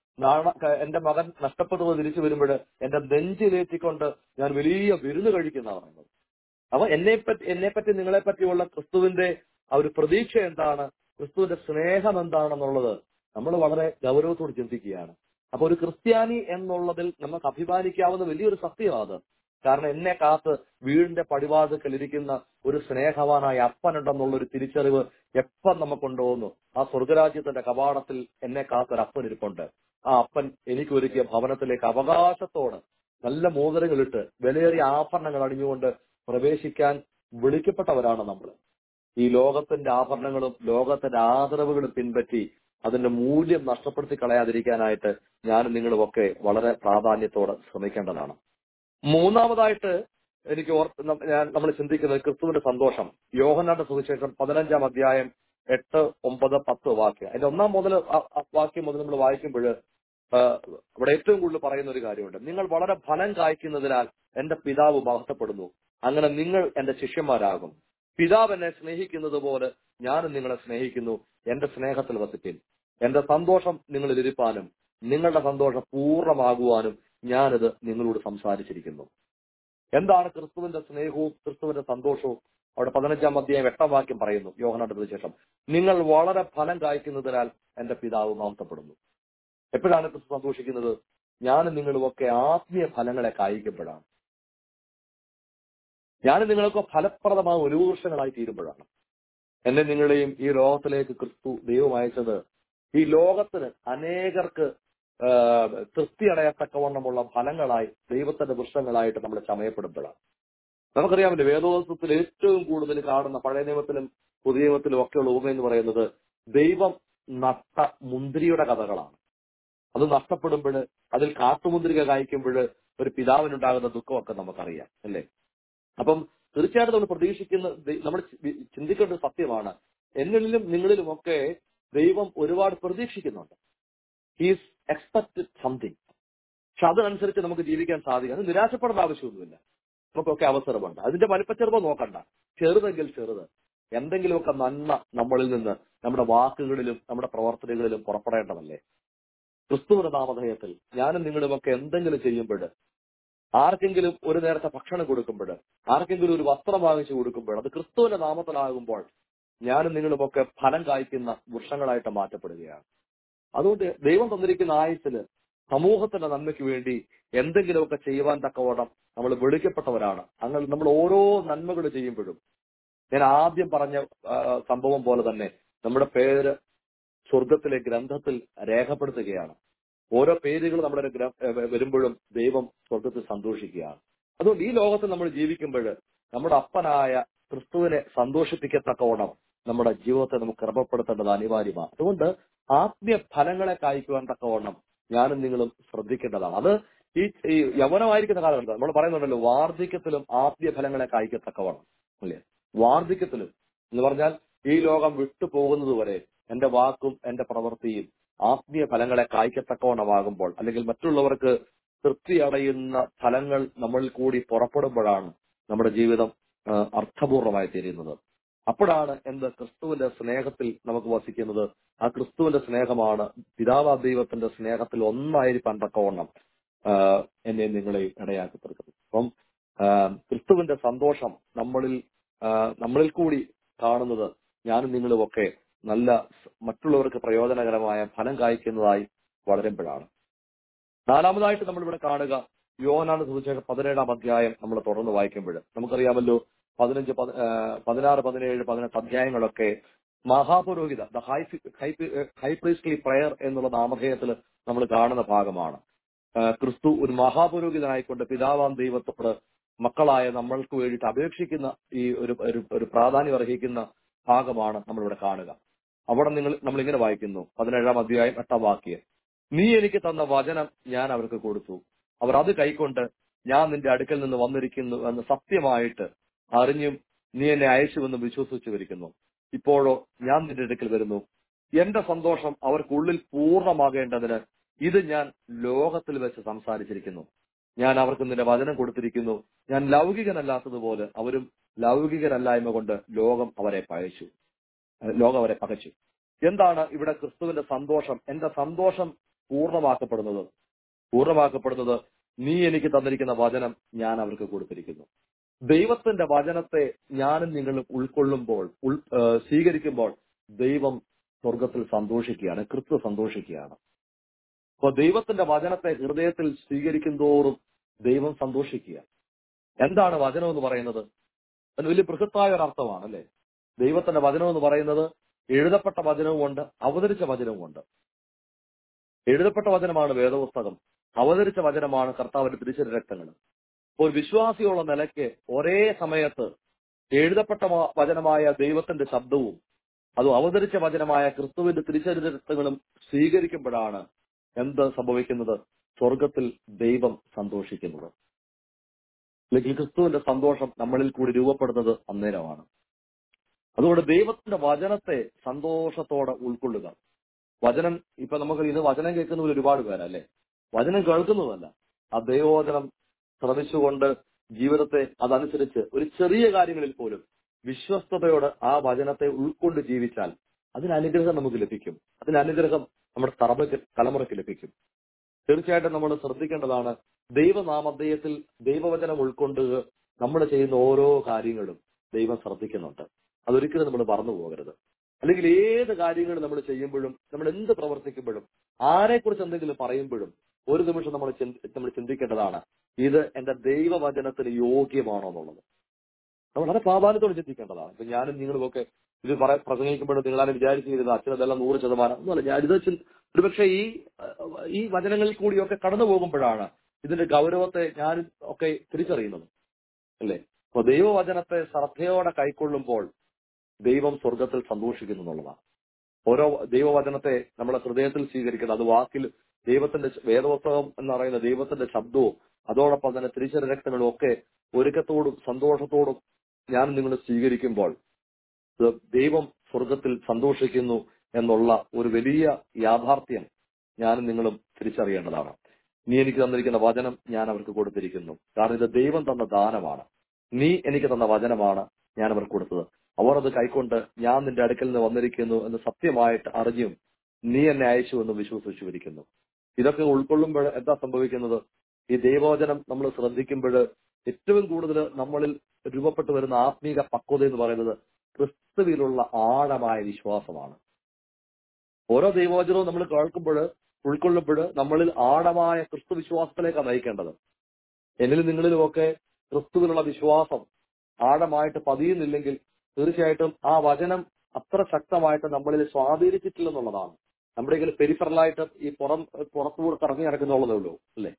നാള ക- എന്റെ മകൻ നഷ്ടപ്പെട്ടു തിരിച്ചു വരുമ്പോൾ എന്റെ നെഞ്ചിലേറ്റിക്കൊണ്ട് ഞാൻ വലിയ വിരുന്ന് കഴിക്കുന്ന പറയുന്നത് അപ്പൊ എന്നെ പറ്റി എന്നെ പറ്റി നിങ്ങളെ പറ്റിയുള്ള ക്രിസ്തുവിന്റെ ആ ഒരു പ്രതീക്ഷ എന്താണ് ക്രിസ്തുവിന്റെ സ്നേഹം എന്താണെന്നുള്ളത് നമ്മൾ വളരെ ഗൗരവത്തോട് ചിന്തിക്കുകയാണ് അപ്പൊ ഒരു ക്രിസ്ത്യാനി എന്നുള്ളതിൽ നമുക്ക് അഭിമാനിക്കാവുന്ന വലിയൊരു സത്യമാണ് അത് കാരണം എന്നെ കാത്ത് വീടിന്റെ പടിവാതിക്കൽ ഇരിക്കുന്ന ഒരു സ്നേഹവാനായ അപ്പനുണ്ടെന്നുള്ള ഒരു തിരിച്ചറിവ് എപ്പം നമുക്കുണ്ടോന്നു ആ സ്വർഗരാജ്യത്തിന്റെ കവാടത്തിൽ എന്നെ കാത്തൊരു അപ്പൻ ഇരിപ്പുണ്ട് ആ അപ്പൻ എനിക്ക് ഒരുക്കിയ ഭവനത്തിലേക്ക് അവകാശത്തോട് നല്ല മോതിരങ്ങളിട്ട് വിലയേറിയ ആഭരണങ്ങൾ അണിഞ്ഞുകൊണ്ട് പ്രവേശിക്കാൻ വിളിക്കപ്പെട്ടവരാണ് നമ്മൾ ഈ ലോകത്തിന്റെ ആഭരണങ്ങളും ലോകത്തിന്റെ ആദരവുകളും പിൻപറ്റി അതിന്റെ മൂല്യം നഷ്ടപ്പെടുത്തി കളയാതിരിക്കാനായിട്ട് ഞാനും നിങ്ങളും ഒക്കെ വളരെ പ്രാധാന്യത്തോടെ ശ്രമിക്കേണ്ടതാണ് മൂന്നാമതായിട്ട് എനിക്ക് ഓർ നം- ഞാൻ നമ്മൾ ചിന്തിക്കുന്നത് ക്രിസ്തുവിന്റെ സന്തോഷം യോഹനാന്റെ സുവിശേഷം പതിനഞ്ചാം അധ്യായം എട്ട് ഒമ്പത് പത്ത് വാക്യം അതിന്റെ ഒന്നാം മുതൽ ആ- ആ വാക്യം മുതൽ നമ്മൾ വായിക്കുമ്പോൾ അവിടെ ഏറ്റവും കൂടുതൽ പറയുന്ന ഒരു കാര്യമുണ്ട് നിങ്ങൾ വളരെ ഫലം കായ്ക്കുന്നതിനാൽ എന്റെ പിതാവ് മഹത്വപ്പെടുന്നു അങ്ങനെ നിങ്ങൾ എന്റെ ശിഷ്യന്മാരാകും പിതാവ് എന്നെ സ്നേഹിക്കുന്നത് പോലെ ഞാനും നിങ്ങളെ സ്നേഹിക്കുന്നു എന്റെ സ്നേഹത്തിൽ വസിപ്പിൻ എന്റെ സന്തോഷം നിങ്ങളിൽ ഇരിപ്പാനും നിങ്ങളുടെ സന്തോഷം പൂർണ്ണമാകുവാനും ഞാനിത് നിങ്ങളോട് സംസാരിച്ചിരിക്കുന്നു എന്താണ് ക്രിസ്തുവിന്റെ സ്നേഹവും ക്രിസ്തുവിന്റെ സന്തോഷവും അവിടെ പതിനഞ്ചാം അധ്യായം എട്ടാം വാക്യം പറയുന്നു യോഹനാട്ടത്തിന് ശേഷം നിങ്ങൾ വളരെ ഫലം കായ്ക്കുന്നതിനാൽ എന്റെ പിതാവ് മഹത്വപ്പെടുന്നു എപ്പോഴാണ് ക്രിസ്തു സന്തോഷിക്കുന്നത് ഞാനും നിങ്ങളുമൊക്കെ ആത്മീയ ഫലങ്ങളെ കായ്ക്കുമ്പോഴാണ് ഞാനും നിങ്ങളൊക്കെ ഫലപ്രദമായ ഒരുവർഷങ്ങളായി തീരുമ്പോഴാണ് എന്നെ നിങ്ങളെയും ഈ ലോകത്തിലേക്ക് ക്രിസ്തു ദൈവം അയച്ചത് ഈ ലോകത്തിന് അനേകർക്ക് ആ, തൃപ്തി അടയത്തക്കവണ്ണമുള്ള ഫലങ്ങളായി ദൈവത്തിന്റെ വൃക്ഷങ്ങളായിട്ട് നമ്മൾ ചമയപ്പെടുമ്പോഴാണ് നമുക്കറിയാമല്ലോ വേദോത്സവത്തിൽ ഏറ്റവും കൂടുതൽ കാണുന്ന പഴയ നിയമത്തിലും പുതിയ നിയമത്തിലും ഒക്കെയുള്ള ഊമ എന്ന് പറയുന്നത് ദൈവം നട്ട മുന്തിരിയുടെ കഥകളാണ് അത് നഷ്ടപ്പെടുമ്പോൾ അതിൽ കാട്ടുമുന്തിരിക കായ്ക്കുമ്പോൾ ഒരു പിതാവിനുണ്ടാകുന്ന ദുഃഖമൊക്കെ നമുക്കറിയാം അല്ലേ അപ്പം തീർച്ചയായിട്ടും നമ്മൾ പ്രതീക്ഷിക്കുന്ന ദൈ- നമ്മൾ ചി- ചിന്തിക്കേണ്ട ഒരു സത്യമാണ് എന്നിലും നിങ്ങളിലും ഒക്കെ ദൈവം ഒരുപാട് പ്രതീക്ഷിക്കുന്നുണ്ട് ഹീസ് എക്സ്പെക്ടഡ് സംതിങ് പക്ഷെ അതിനനുസരിച്ച് നമുക്ക് ജീവിക്കാൻ സാധിക്കും അത് നിരാശപ്പെടേണ്ട ആവശ്യമൊന്നുമില്ല നമുക്കൊക്കെ അവസരമുണ്ട് അതിന്റെ വലിപ്പച്ചെറുപ്പം നോക്കണ്ട ചെറുതെങ്കിൽ ചെറുത് എന്തെങ്കിലുമൊക്കെ നന്മ നമ്മളിൽ നിന്ന് നമ്മുടെ വാക്കുകളിലും നമ്മുടെ പ്രവർത്തനങ്ങളിലും പുറപ്പെടേണ്ടതല്ലേ ക്രിസ്തുവിന്റെ നാമധേയത്തിൽ ഞാനും നിങ്ങളുമൊക്കെ എന്തെങ്കിലും ചെയ്യുമ്പോൾ ആർക്കെങ്കിലും ഒരു നേരത്തെ ഭക്ഷണം കൊടുക്കുമ്പോൾ ആർക്കെങ്കിലും ഒരു വസ്ത്രം വാങ്ങിച്ചു കൊടുക്കുമ്പോൾ അത് ക്രിസ്തുവിന്റെ നാമത്തിലാകുമ്പോൾ ഞാനും നിങ്ങളുമൊക്കെ ഫലം കായ്ക്കുന്ന വൃക്ഷങ്ങളായിട്ട് മാറ്റപ്പെടുകയാണ് അതുകൊണ്ട് ദൈവം തന്നിരിക്കുന്ന ആയുസ്സില് സമൂഹത്തിന്റെ നന്മയ്ക്ക് വേണ്ടി എന്തെങ്കിലുമൊക്കെ ചെയ്യുവാൻ തക്കവണ്ണം നമ്മൾ വിളിക്കപ്പെട്ടവരാണ് അങ്ങനെ നമ്മൾ ഓരോ നന്മകൾ ചെയ്യുമ്പോഴും ഞാൻ ആദ്യം പറഞ്ഞ ആ, സംഭവം പോലെ തന്നെ നമ്മുടെ പേര് സ്വർഗത്തിലെ ഗ്രന്ഥത്തിൽ രേഖപ്പെടുത്തുകയാണ് ഓരോ പേരുകൾ നമ്മുടെ ഒരു ഗ്ര- ഏ, വരുമ്പോഴും ദൈവം സ്വർഗത്തിൽ സന്തോഷിക്കുകയാണ് അതുകൊണ്ട് ഈ ലോകത്തിൽ നമ്മൾ ജീവിക്കുമ്പോൾ നമ്മുടെ അപ്പനായ ക്രിസ്തുവിനെ സന്തോഷിപ്പിക്കത്തക്കവണ്ണം നമ്മുടെ ജീവിതത്തെ നമുക്ക് ക്രമപ്പെടുത്തേണ്ടത് അനിവാര്യമാണ് അതുകൊണ്ട് ആത്മീയ ഫലങ്ങളെ കായ്ക്കുവാൻ തക്കവണ്ണം ഞാനും നിങ്ങളും ശ്രദ്ധിക്കേണ്ടതാണ് അത് ഈ ഈ യൗവനമായിരിക്കുന്ന കാലഘട്ടം നമ്മൾ പറയുന്നുണ്ടല്ലോ വാർദ്ധക്യത്തിലും ആത്മീയ ഫലങ്ങളെ കായ്ക്കത്തക്കവണ്ണം അല്ലേ വാർദ്ധക്യത്തിലും എന്ന് പറഞ്ഞാൽ ഈ ലോകം വിട്ടു പോകുന്നത് വരെ എന്റെ വാക്കും എന്റെ പ്രവൃത്തിയും ആത്മീയ ഫലങ്ങളെ കായ്ക്കത്തക്കവണ്ണമാകുമ്പോൾ അല്ലെങ്കിൽ മറ്റുള്ളവർക്ക് തൃപ്തി അടയുന്ന ഫലങ്ങൾ നമ്മളിൽ കൂടി പുറപ്പെടുമ്പോഴാണ് നമ്മുടെ ജീവിതം ആ, അർത്ഥപൂർണമായി തീരുന്നത് അപ്പോഴാണ് എന്ത് ക്രിസ്തുവിന്റെ സ്നേഹത്തിൽ നമുക്ക് വസിക്കുന്നത് ആ ക്രിസ്തുവിന്റെ സ്നേഹമാണ് പിതാവാ ദൈവത്തിന്റെ സ്നേഹത്തിൽ ഒന്നായിരിക്കാൻ തക്കവണ്ണം ആ, എന്നെ നിങ്ങളെ ഇടയാക്കി തീർക്കുന്നത് അപ്പം ആ, ക്രിസ്തുവിന്റെ സന്തോഷം നമ്മളിൽ ആ, നമ്മളിൽ കൂടി കാണുന്നത് ഞാനും നിങ്ങളും ഒക്കെ നല്ല സ് മറ്റുള്ളവർക്ക് പ്രയോജനകരമായ ഫലം കായ്ക്കുന്നതായി വളരുമ്പോഴാണ് നാലാമതായിട്ട് നമ്മളിവിടെ കാണുക യോഹനാണ് സുവിശേഷം പതിനേഴാം അധ്യായം നമ്മൾ തുടർന്ന് വായിക്കുമ്പോൾ നമുക്കറിയാമല്ലോ പതിനഞ്ച് പതി- ആ, പതിനാറ് പതിനേഴ് പതിനെട്ട് അധ്യായങ്ങളൊക്കെ മഹാപുരോഹിത the high high priestly prayer എന്നുള്ള നാമധേയത്തിൽ നമ്മൾ കാണുന്ന ഭാഗമാണ് ആ, ക്രിസ്തു ഒരു മഹാപുരോഹിതനായിക്കൊണ്ട് പിതാവാം ദൈവത്തോട് മക്കളായ നമ്മൾക്ക് വേണ്ടിയിട്ട് അപേക്ഷിക്കുന്ന ഈ ഒരു ഒരു- ഒരു പ്രാധാന്യം അർഹിക്കുന്ന ഭാഗമാണ് നമ്മളിവിടെ കാണുക അവിടെ നിങ്ങൾ നമ്മൾ ഇങ്ങനെ വായിക്കുന്നു പതിനേഴാം അധ്യായം എട്ടാം വാക്യം നീ എനിക്ക് തന്ന വചനം ഞാൻ അവർക്ക് കൊടുത്തു അവർ അത് കൈക്കൊണ്ട് ഞാൻ നിന്റെ അടുക്കൽ നിന്ന് വന്നിരിക്കുന്നു എന്ന് സത്യമായിട്ട് അറിഞ്ഞും നീ എന്നെ അയച്ചുവെന്ന് വിശ്വസിച്ചു വരിക്കുന്നു ഇപ്പോഴോ ഞാൻ നിന്റെ അടുക്കൽ വരുന്നു എന്റെ സന്തോഷം അവർക്കുള്ളിൽ പൂർണ്ണമാകേണ്ടതിന് ഇത് ഞാൻ ലോകത്തിൽ വെച്ച് സംസാരിച്ചിരിക്കുന്നു ഞാൻ അവർക്ക് നിന്റെ വചനം കൊടുത്തിരിക്കുന്നു ഞാൻ ലൗകികനല്ലാത്തതുപോലെ അവരും ലൗകികരല്ലായ്മ കൊണ്ട് ലോകം അവരെ പഴച്ചു ഏഹ് ലോകം അവരെ പകച്ചു എന്താണ് ഇവിടെ ക്രിസ്തുവിന്റെ സന്തോഷം എന്റെ സന്തോഷം പൂർണ്ണമാക്കപ്പെടുന്നത് പൂർണ്ണമാക്കപ്പെടുന്നത് നീ എനിക്ക് തന്നിരിക്കുന്ന വചനം ഞാൻ അവർക്ക് കൊടുത്തിരിക്കുന്നു ദൈവത്തിന്റെ വചനത്തെ ഞാനും നിങ്ങളും ഉൾക്കൊള്ളുമ്പോൾ ഉൾ ആ, സ്വീകരിക്കുമ്പോൾ ദൈവം സ്വർഗത്തിൽ സന്തോഷിക്കുകയാണ് ക്രിസ്തു സന്തോഷിക്കുകയാണ് അപ്പൊ ദൈവത്തിന്റെ വചനത്തെ ഹൃദയത്തിൽ സ്വീകരിക്കും തോറും ദൈവം സന്തോഷിക്കുക എന്താണ് വചനം എന്ന് പറയുന്നത് അതിന് വലിയ ബൃഹത്തായ ഒരു അർത്ഥമാണ് അല്ലെ ദൈവത്തിന്റെ വചനം എന്ന് പറയുന്നത് എഴുതപ്പെട്ട വചനവുമുണ്ട് അവതരിച്ച വചനവുമുണ്ട് എഴുതപ്പെട്ട വചനമാണ് വേദപുസ്തകം അവതരിച്ച വചനമാണ് കർത്താവിന്റെ തിരിച്ചറി രക്തങ്ങൾ ഒരു വിശ്വാസിയുള്ള നിലയ്ക്ക് ഒരേ സമയത്ത് എഴുതപ്പെട്ട വ- വചനമായ ദൈവത്തിന്റെ ശബ്ദവും അതും അവതരിച്ച വചനമായ ക്രിസ്തുവിന്റെ തിരിച്ചരിതങ്ങളും സ്വീകരിക്കുമ്പോഴാണ് എന്ത് സംഭവിക്കുന്നത് സ്വർഗത്തിൽ ദൈവം സന്തോഷിക്കുന്നത് അല്ലെങ്കിൽ ക്രിസ്തുവിന്റെ സന്തോഷം നമ്മളിൽ കൂടി രൂപപ്പെടുന്നത് അന്നേരമാണ് അതുകൊണ്ട് ദൈവത്തിന്റെ വചനത്തെ സന്തോഷത്തോടെ ഉൾക്കൊള്ളുക വചനം ഇപ്പൊ നമുക്ക് ഇന്ന് വചനം കേൾക്കുന്നവർ ഒരുപാട് പേരല്ലേ വചനം കേൾക്കുന്നതല്ല ആ ദൈവവചനം ശ്രമിച്ചുകൊണ്ട് ജീവിതത്തെ അതനുസരിച്ച് ഒരു ചെറിയ കാര്യങ്ങളിൽ പോലും വിശ്വസ്തയോട് ആ വചനത്തെ ഉൾക്കൊണ്ട് ജീവിച്ചാൽ അതിന് അനുഗ്രഹം നമുക്ക് ലഭിക്കും അതിന് അനുഗ്രഹം നമ്മുടെ തലമുറയ്ക്ക് തലമുറയ്ക്ക് ലഭിക്കും തീർച്ചയായിട്ടും നമ്മൾ ശ്രദ്ധിക്കേണ്ടതാണ് ദൈവനാമധേയത്തിൽ ദൈവവചനം ഉൾക്കൊണ്ട് നമ്മൾ ചെയ്യുന്ന ഓരോ കാര്യങ്ങളും ദൈവം ശ്രദ്ധിക്കുന്നുണ്ട് അതൊരിക്കലും നമ്മൾ മറന്നു പോകരുത് അല്ലെങ്കിൽ ഏത് കാര്യങ്ങൾ നമ്മൾ ചെയ്യുമ്പോഴും നമ്മൾ എന്ത് പ്രവർത്തിക്കുമ്പോഴും ആരെക്കുറിച്ച് എന്തെങ്കിലും പറയുമ്പോഴും ഒരു നിമിഷം നമ്മൾ ചിന്ത- നമ്മൾ ചിന്തിക്കേണ്ടതാണ് ഇത് എന്റെ ദൈവവചനത്തിന് യോഗ്യമാണോ എന്നുള്ളത് നമ്മൾ വളരെ പ്രാധാന്യത്തോടെ ചിന്തിക്കേണ്ടതാണ് ഇപ്പൊ ഞാനും നിങ്ങളും ഒക്കെ ഇത് പറ പ്രസംഗിക്കുമ്പോഴും നിങ്ങളാരും വിചാരിച്ചിരുന്നത് അച്ഛനതെല്ലാം നൂറ് ശതമാനം ഒന്നുമല്ല ഞാനിത് ചിന്ത- ഒരുപക്ഷെ ഈ അഹ്, ഈ വചനങ്ങളിൽ കൂടിയൊക്കെ കടന്നു പോകുമ്പോഴാണ് ഇതിന്റെ ഗൗരവത്തെ ഞാൻ ഒക്കെ തിരിച്ചറിയുന്നത് അല്ലേ അപ്പൊ ദൈവവചനത്തെ ശ്രദ്ധയോടെ കൈക്കൊള്ളുമ്പോൾ ദൈവം സ്വർഗത്തിൽ സന്തോഷിക്കുന്നു എന്നുള്ളതാണ് ഓരോ ദൈവവചനത്തെ നമ്മളെ ഹൃദയത്തിൽ സ്വീകരിക്കുന്നത് അത് വാക്കിൽ ദൈവത്തിന്റെ വേദപുസ്തകം എന്ന് പറയുന്ന ദൈവത്തിന്റെ ശബ്ദവും അതോടൊപ്പം തന്നെ തിരിച്ചറി രക്തങ്ങളും ഒക്കെ ഒരുക്കത്തോടും സന്തോഷത്തോടും ഞാൻ നിങ്ങൾ സ്വീകരിക്കുമ്പോൾ ഇത് ദൈവം സ്വർഗത്തിൽ സന്തോഷിക്കുന്നു എന്നുള്ള ഒരു വലിയ യാഥാർത്ഥ്യം ഞാനും നിങ്ങളും തിരിച്ചറിയേണ്ടതാണ് നീ എനിക്ക് തന്നിരിക്കുന്ന വചനം ഞാൻ അവർക്ക് കൊടുത്തിരിക്കുന്നു കാരണം ഇത് ദൈവം തന്ന ദാനമാണ് നീ എനിക്ക് തന്ന വചനമാണ് ഞാൻ അവർക്ക് കൊടുത്തത് അവർ അത് കൈക്കൊണ്ട് ഞാൻ നിന്റെ അടുക്കൽ നിന്ന് വന്നിരിക്കുന്നു എന്ന് സത്യമായിട്ട് അറിഞ്ഞും നീ എന്നെ അയച്ചു എന്ന് വിശ്വസിച്ചു ഇരിക്കുന്നു ഇതൊക്കെ ഉൾക്കൊള്ളുമ്പോൾ എന്താ സംഭവിക്കുന്നത് ഈ ദൈവവചനം നമ്മൾ ശ്രദ്ധിക്കുമ്പോൾ ഏറ്റവും കൂടുതൽ നമ്മളിൽ രൂപപ്പെട്ടു വരുന്ന ആത്മീക പക്വത എന്ന് പറയുന്നത് ക്രിസ്തുവിലുള്ള ആഴമായ വിശ്വാസമാണ് ഓരോ ദൈവവചനവും നമ്മൾ കേൾക്കുമ്പോൾ ഉൾക്കൊള്ളുമ്പോൾ നമ്മളിൽ ആഴമായ ക്രിസ്തു വിശ്വാസത്തിലേക്കാണ് നയിക്കേണ്ടത് എന്നിലും നിങ്ങളിലുമൊക്കെ ക്രിസ്തുവിനുള്ള വിശ്വാസം ആഴമായിട്ട് പതിയുന്നില്ലെങ്കിൽ തീർച്ചയായിട്ടും ആ വചനം അത്ര ശക്തമായിട്ട് നമ്മളിൽ സ്വാധീനിച്ചിട്ടില്ലെന്നുള്ളതാണ് നമ്മുടെ കയ്യിൽ പെരിഫറലായിട്ട് ഈ പുറം പുറത്തുകൂടെ കറങ്ങി നടക്കുന്നുള്ളതേ ഉള്ളൂ അല്ലേ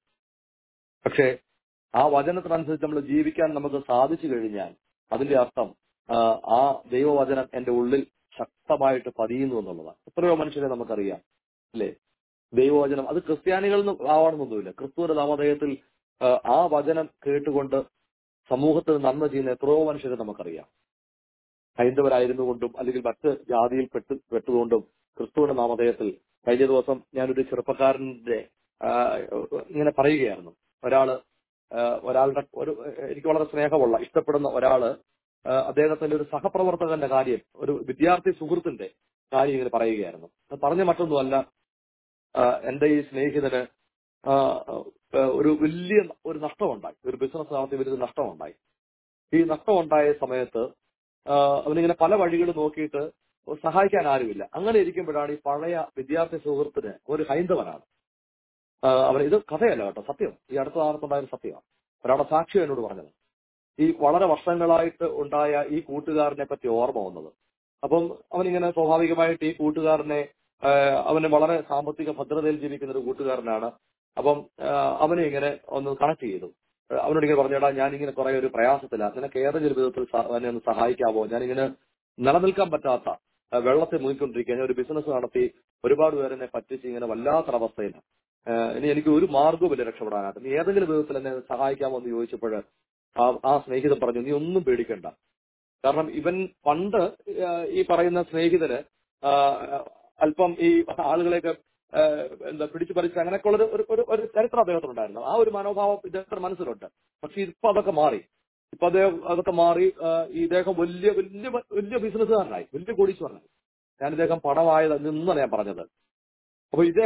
പക്ഷേ ആ വചനത്തിനനുസരിച്ച് നമ്മൾ ജീവിക്കാൻ നമുക്ക് സാധിച്ചു കഴിഞ്ഞാൽ അതിന്റെ അർത്ഥം ആ, ആ ദൈവവചനം എന്റെ ഉള്ളിൽ ശക്തമായിട്ട് പതിയുന്നു എന്നുള്ളതാണ് എത്രയോ മനുഷ്യരെ നമുക്കറിയാം അല്ലേ ദൈവവചനം അത് ക്രിസ്ത്യാനികളിൽ നിന്ന് ആവണമെന്നൊന്നുമില്ല ക്രിസ്തുവിന്റെ നാമധേയത്തിൽ ആ, ആ വചനം കേട്ടുകൊണ്ട് സമൂഹത്തിന് നന്മ ചെയ്യുന്ന എത്രയോ മനുഷ്യരെ നമുക്കറിയാം ഹൈന്ദവരായിരുന്നു കൊണ്ടും അല്ലെങ്കിൽ മറ്റ് ജാതിയിൽ പെട്ട് പെട്ടുകൊണ്ടും ക്രിസ്തുവിന്റെ നാമധേയത്തിൽ കഴിഞ്ഞ ദിവസം ഞാനൊരു ചെറുപ്പക്കാരന്റെ ആ, ഇങ്ങനെ പറയുകയായിരുന്നു ഒരാള് ആ, ഒരാളുടെ ഒരു എനിക്ക് വളരെ സ്നേഹമുള്ള ഇഷ്ടപ്പെടുന്ന ഒരാള് ആ, അദ്ദേഹത്തിന്റെ ഒരു സഹപ്രവർത്തകന്റെ കാര്യം ഒരു വിദ്യാർത്ഥി സുഹൃത്തിന്റെ കാര്യം ഇങ്ങനെ പറയുകയായിരുന്നു അത് പറഞ്ഞ മറ്റൊന്നുമല്ല ആ, എന്റെ ഈ സ്നേഹിതന് ആ, ആ, ഒരു വലിയ ഒരു നഷ്ടമുണ്ടായി ഒരു ബിസിനസ് നടത്തി വലിയ നഷ്ടമുണ്ടായി ഈ നഷ്ടമുണ്ടായ സമയത്ത് ആ, അവനിങ്ങനെ പല വഴികൾ നോക്കിയിട്ട് സഹായിക്കാൻ ആരുമില്ല അങ്ങനെ ഇരിക്കുമ്പോഴാണ് ഈ പഴയ വിദ്യാർത്ഥി സുഹൃത്തിന് ഒരു ഹൈന്ദവനാണ് ആ, അവൻ ഇത് കഥയല്ല കേട്ടോ സത്യം ഈ അടുത്ത കാലത്തുണ്ടായ ഒരു സത്യമാണ് ഒരാളുടെ സാക്ഷി എന്നോട് പറഞ്ഞത് ഈ വളരെ വർഷങ്ങളായിട്ട് ഉണ്ടായ ഈ കൂട്ടുകാരനെ പറ്റി ഓർമ്മ വന്നത് അപ്പം അവനിങ്ങനെ സ്വാഭാവികമായിട്ട് ഈ കൂട്ടുകാരനെ ആ, അവന് വളരെ സാമ്പത്തിക ഭദ്രതയിൽ ജീവിക്കുന്ന ഒരു കൂട്ടുകാരനാണ് അപ്പം ആ, അവനെ ഇങ്ങനെ ഒന്ന് കണക്ട് ചെയ്തു അവനോട് ഇങ്ങനെ പറഞ്ഞേടാ ഞാനിങ്ങനെ കുറെ ഒരു പ്രയാസത്തില നിനക്ക് ഏതെങ്കിലും വിധത്തിൽ സ- എന്നെ ഒന്ന് സഹായിക്കാവോ ഞാനിങ്ങനെ നിലനിൽക്കാൻ പറ്റാത്ത ആ, വെള്ളത്തിൽ മുങ്ങിക്കൊണ്ടിരിക്കുക ഞാൻ ഒരു ബിസിനസ് നടത്തി ഒരുപാട് പേരെന്നെ പറ്റിച്ച് ഇങ്ങനെ വല്ലാത്തൊരവസ്ഥയിലാണ് ആ, ഇനി എനിക്ക് ഒരു മാർഗവുമില്ല രക്ഷപ്പെടാനായിട്ട് നീ ഏതെങ്കിലും വിധത്തിൽ എന്നെ സഹായിക്കാമോ എന്ന് ചോദിച്ചപ്പോൾ ആ ആ സ്നേഹിതൻ പറഞ്ഞു നീ ഒന്നും പേടിക്കണ്ട കാരണം ഇവൻ പണ്ട് ആ, ഈ പറയുന്ന സ്നേഹിതന് ആ, അല്പം ഈ ആളുകളെയൊക്കെ ആ, എന്താ പിടിച്ചു പറിച്ച് അങ്ങനെയൊക്കെ ഉള്ള ഒരു ഒരു ഒരു ചരിത്രം അദ്ദേഹത്തിനുണ്ടായിരുന്നു ആ ഒരു മനോഭാവം ഇദ്ദേഹത്തിന്റെ മനസ്സിലുണ്ട് പക്ഷെ ഇപ്പൊ അതൊക്കെ മാറി ഇപ്പൊ അദ്ദേഹം അതൊക്കെ മാറി ആ, ഈ ഇദ്ദേഹം വലിയ വലിയ വലിയ ബിസിനസ്സുകാരനായി വലിയ കോടീശ്വരനായി ഞാൻ ഇദ്ദേഹം പണമായത് നിന്നാണ് ഞാൻ പറഞ്ഞത് അപ്പൊ ഇദ്ദേഹം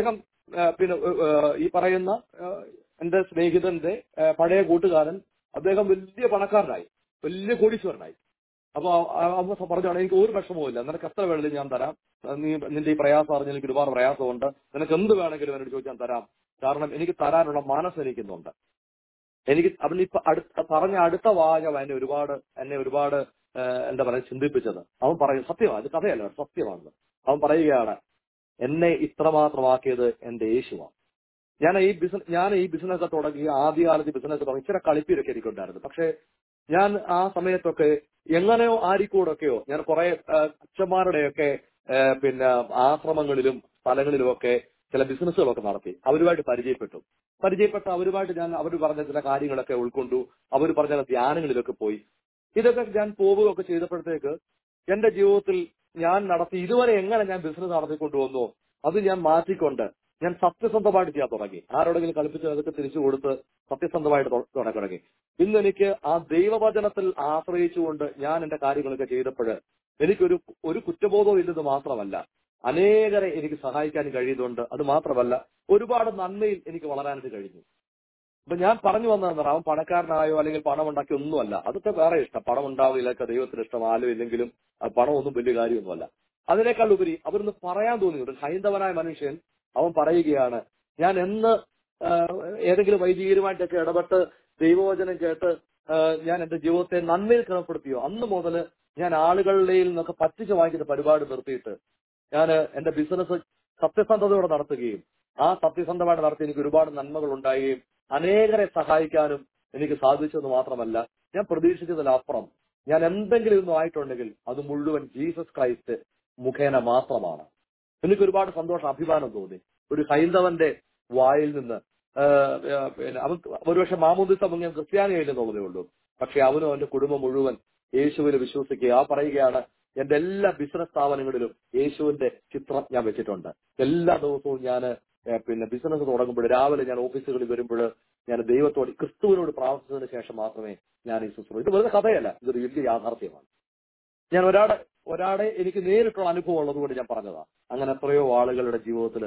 ആ, പിന്നെ ആ, ഈ പറയുന്ന ആ, എന്റെ സ്നേഹിതന്റെ ആ, പഴയ കൂട്ടുകാരൻ അദ്ദേഹം വലിയ പണക്കാരനായി വലിയ കോടീശ്വരനായി അപ്പൊ അമ്മ പറഞ്ഞാണ് എനിക്ക് ഒരു വിഷമവും ഇല്ല നിനക്ക് എത്ര വേണമെങ്കിലും ഞാൻ തരാം നീ നിന്റെ ഈ പ്രയാസം അറിഞ്ഞ് എനിക്ക് ഒരുപാട് പ്രയാസമുണ്ട് നിനക്ക് എന്ത് വേണമെങ്കിലും എന്നോട് ചോദിച്ചാൽ തരാം കാരണം എനിക്ക് തരാനുള്ള മനസ്സ് എനിക്കുന്നുണ്ട് എനിക്ക് അവൻ ഇപ്പൊ അടുത്ത പറഞ്ഞ അടുത്ത വാചകം എന്നെ ഒരുപാട് എന്നെ ഒരുപാട് ആ, എന്താ പറയുക ചിന്തിപ്പിച്ചത് അവൻ പറയും സത്യമാണ് ഇത് കഥയല്ല സത്യമാണ് അവൻ പറയുകയാണ് എന്നെ ഇത്രമാത്രമാക്കിയത് എന്റെ യേശുവാണ് ഞാൻ ഈ ബിസിനസ് ഞാൻ ഈ ബിസിനസ് തുടങ്ങി ആദ്യകാലത്ത് ബിസിനസ് തുടങ്ങി ഇച്ചിരി കളിപ്പീരൊക്കെ എനിക്കുണ്ടായിരുന്നു പക്ഷെ ഞാൻ ആ സമയത്തൊക്കെ എങ്ങനെയോ ആരിക്കൂടൊക്കെയോ ഞാൻ കുറെ അച്ഛന്മാരുടെയൊക്കെ ആ, പിന്നെ ആശ്രമങ്ങളിലും സ്ഥലങ്ങളിലുമൊക്കെ ചില ബിസിനസ്സുകളൊക്കെ നടത്തി അവരുമായിട്ട് പരിചയപ്പെട്ടു പരിചയപ്പെട്ട അവരുമായിട്ട് ഞാൻ അവർ പറഞ്ഞ ചില കാര്യങ്ങളൊക്കെ ഉൾക്കൊണ്ടു അവർ പറഞ്ഞ ചില ധ്യാനങ്ങളിലൊക്കെ പോയി ഇതൊക്കെ ഞാൻ പോവുകയൊക്കെ ചെയ്തപ്പോഴത്തേക്ക് എന്റെ ജീവിതത്തിൽ ഞാൻ നടത്തി ഇതുവരെ എങ്ങനെ ഞാൻ ബിസിനസ് നടത്തിക്കൊണ്ടുവന്നു അത് ഞാൻ മാറ്റിക്കൊണ്ട് ഞാൻ സത്യസന്ധമായിട്ട് ചെയ്യാൻ തുടങ്ങി ആരോടെങ്കിലും കൽപ്പിച്ച് അതൊക്കെ തിരിച്ചു കൊടുത്ത് സത്യസന്ധമായിട്ട് തൊ- തുടങ്ങി തുടങ്ങി ഇന്ന് എനിക്ക് ആ ദൈവവചനത്തിൽ ആശ്രയിച്ചുകൊണ്ട് ഞാൻ എന്റെ കാര്യങ്ങളൊക്കെ ചെയ്തപ്പോൾ എനിക്കൊരു ഒരു കുറ്റബോധവും ഇല്ലെന്ന് മാത്രമല്ല അനേകരെ എനിക്ക് സഹായിക്കാൻ കഴിയുന്നുണ്ട് അത് മാത്രമല്ല ഒരുപാട് നന്മയിൽ എനിക്ക് വളരാനായിട്ട് കഴിഞ്ഞു അപ്പൊ ഞാൻ പറഞ്ഞു വന്നതെന്ന് അവൻ പണക്കാരനായോ അല്ലെങ്കിൽ പണം ഉണ്ടാക്കി ഒന്നുമല്ല അതൊക്കെ വേറെ ഇഷ്ടം പണം ഉണ്ടാവില്ലൊക്കെ ദൈവത്തിന് ഇഷ്ടം ആലോ ഇല്ലെങ്കിലും ആ പണമൊന്നും വലിയ കാര്യമൊന്നുമല്ല അതിനേക്കാൾ ഉപരി അവരൊന്ന് പറയാൻ തോന്നി ഒരു ഹൈന്ദവനായ മനുഷ്യൻ അവൻ പറയുകയാണ് ഞാൻ എന്ന് ആ, ഏതെങ്കിലും വൈദികരുമായിട്ടൊക്കെ ഇടപെട്ട് ദൈവവചനം കേട്ട് ആ, ഞാൻ എന്റെ ജീവിതത്തെ നന്മയിൽ ക്രമപ്പെടുത്തിയോ അന്ന് മുതൽ ഞാൻ ആളുകളിൽ നിന്നൊക്കെ പറ്റിച്ച് വാങ്ങിക്കുന്ന പരിപാടി നിർത്തിയിട്ട് ഞാൻ എന്റെ ബിസിനസ് സത്യസന്ധതയോടെ നടത്തുകയും ആ സത്യസന്ധമായിട്ട് നടത്തി എനിക്ക് ഒരുപാട് നന്മകൾ ഉണ്ടാവുകയും അനേകരെ സഹായിക്കാനും എനിക്ക് സാധിച്ചെന്ന് മാത്രമല്ല ഞാൻ പ്രതീക്ഷിച്ചതിലപ്പുറം ഞാൻ എന്തെങ്കിലും ഒന്നും ആയിട്ടുണ്ടെങ്കിൽ അത് മുഴുവൻ ജീസസ് ക്രൈസ്റ്റ് മുഖേന മാത്രമാണ് എനിക്ക് ഒരുപാട് സന്തോഷം അഭിമാനം തോന്നി ഒരു ഹൈന്ദവന്റെ വായിൽ നിന്ന് ആ, ആ, പിന്നെ അവൻ ഒരുപക്ഷെ മാമോദിസ മുങ്ങിയ ക്രിസ്ത്യാനിയായില്ലെന്നുള്ളതേ ഉള്ളൂ പക്ഷെ അവനും അവന്റെ കുടുംബം മുഴുവൻ യേശുവിൽ വിശ്വസിക്കുക ആ പറയുകയാണ് എന്റെ എല്ലാ ബിസിനസ് സ്ഥാപനങ്ങളിലും യേശുവിന്റെ ചിത്രം ഞാൻ വെച്ചിട്ടുണ്ട് എല്ലാ ദിവസവും ഞാൻ പിന്നെ ബിസിനസ് തുടങ്ങുമ്പോൾ രാവിലെ ഞാൻ ഓഫീസുകളിൽ വരുമ്പോൾ ഞാൻ ദൈവത്തോട് ക്രിസ്തുവിനോട് പ്രാർത്ഥിച്ചതിന് ശേഷം മാത്രമേ ഞാൻ ഈ ശുശ്രൂഷ ഇത് വെറുതെ കഥയല്ല ഇതൊരു വലിയ യാഥാർത്ഥ്യമാണ് ഞാൻ ഒരാളെ ഒരാളെ എനിക്ക് നേരിട്ടുള്ള അനുഭവം ഉള്ളതുകൊണ്ട് ഞാൻ പറഞ്ഞതാ അങ്ങനെ എത്രയോ ആളുകളുടെ ജീവിതത്തിൽ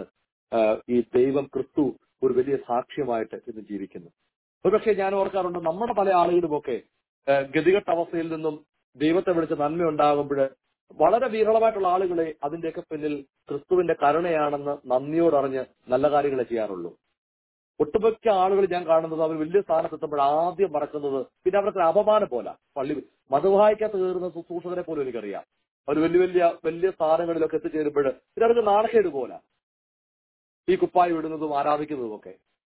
ഈ ദൈവം ക്രിസ്തു ഒരു വലിയ സാക്ഷ്യമായിട്ട് ഇന്ന് ജീവിക്കുന്നു ഒരുപക്ഷെ ഞാൻ ഓർക്കാറുണ്ട് നമ്മുടെ പല ആളുകളുമൊക്കെ ആ, ഗതികെട്ട അവസ്ഥയിൽ നിന്നും ദൈവത്തെ വിളിച്ച് നന്മ ഉണ്ടാകുമ്പോൾ വളരെ വിരളമായിട്ടുള്ള ആളുകളെ അതിന്റെയൊക്കെ പിന്നിൽ ക്രിസ്തുവിന്റെ കരുണയാണെന്ന് നന്ദിയോടറിഞ്ഞ് നല്ല കാര്യങ്ങളെ ചെയ്യാറുള്ളൂ ഒട്ടുമിക്ക ആളുകൾ ഞാൻ കാണുന്നത് അവർ വലിയ സ്ഥാനത്തെത്തുമ്പോൾ ആദ്യം മറക്കുന്നത് പിന്നെ അവർക്ക് ഒരു അപമാനം പോലെ പള്ളി മതവായിക്കകത്ത് കയറുന്ന ശുശ്രൂഷകരെ പോലും എനിക്കറിയാം അവർ വലിയ വലിയ വലിയ സ്ഥാനങ്ങളിലൊക്കെ എത്തിച്ചേരുമ്പോൾ പിന്നെ അവർക്ക് നാണക്കേട് പോലെ ഈ കുപ്പായി വിടുന്നതും ആരാധിക്കുന്നതും ഒക്കെ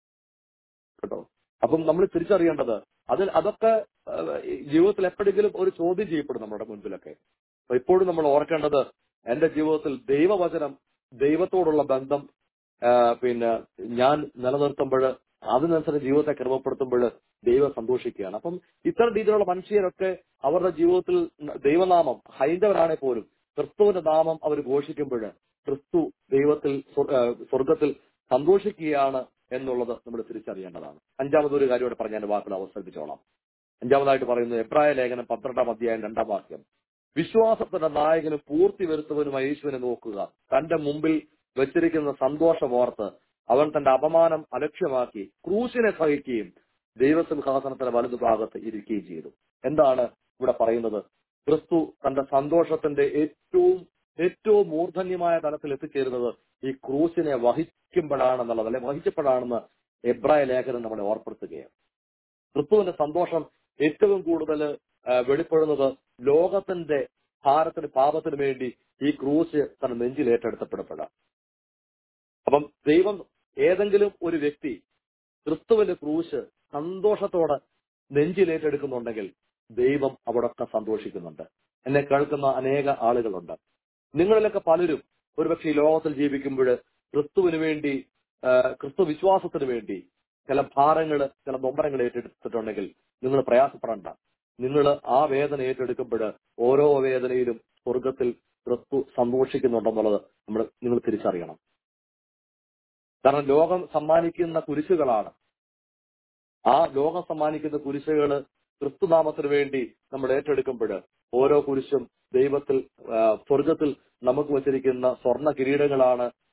കേട്ടോ അപ്പം നമ്മൾ തിരിച്ചറിയേണ്ടത് അതിൽ അതൊക്കെ ആ, ജീവിതത്തിൽ എപ്പോഴെങ്കിലും ഒരു ചോദ്യം ചെയ്യപ്പെടും നമ്മുടെ മുൻപിലൊക്കെ അപ്പൊ ഇപ്പോഴും നമ്മൾ ഓർക്കേണ്ടത് എന്റെ ജീവിതത്തിൽ ദൈവവചനം ദൈവത്തോടുള്ള ബന്ധം ആ, പിന്നെ ഞാൻ നിലനിർത്തുമ്പോൾ അതിനനുസരിച്ച് ജീവിതത്തെ ക്രമപ്പെടുത്തുമ്പോൾ ദൈവം സന്തോഷിക്കുകയാണ് അപ്പം ഇത്തരം രീതിയിലുള്ള മനുഷ്യരൊക്കെ അവരുടെ ജീവിതത്തിൽ ദൈവനാമം ഹൈന്ദവരാണെ പോലും ക്രിസ്തുവിന്റെ നാമം അവർ ഘോഷിക്കുമ്പോൾ ക്രിസ്തു ദൈവത്തിൽ സ്വ- ആ, സ്വർഗത്തിൽ സന്തോഷിക്കുകയാണ് എന്നുള്ളത് നമ്മൾ തിരിച്ചറിയേണ്ടതാണ് അഞ്ചാമതൊരു കാര്യം കൂടെ പറഞ്ഞ വാക്കുകൾ അവസാനിപ്പിച്ചോളാം അഞ്ചാമതായിട്ട് പറയുന്നത് എബ്രായ ലേഖനം പന്ത്രണ്ടാം അധ്യായം രണ്ടാം വാക്യം വിശ്വാസത്തിന്റെ നായകനും പൂർത്തി വരുത്തവനുമായി യേശുവിനെ നോക്കുക തന്റെ മുമ്പിൽ വെച്ചിരിക്കുന്ന സന്തോഷമോർത്ത് അവൻ തന്റെ അപമാനം അലക്ഷ്യമാക്കി ക്രൂശിനെ സഹിക്കുകയും ദൈവസിംഹാസനത്തിന്റെ വലതുഭാഗത്ത് ഇരിക്കുകയും ചെയ്തു എന്താണ് ഇവിടെ പറയുന്നത് ക്രിസ്തു തന്റെ സന്തോഷത്തിന്റെ ഏറ്റവും ഏറ്റവും മൂർധന്യമായ തലത്തിൽ എത്തിച്ചേരുന്നത് ഈ ക്രൂശിനെ വഹിക്കുമ്പോഴാണെന്നുള്ളത് അല്ലെ വഹിച്ചപ്പോഴാണെന്ന് എബ്രായ ലേഖനം നമ്മളെ ഓർപ്പെടുത്തുകയാണ് ക്രിസ്തുവിന്റെ സന്തോഷം ഏറ്റവും കൂടുതൽ ആ, വെളിപ്പെടുന്നത് ലോകത്തിന്റെ ഭാരത്തിന് പാപത്തിന് വേണ്ടി ഈ ക്രൂശ് തന്റെ നെഞ്ചിൽ ഏറ്റെടുത്തപ്പെടപ്പെടാം അപ്പം ദൈവം ഏതെങ്കിലും ഒരു വ്യക്തി ക്രിസ്തുവിന്റെ ക്രൂശ് സന്തോഷത്തോടെ നെഞ്ചിലേറ്റെടുക്കുന്നുണ്ടെങ്കിൽ ദൈവം അവിടൊക്കെ സന്തോഷിക്കുന്നുണ്ട് എന്നെ കേൾക്കുന്ന അനേക ആളുകളുണ്ട് നിങ്ങളിലൊക്കെ പലരും ഒരുപക്ഷെ ഈ ലോകത്തിൽ ജീവിക്കുമ്പോൾ ക്രിസ്തുവിന് വേണ്ടി ആ, ക്രിസ്തു വിശ്വാസത്തിന് വേണ്ടി ചില ഭാരങ്ങൾ ചില നൊമ്പരങ്ങൾ ഏറ്റെടുത്തിട്ടുണ്ടെങ്കിൽ നിങ്ങൾ പ്രയാസപ്പെടണ്ട നിങ്ങൾ ആ വേദന ഏറ്റെടുക്കുമ്പോൾ ഓരോ വേദനയിലും സ്വർഗത്തിൽ ക്രിസ്തു സന്തോഷിക്കുന്നുണ്ടെന്നുള്ളത് നമ്മൾ നിങ്ങൾ തിരിച്ചറിയണം കാരണം ലോകം സമ്മാനിക്കുന്ന കുരിശുകളാണ് ആ ലോകം സമ്മാനിക്കുന്ന കുരിശുകൾ ക്രിസ്തുനാമത്തിന് വേണ്ടി നമ്മൾ ഏറ്റെടുക്കുമ്പോൾ ഓരോ കുരിശും ദൈവത്തിൽ ആ, സ്വർഗത്തിൽ നമുക്ക് വച്ചിരിക്കുന്ന സ്വർണ്ണ കിരീടങ്ങളാണ്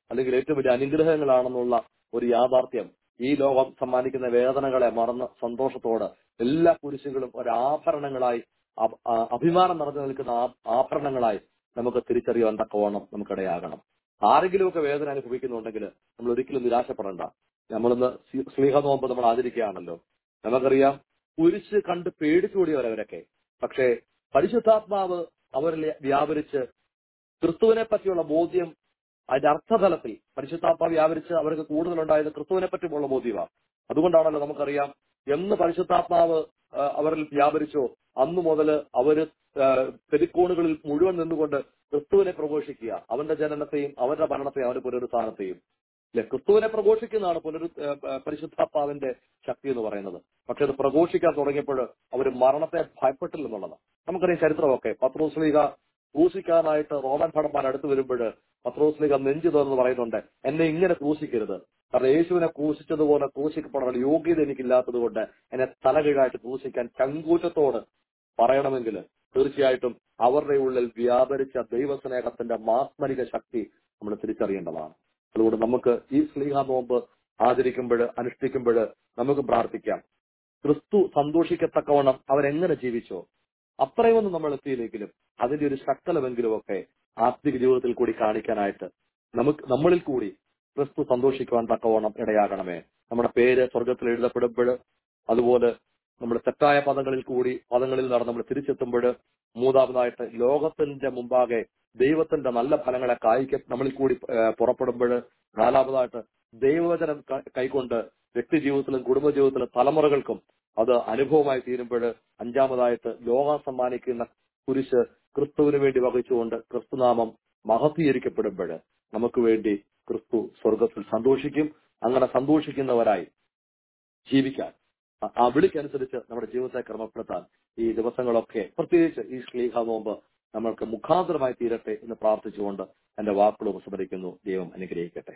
അല്ലെങ്കിൽ ഏറ്റവും വലിയ അനുഗ്രഹങ്ങളാണെന്നുള്ള ഒരു യാഥാർത്ഥ്യം ഈ ലോകം സമ്മാനിക്കുന്ന വേദനകളെ മറന്ന് സന്തോഷത്തോട് എല്ലാ കുരിശുകളും ഒരു ആഭരണങ്ങളായി അഭ- ആ- അഭിമാനം നിറഞ്ഞു നിൽക്കുന്ന ആ- ആഭരണങ്ങളായി നമുക്ക് തിരിച്ചറിയാൻ തക്കവണ്ണം നമുക്കിടയാകണം ആരെങ്കിലുമൊക്കെ വേദന അനുഭവിക്കുന്നുണ്ടെങ്കിൽ നമ്മൾ ഒരിക്കലും നിരാശപ്പെടേണ്ട നമ്മളിന്ന് സ്ലീ- സ്ലീഹ നോമ്പ് നമ്മൾ ആചരിക്കുകയാണല്ലോ നമുക്കറിയാം കുരിശ് കണ്ട് പേടിച്ചുകൂടിയവരവരൊക്കെ പക്ഷേ പരിശുദ്ധാത്മാവ് അവരിൽ വ്യാപരിച്ച് ക്രിസ്തുവിനെ പറ്റിയുള്ള ബോധ്യം അതിന്റെ അർത്ഥതലത്തിൽ പരിശുദ്ധാത്മാവ് വ്യാപരിച്ച് അവർക്ക് കൂടുതലുണ്ടായത് ക്രിസ്തുവിനെ പറ്റിയുള്ള ബോധ്യമാണ് അതുകൊണ്ടാണല്ലോ നമുക്കറിയാം എന്ന് പരിശുദ്ധാത്മാവ് ആ, അവരിൽ വ്യാപരിച്ചോ അന്നു മുതൽ അവര് ആ, തെരുക്കോണുകളിൽ മുഴുവൻ നിന്നുകൊണ്ട് ക്രിസ്തുവിനെ പ്രഘോഷിക്കുക അവന്റെ ജനനത്തെയും അവന്റെ ഭരണത്തെയും അവന്റെ പുനരുത്ഥാനത്തെയും അല്ലെ ക്രിസ്തുവിനെ പ്രഘോഷിക്കുന്നതാണ് പുനരു ആ, ആ, പരിശുദ്ധാത്മാവിന്റെ ശക്തി എന്ന് പറയുന്നത് പക്ഷെ അത് പ്രഘോഷിക്കാൻ തുടങ്ങിയപ്പോൾ അവർ മരണത്തെ ഭയപ്പെട്ടില്ലെന്നുള്ളതാണ് നമുക്കറിയാം ചരിത്രമൊക്കെ പത്രോസ്ലീഗ ക്രൂശിക്കാനായിട്ട് റോമൻ ഭടന്മാർ അടുത്ത് വരുമ്പോൾ പത്രോസ്ലീഗ നെഞ്ചു തുറന്ന് പറയുന്നുണ്ട് എന്നെ ഇങ്ങനെ ക്രൂശിക്കരുത് കാരണം യേശുവിനെ ക്രൂശിച്ചതുപോലെ ക്രൂശിക്കപ്പെടാനുള്ള യോഗ്യത എനിക്കില്ലാത്തത് കൊണ്ട് എന്നെ തലകീഴായിട്ട് ക്രൂശിക്കാൻ ചങ്കൂറ്റത്തോട് പറയണമെങ്കിൽ തീർച്ചയായിട്ടും അവരുടെ ഉള്ളിൽ വ്യാപരിച്ച ദൈവസ്നേഹത്തിന്റെ മാസ്മരിക ശക്തി നമ്മൾ തിരിച്ചറിയേണ്ടതാണ് അതുകൊണ്ട് നമുക്ക് ഈ സ്ലീഹ നോമ്പ് ആചരിക്കുമ്പോൾ അനുഷ്ഠിക്കുമ്പോൾ നമുക്ക് പ്രാർത്ഥിക്കാം ക്രിസ്തു സന്തോഷിക്കത്തക്കവണ്ണം അവരെങ്ങനെ ജീവിച്ചോ അത്രയൊന്നും നമ്മൾ എത്തിയില്ലെങ്കിലും അതിന്റെ ഒരു ശക്തലമെങ്കിലും ഒക്കെ ആത്മിക ജീവിതത്തിൽ കൂടി കാണിക്കാനായിട്ട് നമുക്ക് നമ്മളിൽ കൂടി ക്രിസ്തു സന്തോഷിക്കുവാൻ തക്കവണ്ണം ഇടയാകണമേ നമ്മുടെ പേര് സ്വർഗത്തിൽ എഴുതപ്പെടുമ്പോൾ അതുപോലെ നമ്മുടെ തെറ്റായ പദങ്ങളിൽ കൂടി പദങ്ങളിൽ നടന്ന് നമ്മൾ തിരിച്ചെത്തുമ്പോൾ മൂന്നാമതായിട്ട് ലോകത്തിന്റെ മുമ്പാകെ ദൈവത്തിന്റെ നല്ല ഫലങ്ങളെ കായ്ക്ക നമ്മളിൽ കൂടി ഏഹ്, പുറപ്പെടുമ്പോൾ നാലാമതായിട്ട് ദൈവവചനം ക- കൈക്കൊണ്ട് വ്യക്തി ജീവിതത്തിലും കുടുംബജീവിതത്തിലും തലമുറകൾക്കും അത് അനുഭവമായി തീരുമ്പോൾ അഞ്ചാമതായിട്ട് ലോകം സമ്മാനിക്കുന്ന കുരിശ് ക്രിസ്തുവിന് വേണ്ടി വഹിച്ചുകൊണ്ട് ക്രിസ്തുനാമം മഹത്വീകരിക്കപ്പെടുമ്പോൾ നമുക്ക് വേണ്ടി ക്രിസ്തു സ്വർഗത്തിൽ സന്തോഷിക്കും അങ്ങനെ സന്തോഷിക്കുന്നവരായി ജീവിക്കാൻ ആ- ആ വിളിക്കനുസരിച്ച് നമ്മുടെ ജീവിതത്തെ ക്രമപ്പെടുത്താൻ ഈ ദിവസങ്ങളൊക്കെ പ്രത്യേകിച്ച് ഈ സ്ലീഹ നോമ്പ് നമ്മൾക്ക് മുഖാന്തരമായി തീരട്ടെ എന്ന് പ്രാർത്ഥിച്ചുകൊണ്ട് എന്റെ വാക്കുകൾ ഉപസ്മരിക്കുന്നു ദൈവം അനുഗ്രഹിക്കട്ടെ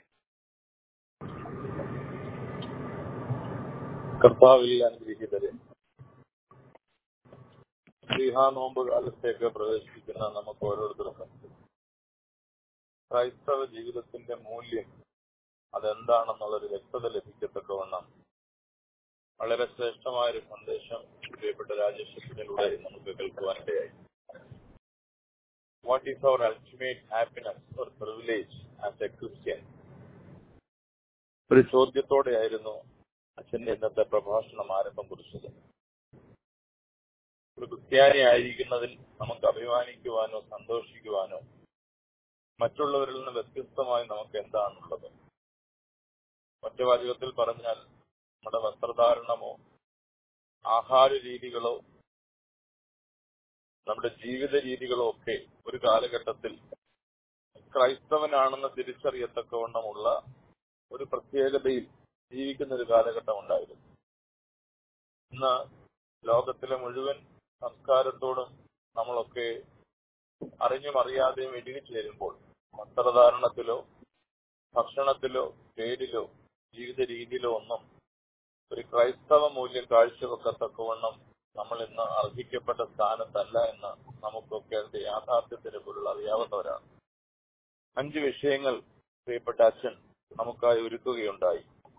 കർത്താവിൽ അനുഗ്രഹിതരെ ശ്രീഹാ നോമ്പ് കാലത്തേക്ക് പ്രവേശിക്കുന്ന നമുക്ക് ഓരോരുത്തർക്കും ക്രൈസ്തവ ജീവിതത്തിന്റെ മൂല്യം അതെന്താണെന്നുള്ളൊരു വ്യക്തത ലഭിക്കത്തക്കവണ്ണം വളരെ ശ്രേഷ്ഠമായ ഒരു സന്ദേശം പ്രിയപ്പെട്ട രാജേഷിലൂടെ നമുക്ക് കേൾക്കുവാനിടയായി what is our ultimate happiness or privilege as a Christian ഒരു ചോദ്യത്തോടെയായിരുന്നു അച്ഛന്റെ ഇന്നത്തെ പ്രഭാഷണം ആരംഭം കുറിച്ചത് ഒരു ക്രിസ്ത്യാനി ആയിരിക്കുന്നതിൽ നമുക്ക് അഭിമാനിക്കുവാനോ സന്തോഷിക്കുവാനോ മറ്റുള്ളവരിൽ നിന്ന് വ്യത്യസ്തമായി നമുക്ക് എന്താണുള്ളത് ഒറ്റ വാചകത്തിൽ പറഞ്ഞാൽ നമ്മുടെ വസ്ത്രധാരണമോ ആഹാര രീതികളോ നമ്മുടെ ജീവിത രീതികളോ ഒക്കെ ഒരു കാലഘട്ടത്തിൽ ക്രൈസ്തവനാണെന്ന് തിരിച്ചറിയത്തക്കവണ്ണമുള്ള ഒരു പ്രത്യേകതയിൽ ജീവിക്കുന്ന ഒരു കാലഘട്ടം ഉണ്ടായിരുന്നു ഇന്ന് ലോകത്തിലെ മുഴുവൻ സംസ്കാരത്തോടും നമ്മളൊക്കെ അറിഞ്ഞും അറിയാതെയും ഇടുകിച്ചേരുമ്പോൾ വസ്ത്രധാരണത്തിലോ ഭക്ഷണത്തിലോ പേരിലോ ജീവിത രീതിയിലോ ഒന്നും ഒരു ക്രൈസ്തവ മൂല്യം കാഴ്ചവെക്കത്തക്കവണ്ണം നമ്മൾ ഇന്ന് അർഹിക്കപ്പെട്ട സ്ഥാനത്തല്ല എന്ന് നമുക്കൊക്കെ അതിന്റെ യാഥാർത്ഥ്യത്തിന് പോലുള്ള അറിയാവുന്നവരാണ് അഞ്ച് വിഷയങ്ങൾ പ്രിയപ്പെട്ട അച്ഛൻ നമുക്കായി ഒരുക്കുകയുണ്ടായി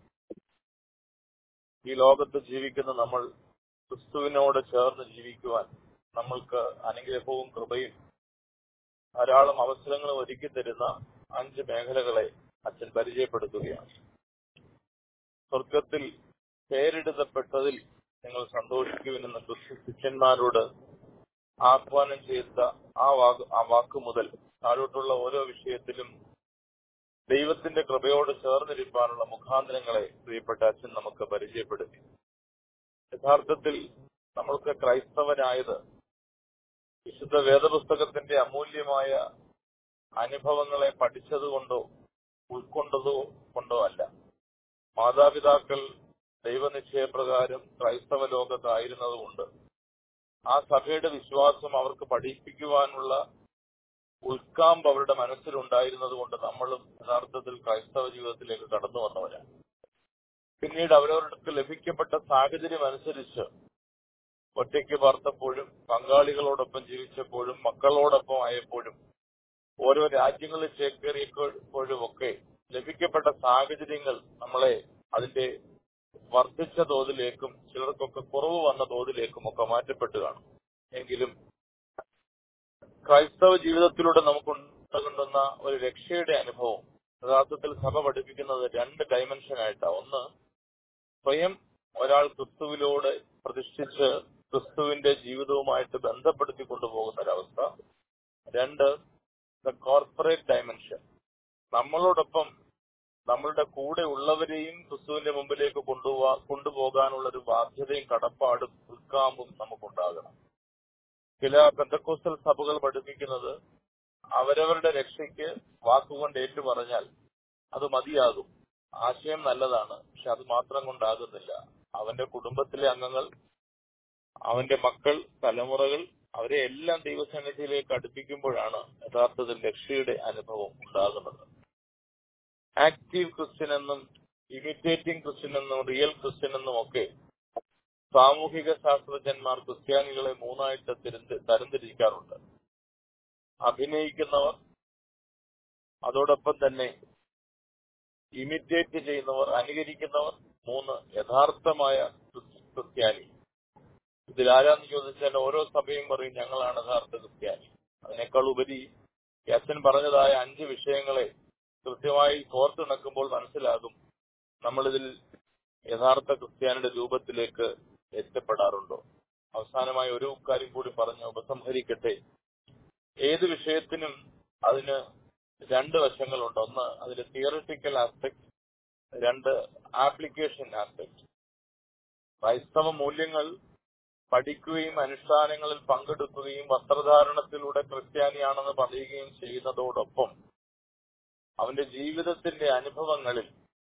ഈ ലോകത്ത് ജീവിക്കുന്ന നമ്മൾ ക്രിസ്തുവിനോട് ചേർന്ന് ജീവിക്കുവാൻ നമ്മൾക്ക് അനുഗ്രഹവും കൃപയും ധാരാളം അവസരങ്ങളും ഒരുക്കി തരുന്ന അഞ്ച് മേഖലകളെ അച്ഛൻ പരിചയപ്പെടുത്തുകയാണ് സ്വർഗത്തിൽ പേരെടുത്തപ്പെട്ടതിൽ നിങ്ങൾ സന്തോഷിക്കുവിനെന്ന് ക്രിസ്തു ശിഷ്യന്മാരോട് ആഹ്വാനം ചെയ്ത ആ വാക്ക് ആ വാക്ക് മുതൽ താഴോട്ടുള്ള ഓരോ വിഷയത്തിലും ദൈവത്തിന്റെ കൃപയോട് ചേർന്നിരിക്കാനുള്ള മുഖാന്തരങ്ങളെ പ്രിയപ്പെട്ട അച്ഛൻ നമുക്ക് പരിചയപ്പെടുത്തി യഥാർത്ഥത്തിൽ നമ്മൾക്ക് ക്രൈസ്തവനായത് വിശുദ്ധ വേദപുസ്തകത്തിന്റെ അമൂല്യമായ അനുഭവങ്ങളെ പഠിച്ചതുകൊണ്ടോ ഉൾക്കൊണ്ടതോ കൊണ്ടോ അല്ല മാതാപിതാക്കൾ ദൈവനിശ്ചയപ്രകാരം ക്രൈസ്തവ ലോകത്തായിരുന്നതുകൊണ്ട് ആ സഭയുടെ വിശ്വാസം അവർക്ക് പഠിപ്പിക്കുവാനുള്ള ഉൾക്കാമ്പ് അവരുടെ മനസ്സിലുണ്ടായിരുന്നത് കൊണ്ട് നമ്മളും യഥാർത്ഥത്തിൽ ക്രൈസ്തവ ജീവിതത്തിലേക്ക് കടന്നു വന്നവരാണ് പിന്നീട് അവരവർക്ക് ലഭിക്കപ്പെട്ട സാഹചര്യം അനുസരിച്ച് ഒറ്റയ്ക്ക് പാർത്തപ്പോഴും പങ്കാളികളോടൊപ്പം ജീവിച്ചപ്പോഴും മക്കളോടൊപ്പം ആയപ്പോഴും ഓരോ രാജ്യങ്ങളിൽ ചേക്കേറിയപ്പോഴും ഒക്കെ സാഹചര്യങ്ങൾ നമ്മളെ അതിന്റെ വർദ്ധിച്ച തോതിലേക്കും ചിലർക്കൊക്കെ കുറവ് വന്ന തോതിലേക്കും ഒക്കെ മാറ്റപ്പെട്ടു കാണും എങ്കിലും ക്രൈസ്തവ ജീവിതത്തിലൂടെ നമുക്കുണ്ടാകുന്ന ഒരു രക്ഷയുടെ അനുഭവം യഥാർത്ഥത്തിൽ സഭ പഠിപ്പിക്കുന്നത് രണ്ട് ഡയമെൻഷൻ ആയിട്ടാണ് ഒന്ന് സ്വയം ഒരാൾ ക്രിസ്തുവിലൂടെ പ്രതിഷ്ഠിച്ച് ക്രിസ്തുവിന്റെ ജീവിതവുമായിട്ട് ബന്ധപ്പെടുത്തി കൊണ്ടുപോകുന്ന ഒരവസ്ഥ രണ്ട് ദ കോർപ്പറേറ്റ് ഡയമെൻഷൻ നമ്മളോടൊപ്പം നമ്മളുടെ കൂടെ ഉള്ളവരെയും ക്രിസ്തുവിന്റെ മുമ്പിലേക്ക് കൊണ്ടുപോവാ കൊണ്ടുപോകാനുള്ള ഒരു ബാധ്യതയും കടപ്പാടും ഉൾക്കാമ്പും നമുക്കുണ്ടാകണം ചില ബന്ധക്കോസ്റ്റൽ സഭകൾ പഠിപ്പിക്കുന്നത് അവരവരുടെ രക്ഷയ്ക്ക് വാക്കുകൊണ്ട് ഏറ്റു പറഞ്ഞാൽ അത് മതിയാകും ആശയം നല്ലതാണ് പക്ഷെ അത് മാത്രം കൊണ്ടാകുന്നില്ല അവന്റെ കുടുംബത്തിലെ അംഗങ്ങൾ അവന്റെ മക്കൾ തലമുറകൾ അവരെ എല്ലാം ദൈവസന്നിധിയിലേക്ക് അടുപ്പിക്കുമ്പോഴാണ് യഥാർത്ഥത്തിൽ രക്ഷയുടെ അനുഭവം ഉണ്ടാകുന്നത് ആക്റ്റീവ് ക്രിസ്ത്യൻ എന്നും ഇമിറ്റേറ്റിംഗ് ക്രിസ്ത്യൻ എന്നും റിയൽ ക്രിസ്ത്യൻ എന്നും ഒക്കെ സാമൂഹിക ശാസ്ത്രജ്ഞന്മാർ ക്രിസ്ത്യാനികളെ മൂന്നായിട്ട് തിരഞ്ഞ് തരംതിരിക്കാറുണ്ട് അഭിനയിക്കുന്നവർ അതോടൊപ്പം തന്നെ ഇമിറ്റേറ്റ് ചെയ്യുന്നവർ അനുകരിക്കുന്നവർ മൂന്ന് യഥാർത്ഥമായ ക്രിസ്- ക്രിസ്ത്യാനി ഇതിൽ ആരാന്ന് ചോദിച്ചാൽ ഓരോ സഭയും പറയും ഞങ്ങളാണ് യഥാർത്ഥ ക്രിസ്ത്യാനി അതിനേക്കാൾ ഉപരി ഈ അച്ഛൻ പറഞ്ഞതായ അഞ്ച് വിഷയങ്ങളെ കൃത്യമായി കോർത്തിണക്കുമ്പോൾ മനസ്സിലാകും നമ്മളിതിൽ യഥാർത്ഥ ക്രിസ്ത്യാനിയുടെ രൂപത്തിലേക്ക് എത്തപ്പെടാറുണ്ടോ അവസാനമായി ഒരു കാര്യം കൂടി പറഞ്ഞ് ഉപസംഹരിക്കട്ടെ ഏത് വിഷയത്തിനും അതിന് രണ്ട് വശങ്ങളുണ്ട് ഒന്ന് അതിന്റെ തിയറിറ്റിക്കൽ ആസ്പെക്ട് രണ്ട് ആപ്ലിക്കേഷൻ ആസ്പെക്ട് ക്രൈസ്തവ മൂല്യങ്ങൾ പഠിക്കുകയും അനുഷ്ഠാനങ്ങളിൽ പങ്കെടുക്കുകയും വസ്ത്രധാരണത്തിലൂടെ ക്രിസ്ത്യാനിയാണെന്ന് പറയുകയും ചെയ്യുന്നതോടൊപ്പം അവന്റെ ജീവിതത്തിന്റെ അനുഭവങ്ങളിൽ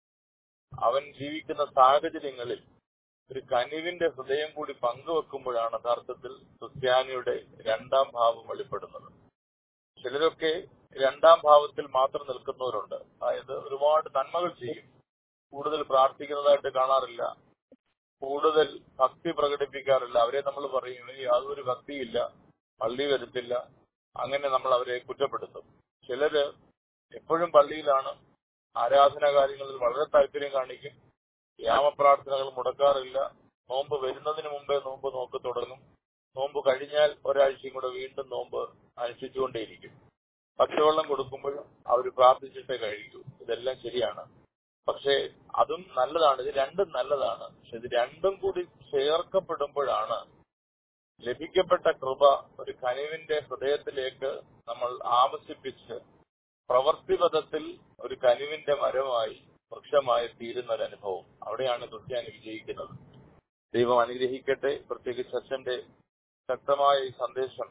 അവൻ ജീവിക്കുന്ന സാഹചര്യങ്ങളിൽ ഒരു കനിവിന്റെ ഹൃദയം കൂടി പങ്കുവെക്കുമ്പോഴാണ് യഥാർത്ഥത്തിൽ ക്രിസ്ത്യാനിയുടെ രണ്ടാം ഭാവം വെളിപ്പെടുന്നത് ചിലരൊക്കെ രണ്ടാം ഭാവത്തിൽ മാത്രം നിൽക്കുന്നവരുണ്ട് അതായത് ഒരുപാട് നന്മകൾ ചെയ്യും കൂടുതൽ പ്രാർത്ഥിക്കുന്നതായിട്ട് കാണാറില്ല കൂടുതൽ ഭക്തി പ്രകടിപ്പിക്കാറില്ല അവരെ നമ്മൾ പറയും "ഇനി യാതൊരു ഭക്തിയില്ല പള്ളി വരുത്തില്ല അങ്ങനെ നമ്മൾ അവരെ കുറ്റപ്പെടുത്തും ചിലര് എപ്പോഴും പള്ളിയിലാണ് ആരാധനാ കാര്യങ്ങളിൽ വളരെ താല്പര്യം കാണിക്കും യാമപ്രാർത്ഥനകൾ മുടക്കാറില്ല നോമ്പ് വരുന്നതിന് മുമ്പേ നോമ്പ് നോക്കി തുടങ്ങും നോമ്പ് കഴിഞ്ഞാൽ ഒരാഴ്ചയും കൂടെ വീണ്ടും നോമ്പ് അനുഷ്ഠിച്ചുകൊണ്ടേയിരിക്കും പച്ചവെള്ളം കൊടുക്കുമ്പോഴും അവർ പ്രാർത്ഥിച്ചിട്ടേ കഴിക്കൂ ഇതെല്ലാം ശരിയാണ് പക്ഷേ അതും നല്ലതാണ് ഇത് രണ്ടും നല്ലതാണ് പക്ഷെ ഇത് രണ്ടും കൂടി ചേർക്കപ്പെടുമ്പോഴാണ് ലഭിക്കപ്പെട്ട കൃപ ഒരു കനിവിന്റെ ഹൃദയത്തിലേക്ക് നമ്മൾ ആവശ്യിപ്പിച്ച് പ്രവർത്തിപഥത്തിൽ ഒരു കനിവിന്റെ മരമായി വൃക്ഷമായി തീരുന്ന ഒരു അനുഭവം അവിടെയാണ് ക്രിസ്ത്യാനി വിജയിക്കുന്നത് ദൈവം അനുഗ്രഹിക്കട്ടെ പ്രത്യേകിച്ച് അച്ഛന്റെ ശക്തമായ ഈ സന്ദേശം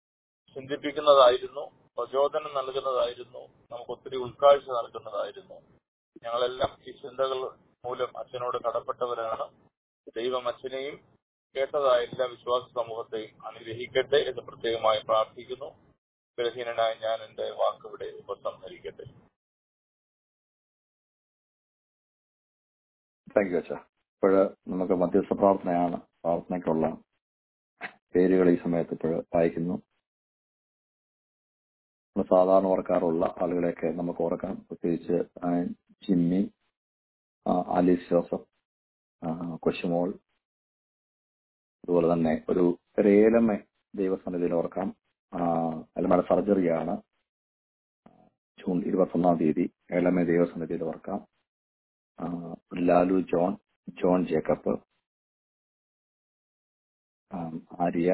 ചിന്തിപ്പിക്കുന്നതായിരുന്നു പ്രചോദനം നൽകുന്നതായിരുന്നു നമുക്ക് ഒത്തിരി ഉൾക്കാഴ്ച നൽകുന്നതായിരുന്നു ഞങ്ങളെല്ലാം ഈ ചിന്തകൾ മൂലം അച്ഛനോട് കടപ്പെട്ടവരാണ് ദൈവം അച്ഛനെയും കേട്ടതായ എല്ലാ വിശ്വാസ സമൂഹത്തെയും അനുഗ്രഹിക്കട്ടെ എന്ന് പ്രത്യേകമായി പ്രാർത്ഥിക്കുന്നു ബലഹീനനായ ഞാൻ എന്റെ വാക്കിവിടെ ഉപസംഹരിക്കട്ടെ താങ്ക് യു അച്ഛ ഇപ്പോഴ് നമുക്ക് മധ്യസ്ഥ പ്രാർത്ഥനയാണ് പ്രാർത്ഥനയ്ക്കുള്ള പേരുകൾ ഈ സമയത്ത് ഇപ്പോൾ വായിക്കുന്നു നമ്മൾ സാധാരണ ഓർക്കാറുള്ള ആളുകളെയൊക്കെ നമുക്ക് ഓർക്കാം പ്രത്യേകിച്ച് ആ, ജിമ്മി ആ, ആലീസ് ജോസഫ് ആ, കൊച്ചുമോൾ അതുപോലെ തന്നെ ഒരു ഒരു ഏലമ്മ ദൈവസന്നിധിയിൽ ഓർക്കാം ആ, ഏലമ്മയുടെ സർജറിയാണ് ജൂൺ ഇരുപത്തൊന്നാം തീയതി ഏലമ്മ ദൈവസന്നിധിയിൽ ഓർക്കാം ആ, ഒരു ലാലു ജോൺ ജോൺ ജേക്കബ് ആ, ആര്യ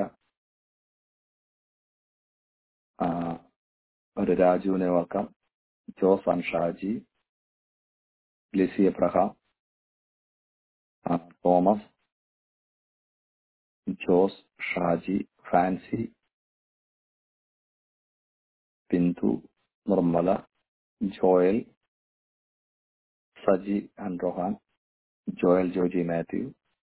ആ, ഒരു രാജുവിനെ ഓർക്കാം ജോസ് ആൻ ഷാജി ലിസി എബ്രഹാം ആ, തോമസ് ജോസ് ഷാജി ഫാൻസി ബിന്ദു നിർമ്മല ജോയൽ സജി ആൻഡ് റോഹാൻ ജോയൽ ജോജി മാത്യു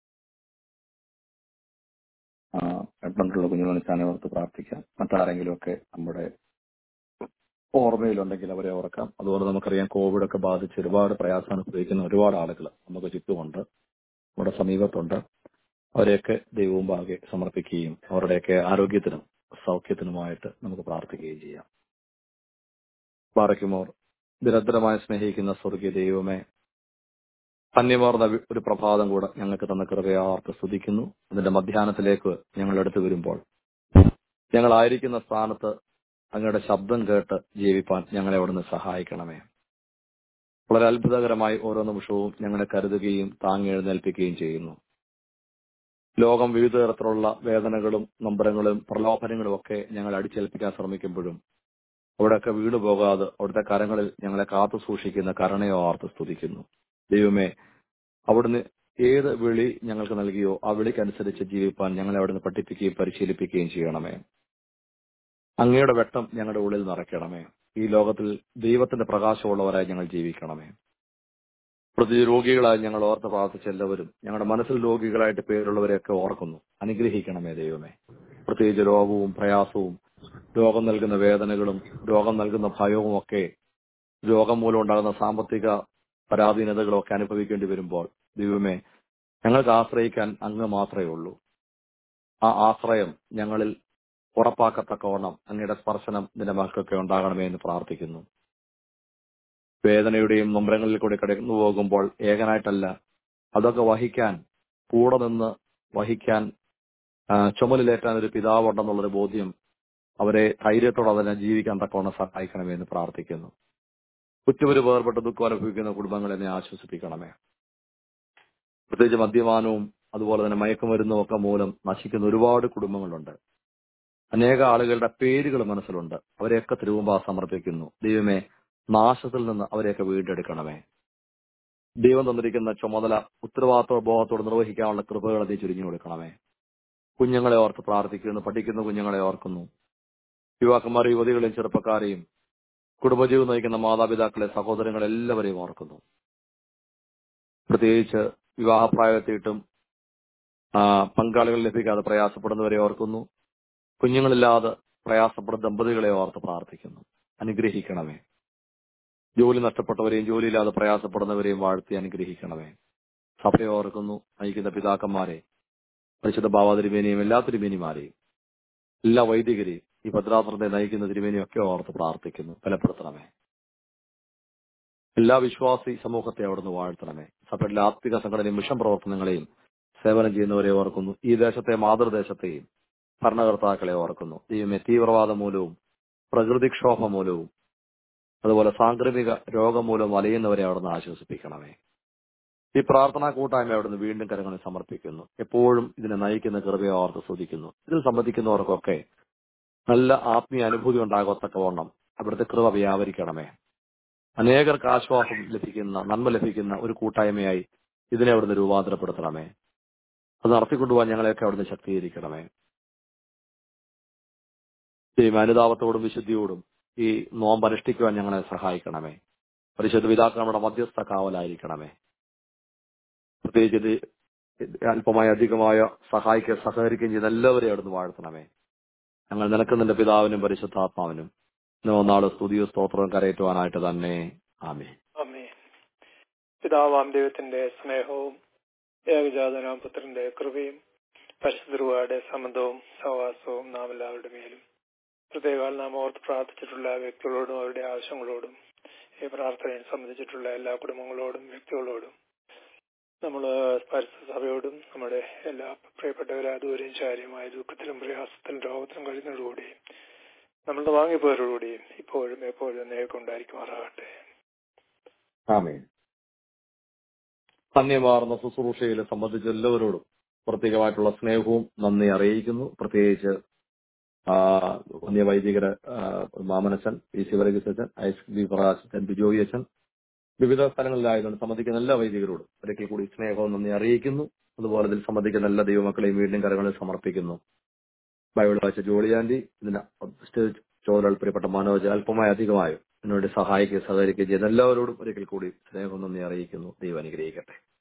ആ, എഡ്മണ്ടിലുള്ള കുഞ്ഞുമണിച്ചാനെ ഓർത്ത് പ്രാർത്ഥിക്കാം മറ്റാരെങ്കിലും ഒക്കെ നമ്മുടെ ഓർമ്മയിലുണ്ടെങ്കിൽ അവരെ ഓർക്കാം അതുപോലെ നമുക്കറിയാം കോവിഡ് ഒക്കെ ബാധിച്ച് ഒരുപാട് പ്രയാസം അനുഭവിക്കുന്ന ഒരുപാട് ആളുകൾ നമുക്ക് ചുറ്റുമുണ്ട് നമ്മുടെ സമീപത്തുണ്ട് അവരെയൊക്കെ ദൈവവും ഭാഗ്യ സമർപ്പിക്കുകയും അവരുടെയൊക്കെ ആരോഗ്യത്തിനും സൗഖ്യത്തിനുമായിട്ട് നമുക്ക് പ്രാർത്ഥിക്കുകയും ചെയ്യാം ബാറയ്ക്കുമോർ നിരന്തരമായി സ്നേഹിക്കുന്ന സ്വർഗീയ ദൈവമേ ധന്യമാർന്ന വി- ഒരു പ്രഭാതം കൂടെ ഞങ്ങൾക്ക് തന്ന കൃപയാർത്ത് സ്തുതിക്കുന്നു അതിന്റെ മധ്യാഹ്നത്തിലേക്ക് ഞങ്ങൾ എടുത്തു വരുമ്പോൾ ഞങ്ങളായിരിക്കുന്ന സ്ഥാനത്ത് അങ്ങയുടെ ശബ്ദം കേട്ട് ജീവിപ്പാൻ ഞങ്ങളെ അവിടുന്ന് സഹായിക്കണമേ വളരെ അത്ഭുതകരമായി ഓരോ നിമിഷവും ഞങ്ങളെ കരുതുകയും താങ്ങി എഴുന്നേൽപ്പിക്കുകയും ചെയ്യുന്നു ലോകം വിവിധ തരത്തിലുള്ള വേദനകളും നമ്പരങ്ങളും പ്രലോഭനങ്ങളും ഒക്കെ ഞങ്ങൾ അടിച്ചേൽപ്പിക്കാൻ ശ്രമിക്കുമ്പോഴും അവിടെയൊക്കെ വീണു പോകാതെ അവിടുത്തെ കരങ്ങളിൽ ഞങ്ങളെ കാത്തു സൂക്ഷിക്കുന്ന കരുണയോ ആർത്ത് സ്തുതിക്കുന്നു ദൈവമേ അവിടുന്ന് ഏത് വിളി ഞങ്ങൾക്ക് നൽകിയോ ആ വിളിക്കനുസരിച്ച് ജീവിപ്പാൻ ഞങ്ങളെ അവിടുന്ന് പഠിപ്പിക്കുകയും പരിശീലിപ്പിക്കുകയും ചെയ്യണമേ അങ്ങയുടെ വെട്ടം ഞങ്ങളുടെ ഉള്ളിൽ നിറയ്ക്കണമേ ഈ ലോകത്തിൽ ദൈവത്തിന്റെ പ്രകാശമുള്ളവരായി ഞങ്ങൾ ജീവിക്കണമേ പ്രതി രോഗികളായി ഞങ്ങൾ ഓർത്ത് പ്രാർത്ഥിച്ച എല്ലാവരും ഞങ്ങളുടെ മനസ്സിൽ രോഗികളായിട്ട് പേരുള്ളവരെയൊക്കെ ഓർക്കുന്നു അനുഗ്രഹിക്കണമേ ദൈവമേ പ്രത്യേകിച്ച് രോഗവും പ്രയാസവും രോഗം നൽകുന്ന വേദനകളും രോഗം നൽകുന്ന ഭയവും ഒക്കെ രോഗം മൂലം ഉണ്ടാകുന്ന സാമ്പത്തിക പരാധീനതകളും ഒക്കെ അനുഭവിക്കേണ്ടി വരുമ്പോൾ ദൈവമേ ഞങ്ങൾക്ക് ആശ്രയിക്കാൻ അങ്ങ് മാത്രമേ ഉള്ളൂ ആ ആശ്രയം ഞങ്ങളിൽ ഉറപ്പാക്കത്തക്കവണ്ണം അങ്ങയുടെ സ്പർശനം നിന്റെ മക്കൾക്ക് ഉണ്ടാകണമേ എന്ന് പ്രാർത്ഥിക്കുന്നു വേദനയുടെയും നൊമ്പരങ്ങളിൽ കൂടി കടന്നു പോകുമ്പോൾ ഏകനായിട്ടല്ല അതൊക്കെ വഹിക്കാൻ കൂടെ നിന്ന് വഹിക്കാൻ ആ, ചുമലിലേറ്റാൻ ഒരു പിതാവുണ്ടെന്നുള്ളൊരു ബോധ്യം അവരെ ധൈര്യത്തോടെ അതിനെ ജീവിക്കാൻ തക്കവണ്ണം സഹായിക്കണമേ എന്ന് പ്രാർത്ഥിക്കുന്നു കുറ്റവര് വേർപെട്ട് ദുഃഖം അനുഭവിക്കുന്ന കുടുംബങ്ങളെ നീ ആശ്വസിപ്പിക്കണമേ പ്രത്യേകിച്ച് മദ്യപാനവും അതുപോലെ തന്നെ മയക്കുമരുന്നും ഒക്കെ മൂലം നശിക്കുന്ന ഒരുപാട് കുടുംബങ്ങളുണ്ട് അനേക ആളുകളുടെ പേരുകൾ മനസ്സിലുണ്ട് അവരെയൊക്കെ തിരുവുമ്പാ സമർപ്പിക്കുന്നു ദൈവമേ നാശത്തിൽ നിന്ന് അവരെയൊക്കെ വീണ്ടെടുക്കണമേ ദൈവം തന്നിരിക്കുന്ന ചുമതല ഉത്തരവാദിത്വ ബോധത്തോട് നിർവഹിക്കാനുള്ള കൃപകൾ നീ ചുരുങ്ങി കൊടുക്കണമേ കുഞ്ഞുങ്ങളെ ഓർത്ത് പ്രാർത്ഥിക്കുന്നു പഠിക്കുന്ന കുഞ്ഞുങ്ങളെ ഓർക്കുന്നു യുവാക്കന്മാർ യുവതികളെയും ചെറുപ്പക്കാരെയും കുടുംബജീവിതം നയിക്കുന്ന മാതാപിതാക്കളെ സഹോദരങ്ങളെ എല്ലാവരെയും ഓർക്കുന്നു പ്രത്യേകിച്ച് വിവാഹപ്രായത്തിയിട്ടും ആ, പങ്കാളികൾ ലഭിക്കാതെ പ്രയാസപ്പെടുന്നവരെ ഓർക്കുന്നു കുഞ്ഞുങ്ങളില്ലാതെ പ്രയാസപ്പെടുന്ന ദമ്പതികളെ ഓർത്ത് പ്രാർത്ഥിക്കുന്നു അനുഗ്രഹിക്കണമേ ജോലി നഷ്ടപ്പെട്ടവരെയും ജോലിയില്ലാതെ പ്രയാസപ്പെടുന്നവരെയും വാഴ്ത്തി അനുഗ്രഹിക്കണമേ സഭയെ ഓർക്കുന്നു നയിക്കുന്ന പിതാക്കന്മാരെ പരിശുദ്ധ ബാബ തിരുമേനിയും എല്ലാ തിരുമേനിമാരെയും എല്ലാ വൈദികരെയും ഈ ഭദ്രാസനത്തെ നയിക്കുന്ന തിരുമേനിയും ഒക്കെ ഓർത്ത് പ്രാർത്ഥിക്കുന്നു ബലപ്പെടുത്തണമേ എല്ലാ വിശ്വാസി സമൂഹത്തെ അവിടുന്ന് വാഴ്ത്തണമേ സഭയിലെ ആത്മിക സംഘടനയും മിഷൻ പ്രവർത്തനങ്ങളെയും സേവനം ചെയ്യുന്നവരെ ഓർക്കുന്നു ഈ ദേശത്തെ മാതൃദേശത്തെയും ഭരണകർത്താക്കളെ ഓർക്കുന്നു ദൈവമേ തീവ്രവാദം മൂലവും പ്രകൃതിക്ഷോഭം മൂലവും അതുപോലെ സാംക്രമിക രോഗം മൂലം വലയുന്നവരെ അവിടുന്ന് ആശ്വസിപ്പിക്കണമേ ഈ പ്രാർത്ഥനാ കൂട്ടായ്മ അവിടുന്ന് വീണ്ടും കരങ്ങളിൽ സമർപ്പിക്കുന്നു എപ്പോഴും ഇതിനെ നയിക്കുന്ന കൃപയെ ഓർത്ത് സ്തുതിക്കുന്നു ഇതിൽ സംബന്ധിക്കുന്നവർക്കൊക്കെ നല്ല ആത്മീയ അനുഭൂതി ഉണ്ടാകത്തക്കവണ്ണം അവിടുത്തെ കൃപ വ്യാപരിക്കണമേ അനേകർക്ക് ആശ്വാസം ലഭിക്കുന്ന നന്മ ലഭിക്കുന്ന ഒരു കൂട്ടായ്മയായി ഇതിനെ അവിടുന്ന് രൂപാന്തരപ്പെടുത്തണമേ അത് നടത്തിക്കൊണ്ടുപോകാൻ ഞങ്ങളെയൊക്കെ അവിടുന്ന് ശക്തീകരിക്കണമേ ഈ അനുതാപത്തോടും വിശുദ്ധിയോടും ഈ നോമ്പ് അനുഷ്ഠിക്കുവാൻ ഞങ്ങളെ സഹായിക്കണമേ പരിശുദ്ധ പിതാക്കൾ നമ്മുടെ മധ്യസ്ഥ കാവലായിരിക്കണമേ പ്രത്യേകിച്ച് ഇത് അല്പമായ അധികമായ സഹായിക്കുക സഹകരിക്കുകയും ചെയ്ത എല്ലാവരെയും അവിടുന്ന് വാഴ്ത്തണമേ ഞങ്ങൾ നിനക്ക് നിന്റെ പിതാവിനും പരിശുദ്ധാത്മാവിനും ഇന്ന് ഒന്നാള് സ്തുതിയോ സ്തോത്രവും കരയറ്റുവാനായിട്ട് തന്നെ ആമേ അമ്മേ പിതാവാം ദൈവത്തിന്റെ സ്നേഹവും ഏകജാതനാം പുത്രന്റെ കൃപയും പരിശുദ്ധരുടെ സംബന്ധവും സഹവാസവും നാം എല്ലാവരുടെ മേലും പ്രത്യേകാൽ നാം ഓർത്ത് പ്രാർത്ഥിച്ചിട്ടുള്ള വ്യക്തികളോടും അവരുടെ ആവശ്യങ്ങളോടും ഈ പ്രാർത്ഥനയെ സംബന്ധിച്ചിട്ടുള്ള എല്ലാ കുടുംബങ്ങളോടും വ്യക്തികളോടും നമ്മൾ പരിസ്ഥിതി സഭയോടും നമ്മുടെ എല്ലാ പ്രിയപ്പെട്ടവരെ ദൂരെയും ചാരിയുമായ ദുഃഖത്തിലും പ്രയാസത്തിലും രോഗത്തിലും കഴിയുന്നതോടുകൂടി നമ്മളുടെ വാങ്ങിപ്പോയവരോടുകൂടിയും ഇപ്പോഴും എപ്പോഴും നേക്കൊണ്ടായിരിക്കുമാറാകട്ടെ ആമേ ധന്യമാർന്ന ശുശ്രൂഷയിൽ സംബന്ധിച്ച എല്ലാവരോടും പ്രത്യേകമായിട്ടുള്ള സ്നേഹവും നന്ദി അറിയിക്കുന്നു പ്രത്യേകിച്ച് ആ, വന്യ വൈദികര് ആ, മാമനച്ചൻ പി ശിവരകിസച്ചൻ ഐസ് ബി പ്രകാശൻ ബിജോയി അച്ഛൻ വിവിധ സ്ഥലങ്ങളിലായതുകൊണ്ട് സംബന്ധിക്കുന്ന എല്ലാ വൈദികരോടും ഒരിക്കൽ കൂടി സ്നേഹവും നന്ദി അറിയിക്കുന്നു അതുപോലെ ഇതിൽ സംബന്ധിക്കുന്ന എല്ലാ ദൈവമക്കളെയും വീണ്ടും കരങ്ങളിൽ സമർപ്പിക്കുന്നു ബൈബിൾ വായിച്ച ജോളിയാൻഡി ഇതിന് സ്റ്റേജ് ചോദൽ പ്രിയപ്പെട്ട മനോജ് അല്പമായി അധികമായോ ഇതിനുവേണ്ടി സഹായിക്കുകയും സഹകരിക്കുകയും ചെയ്യുന്ന എല്ലാവരോടും ഒരിക്കൽ കൂടി സ്നേഹം നന്ദി അറിയിക്കുന്നു ദൈവം അനുഗ്രഹിക്കട്ടെ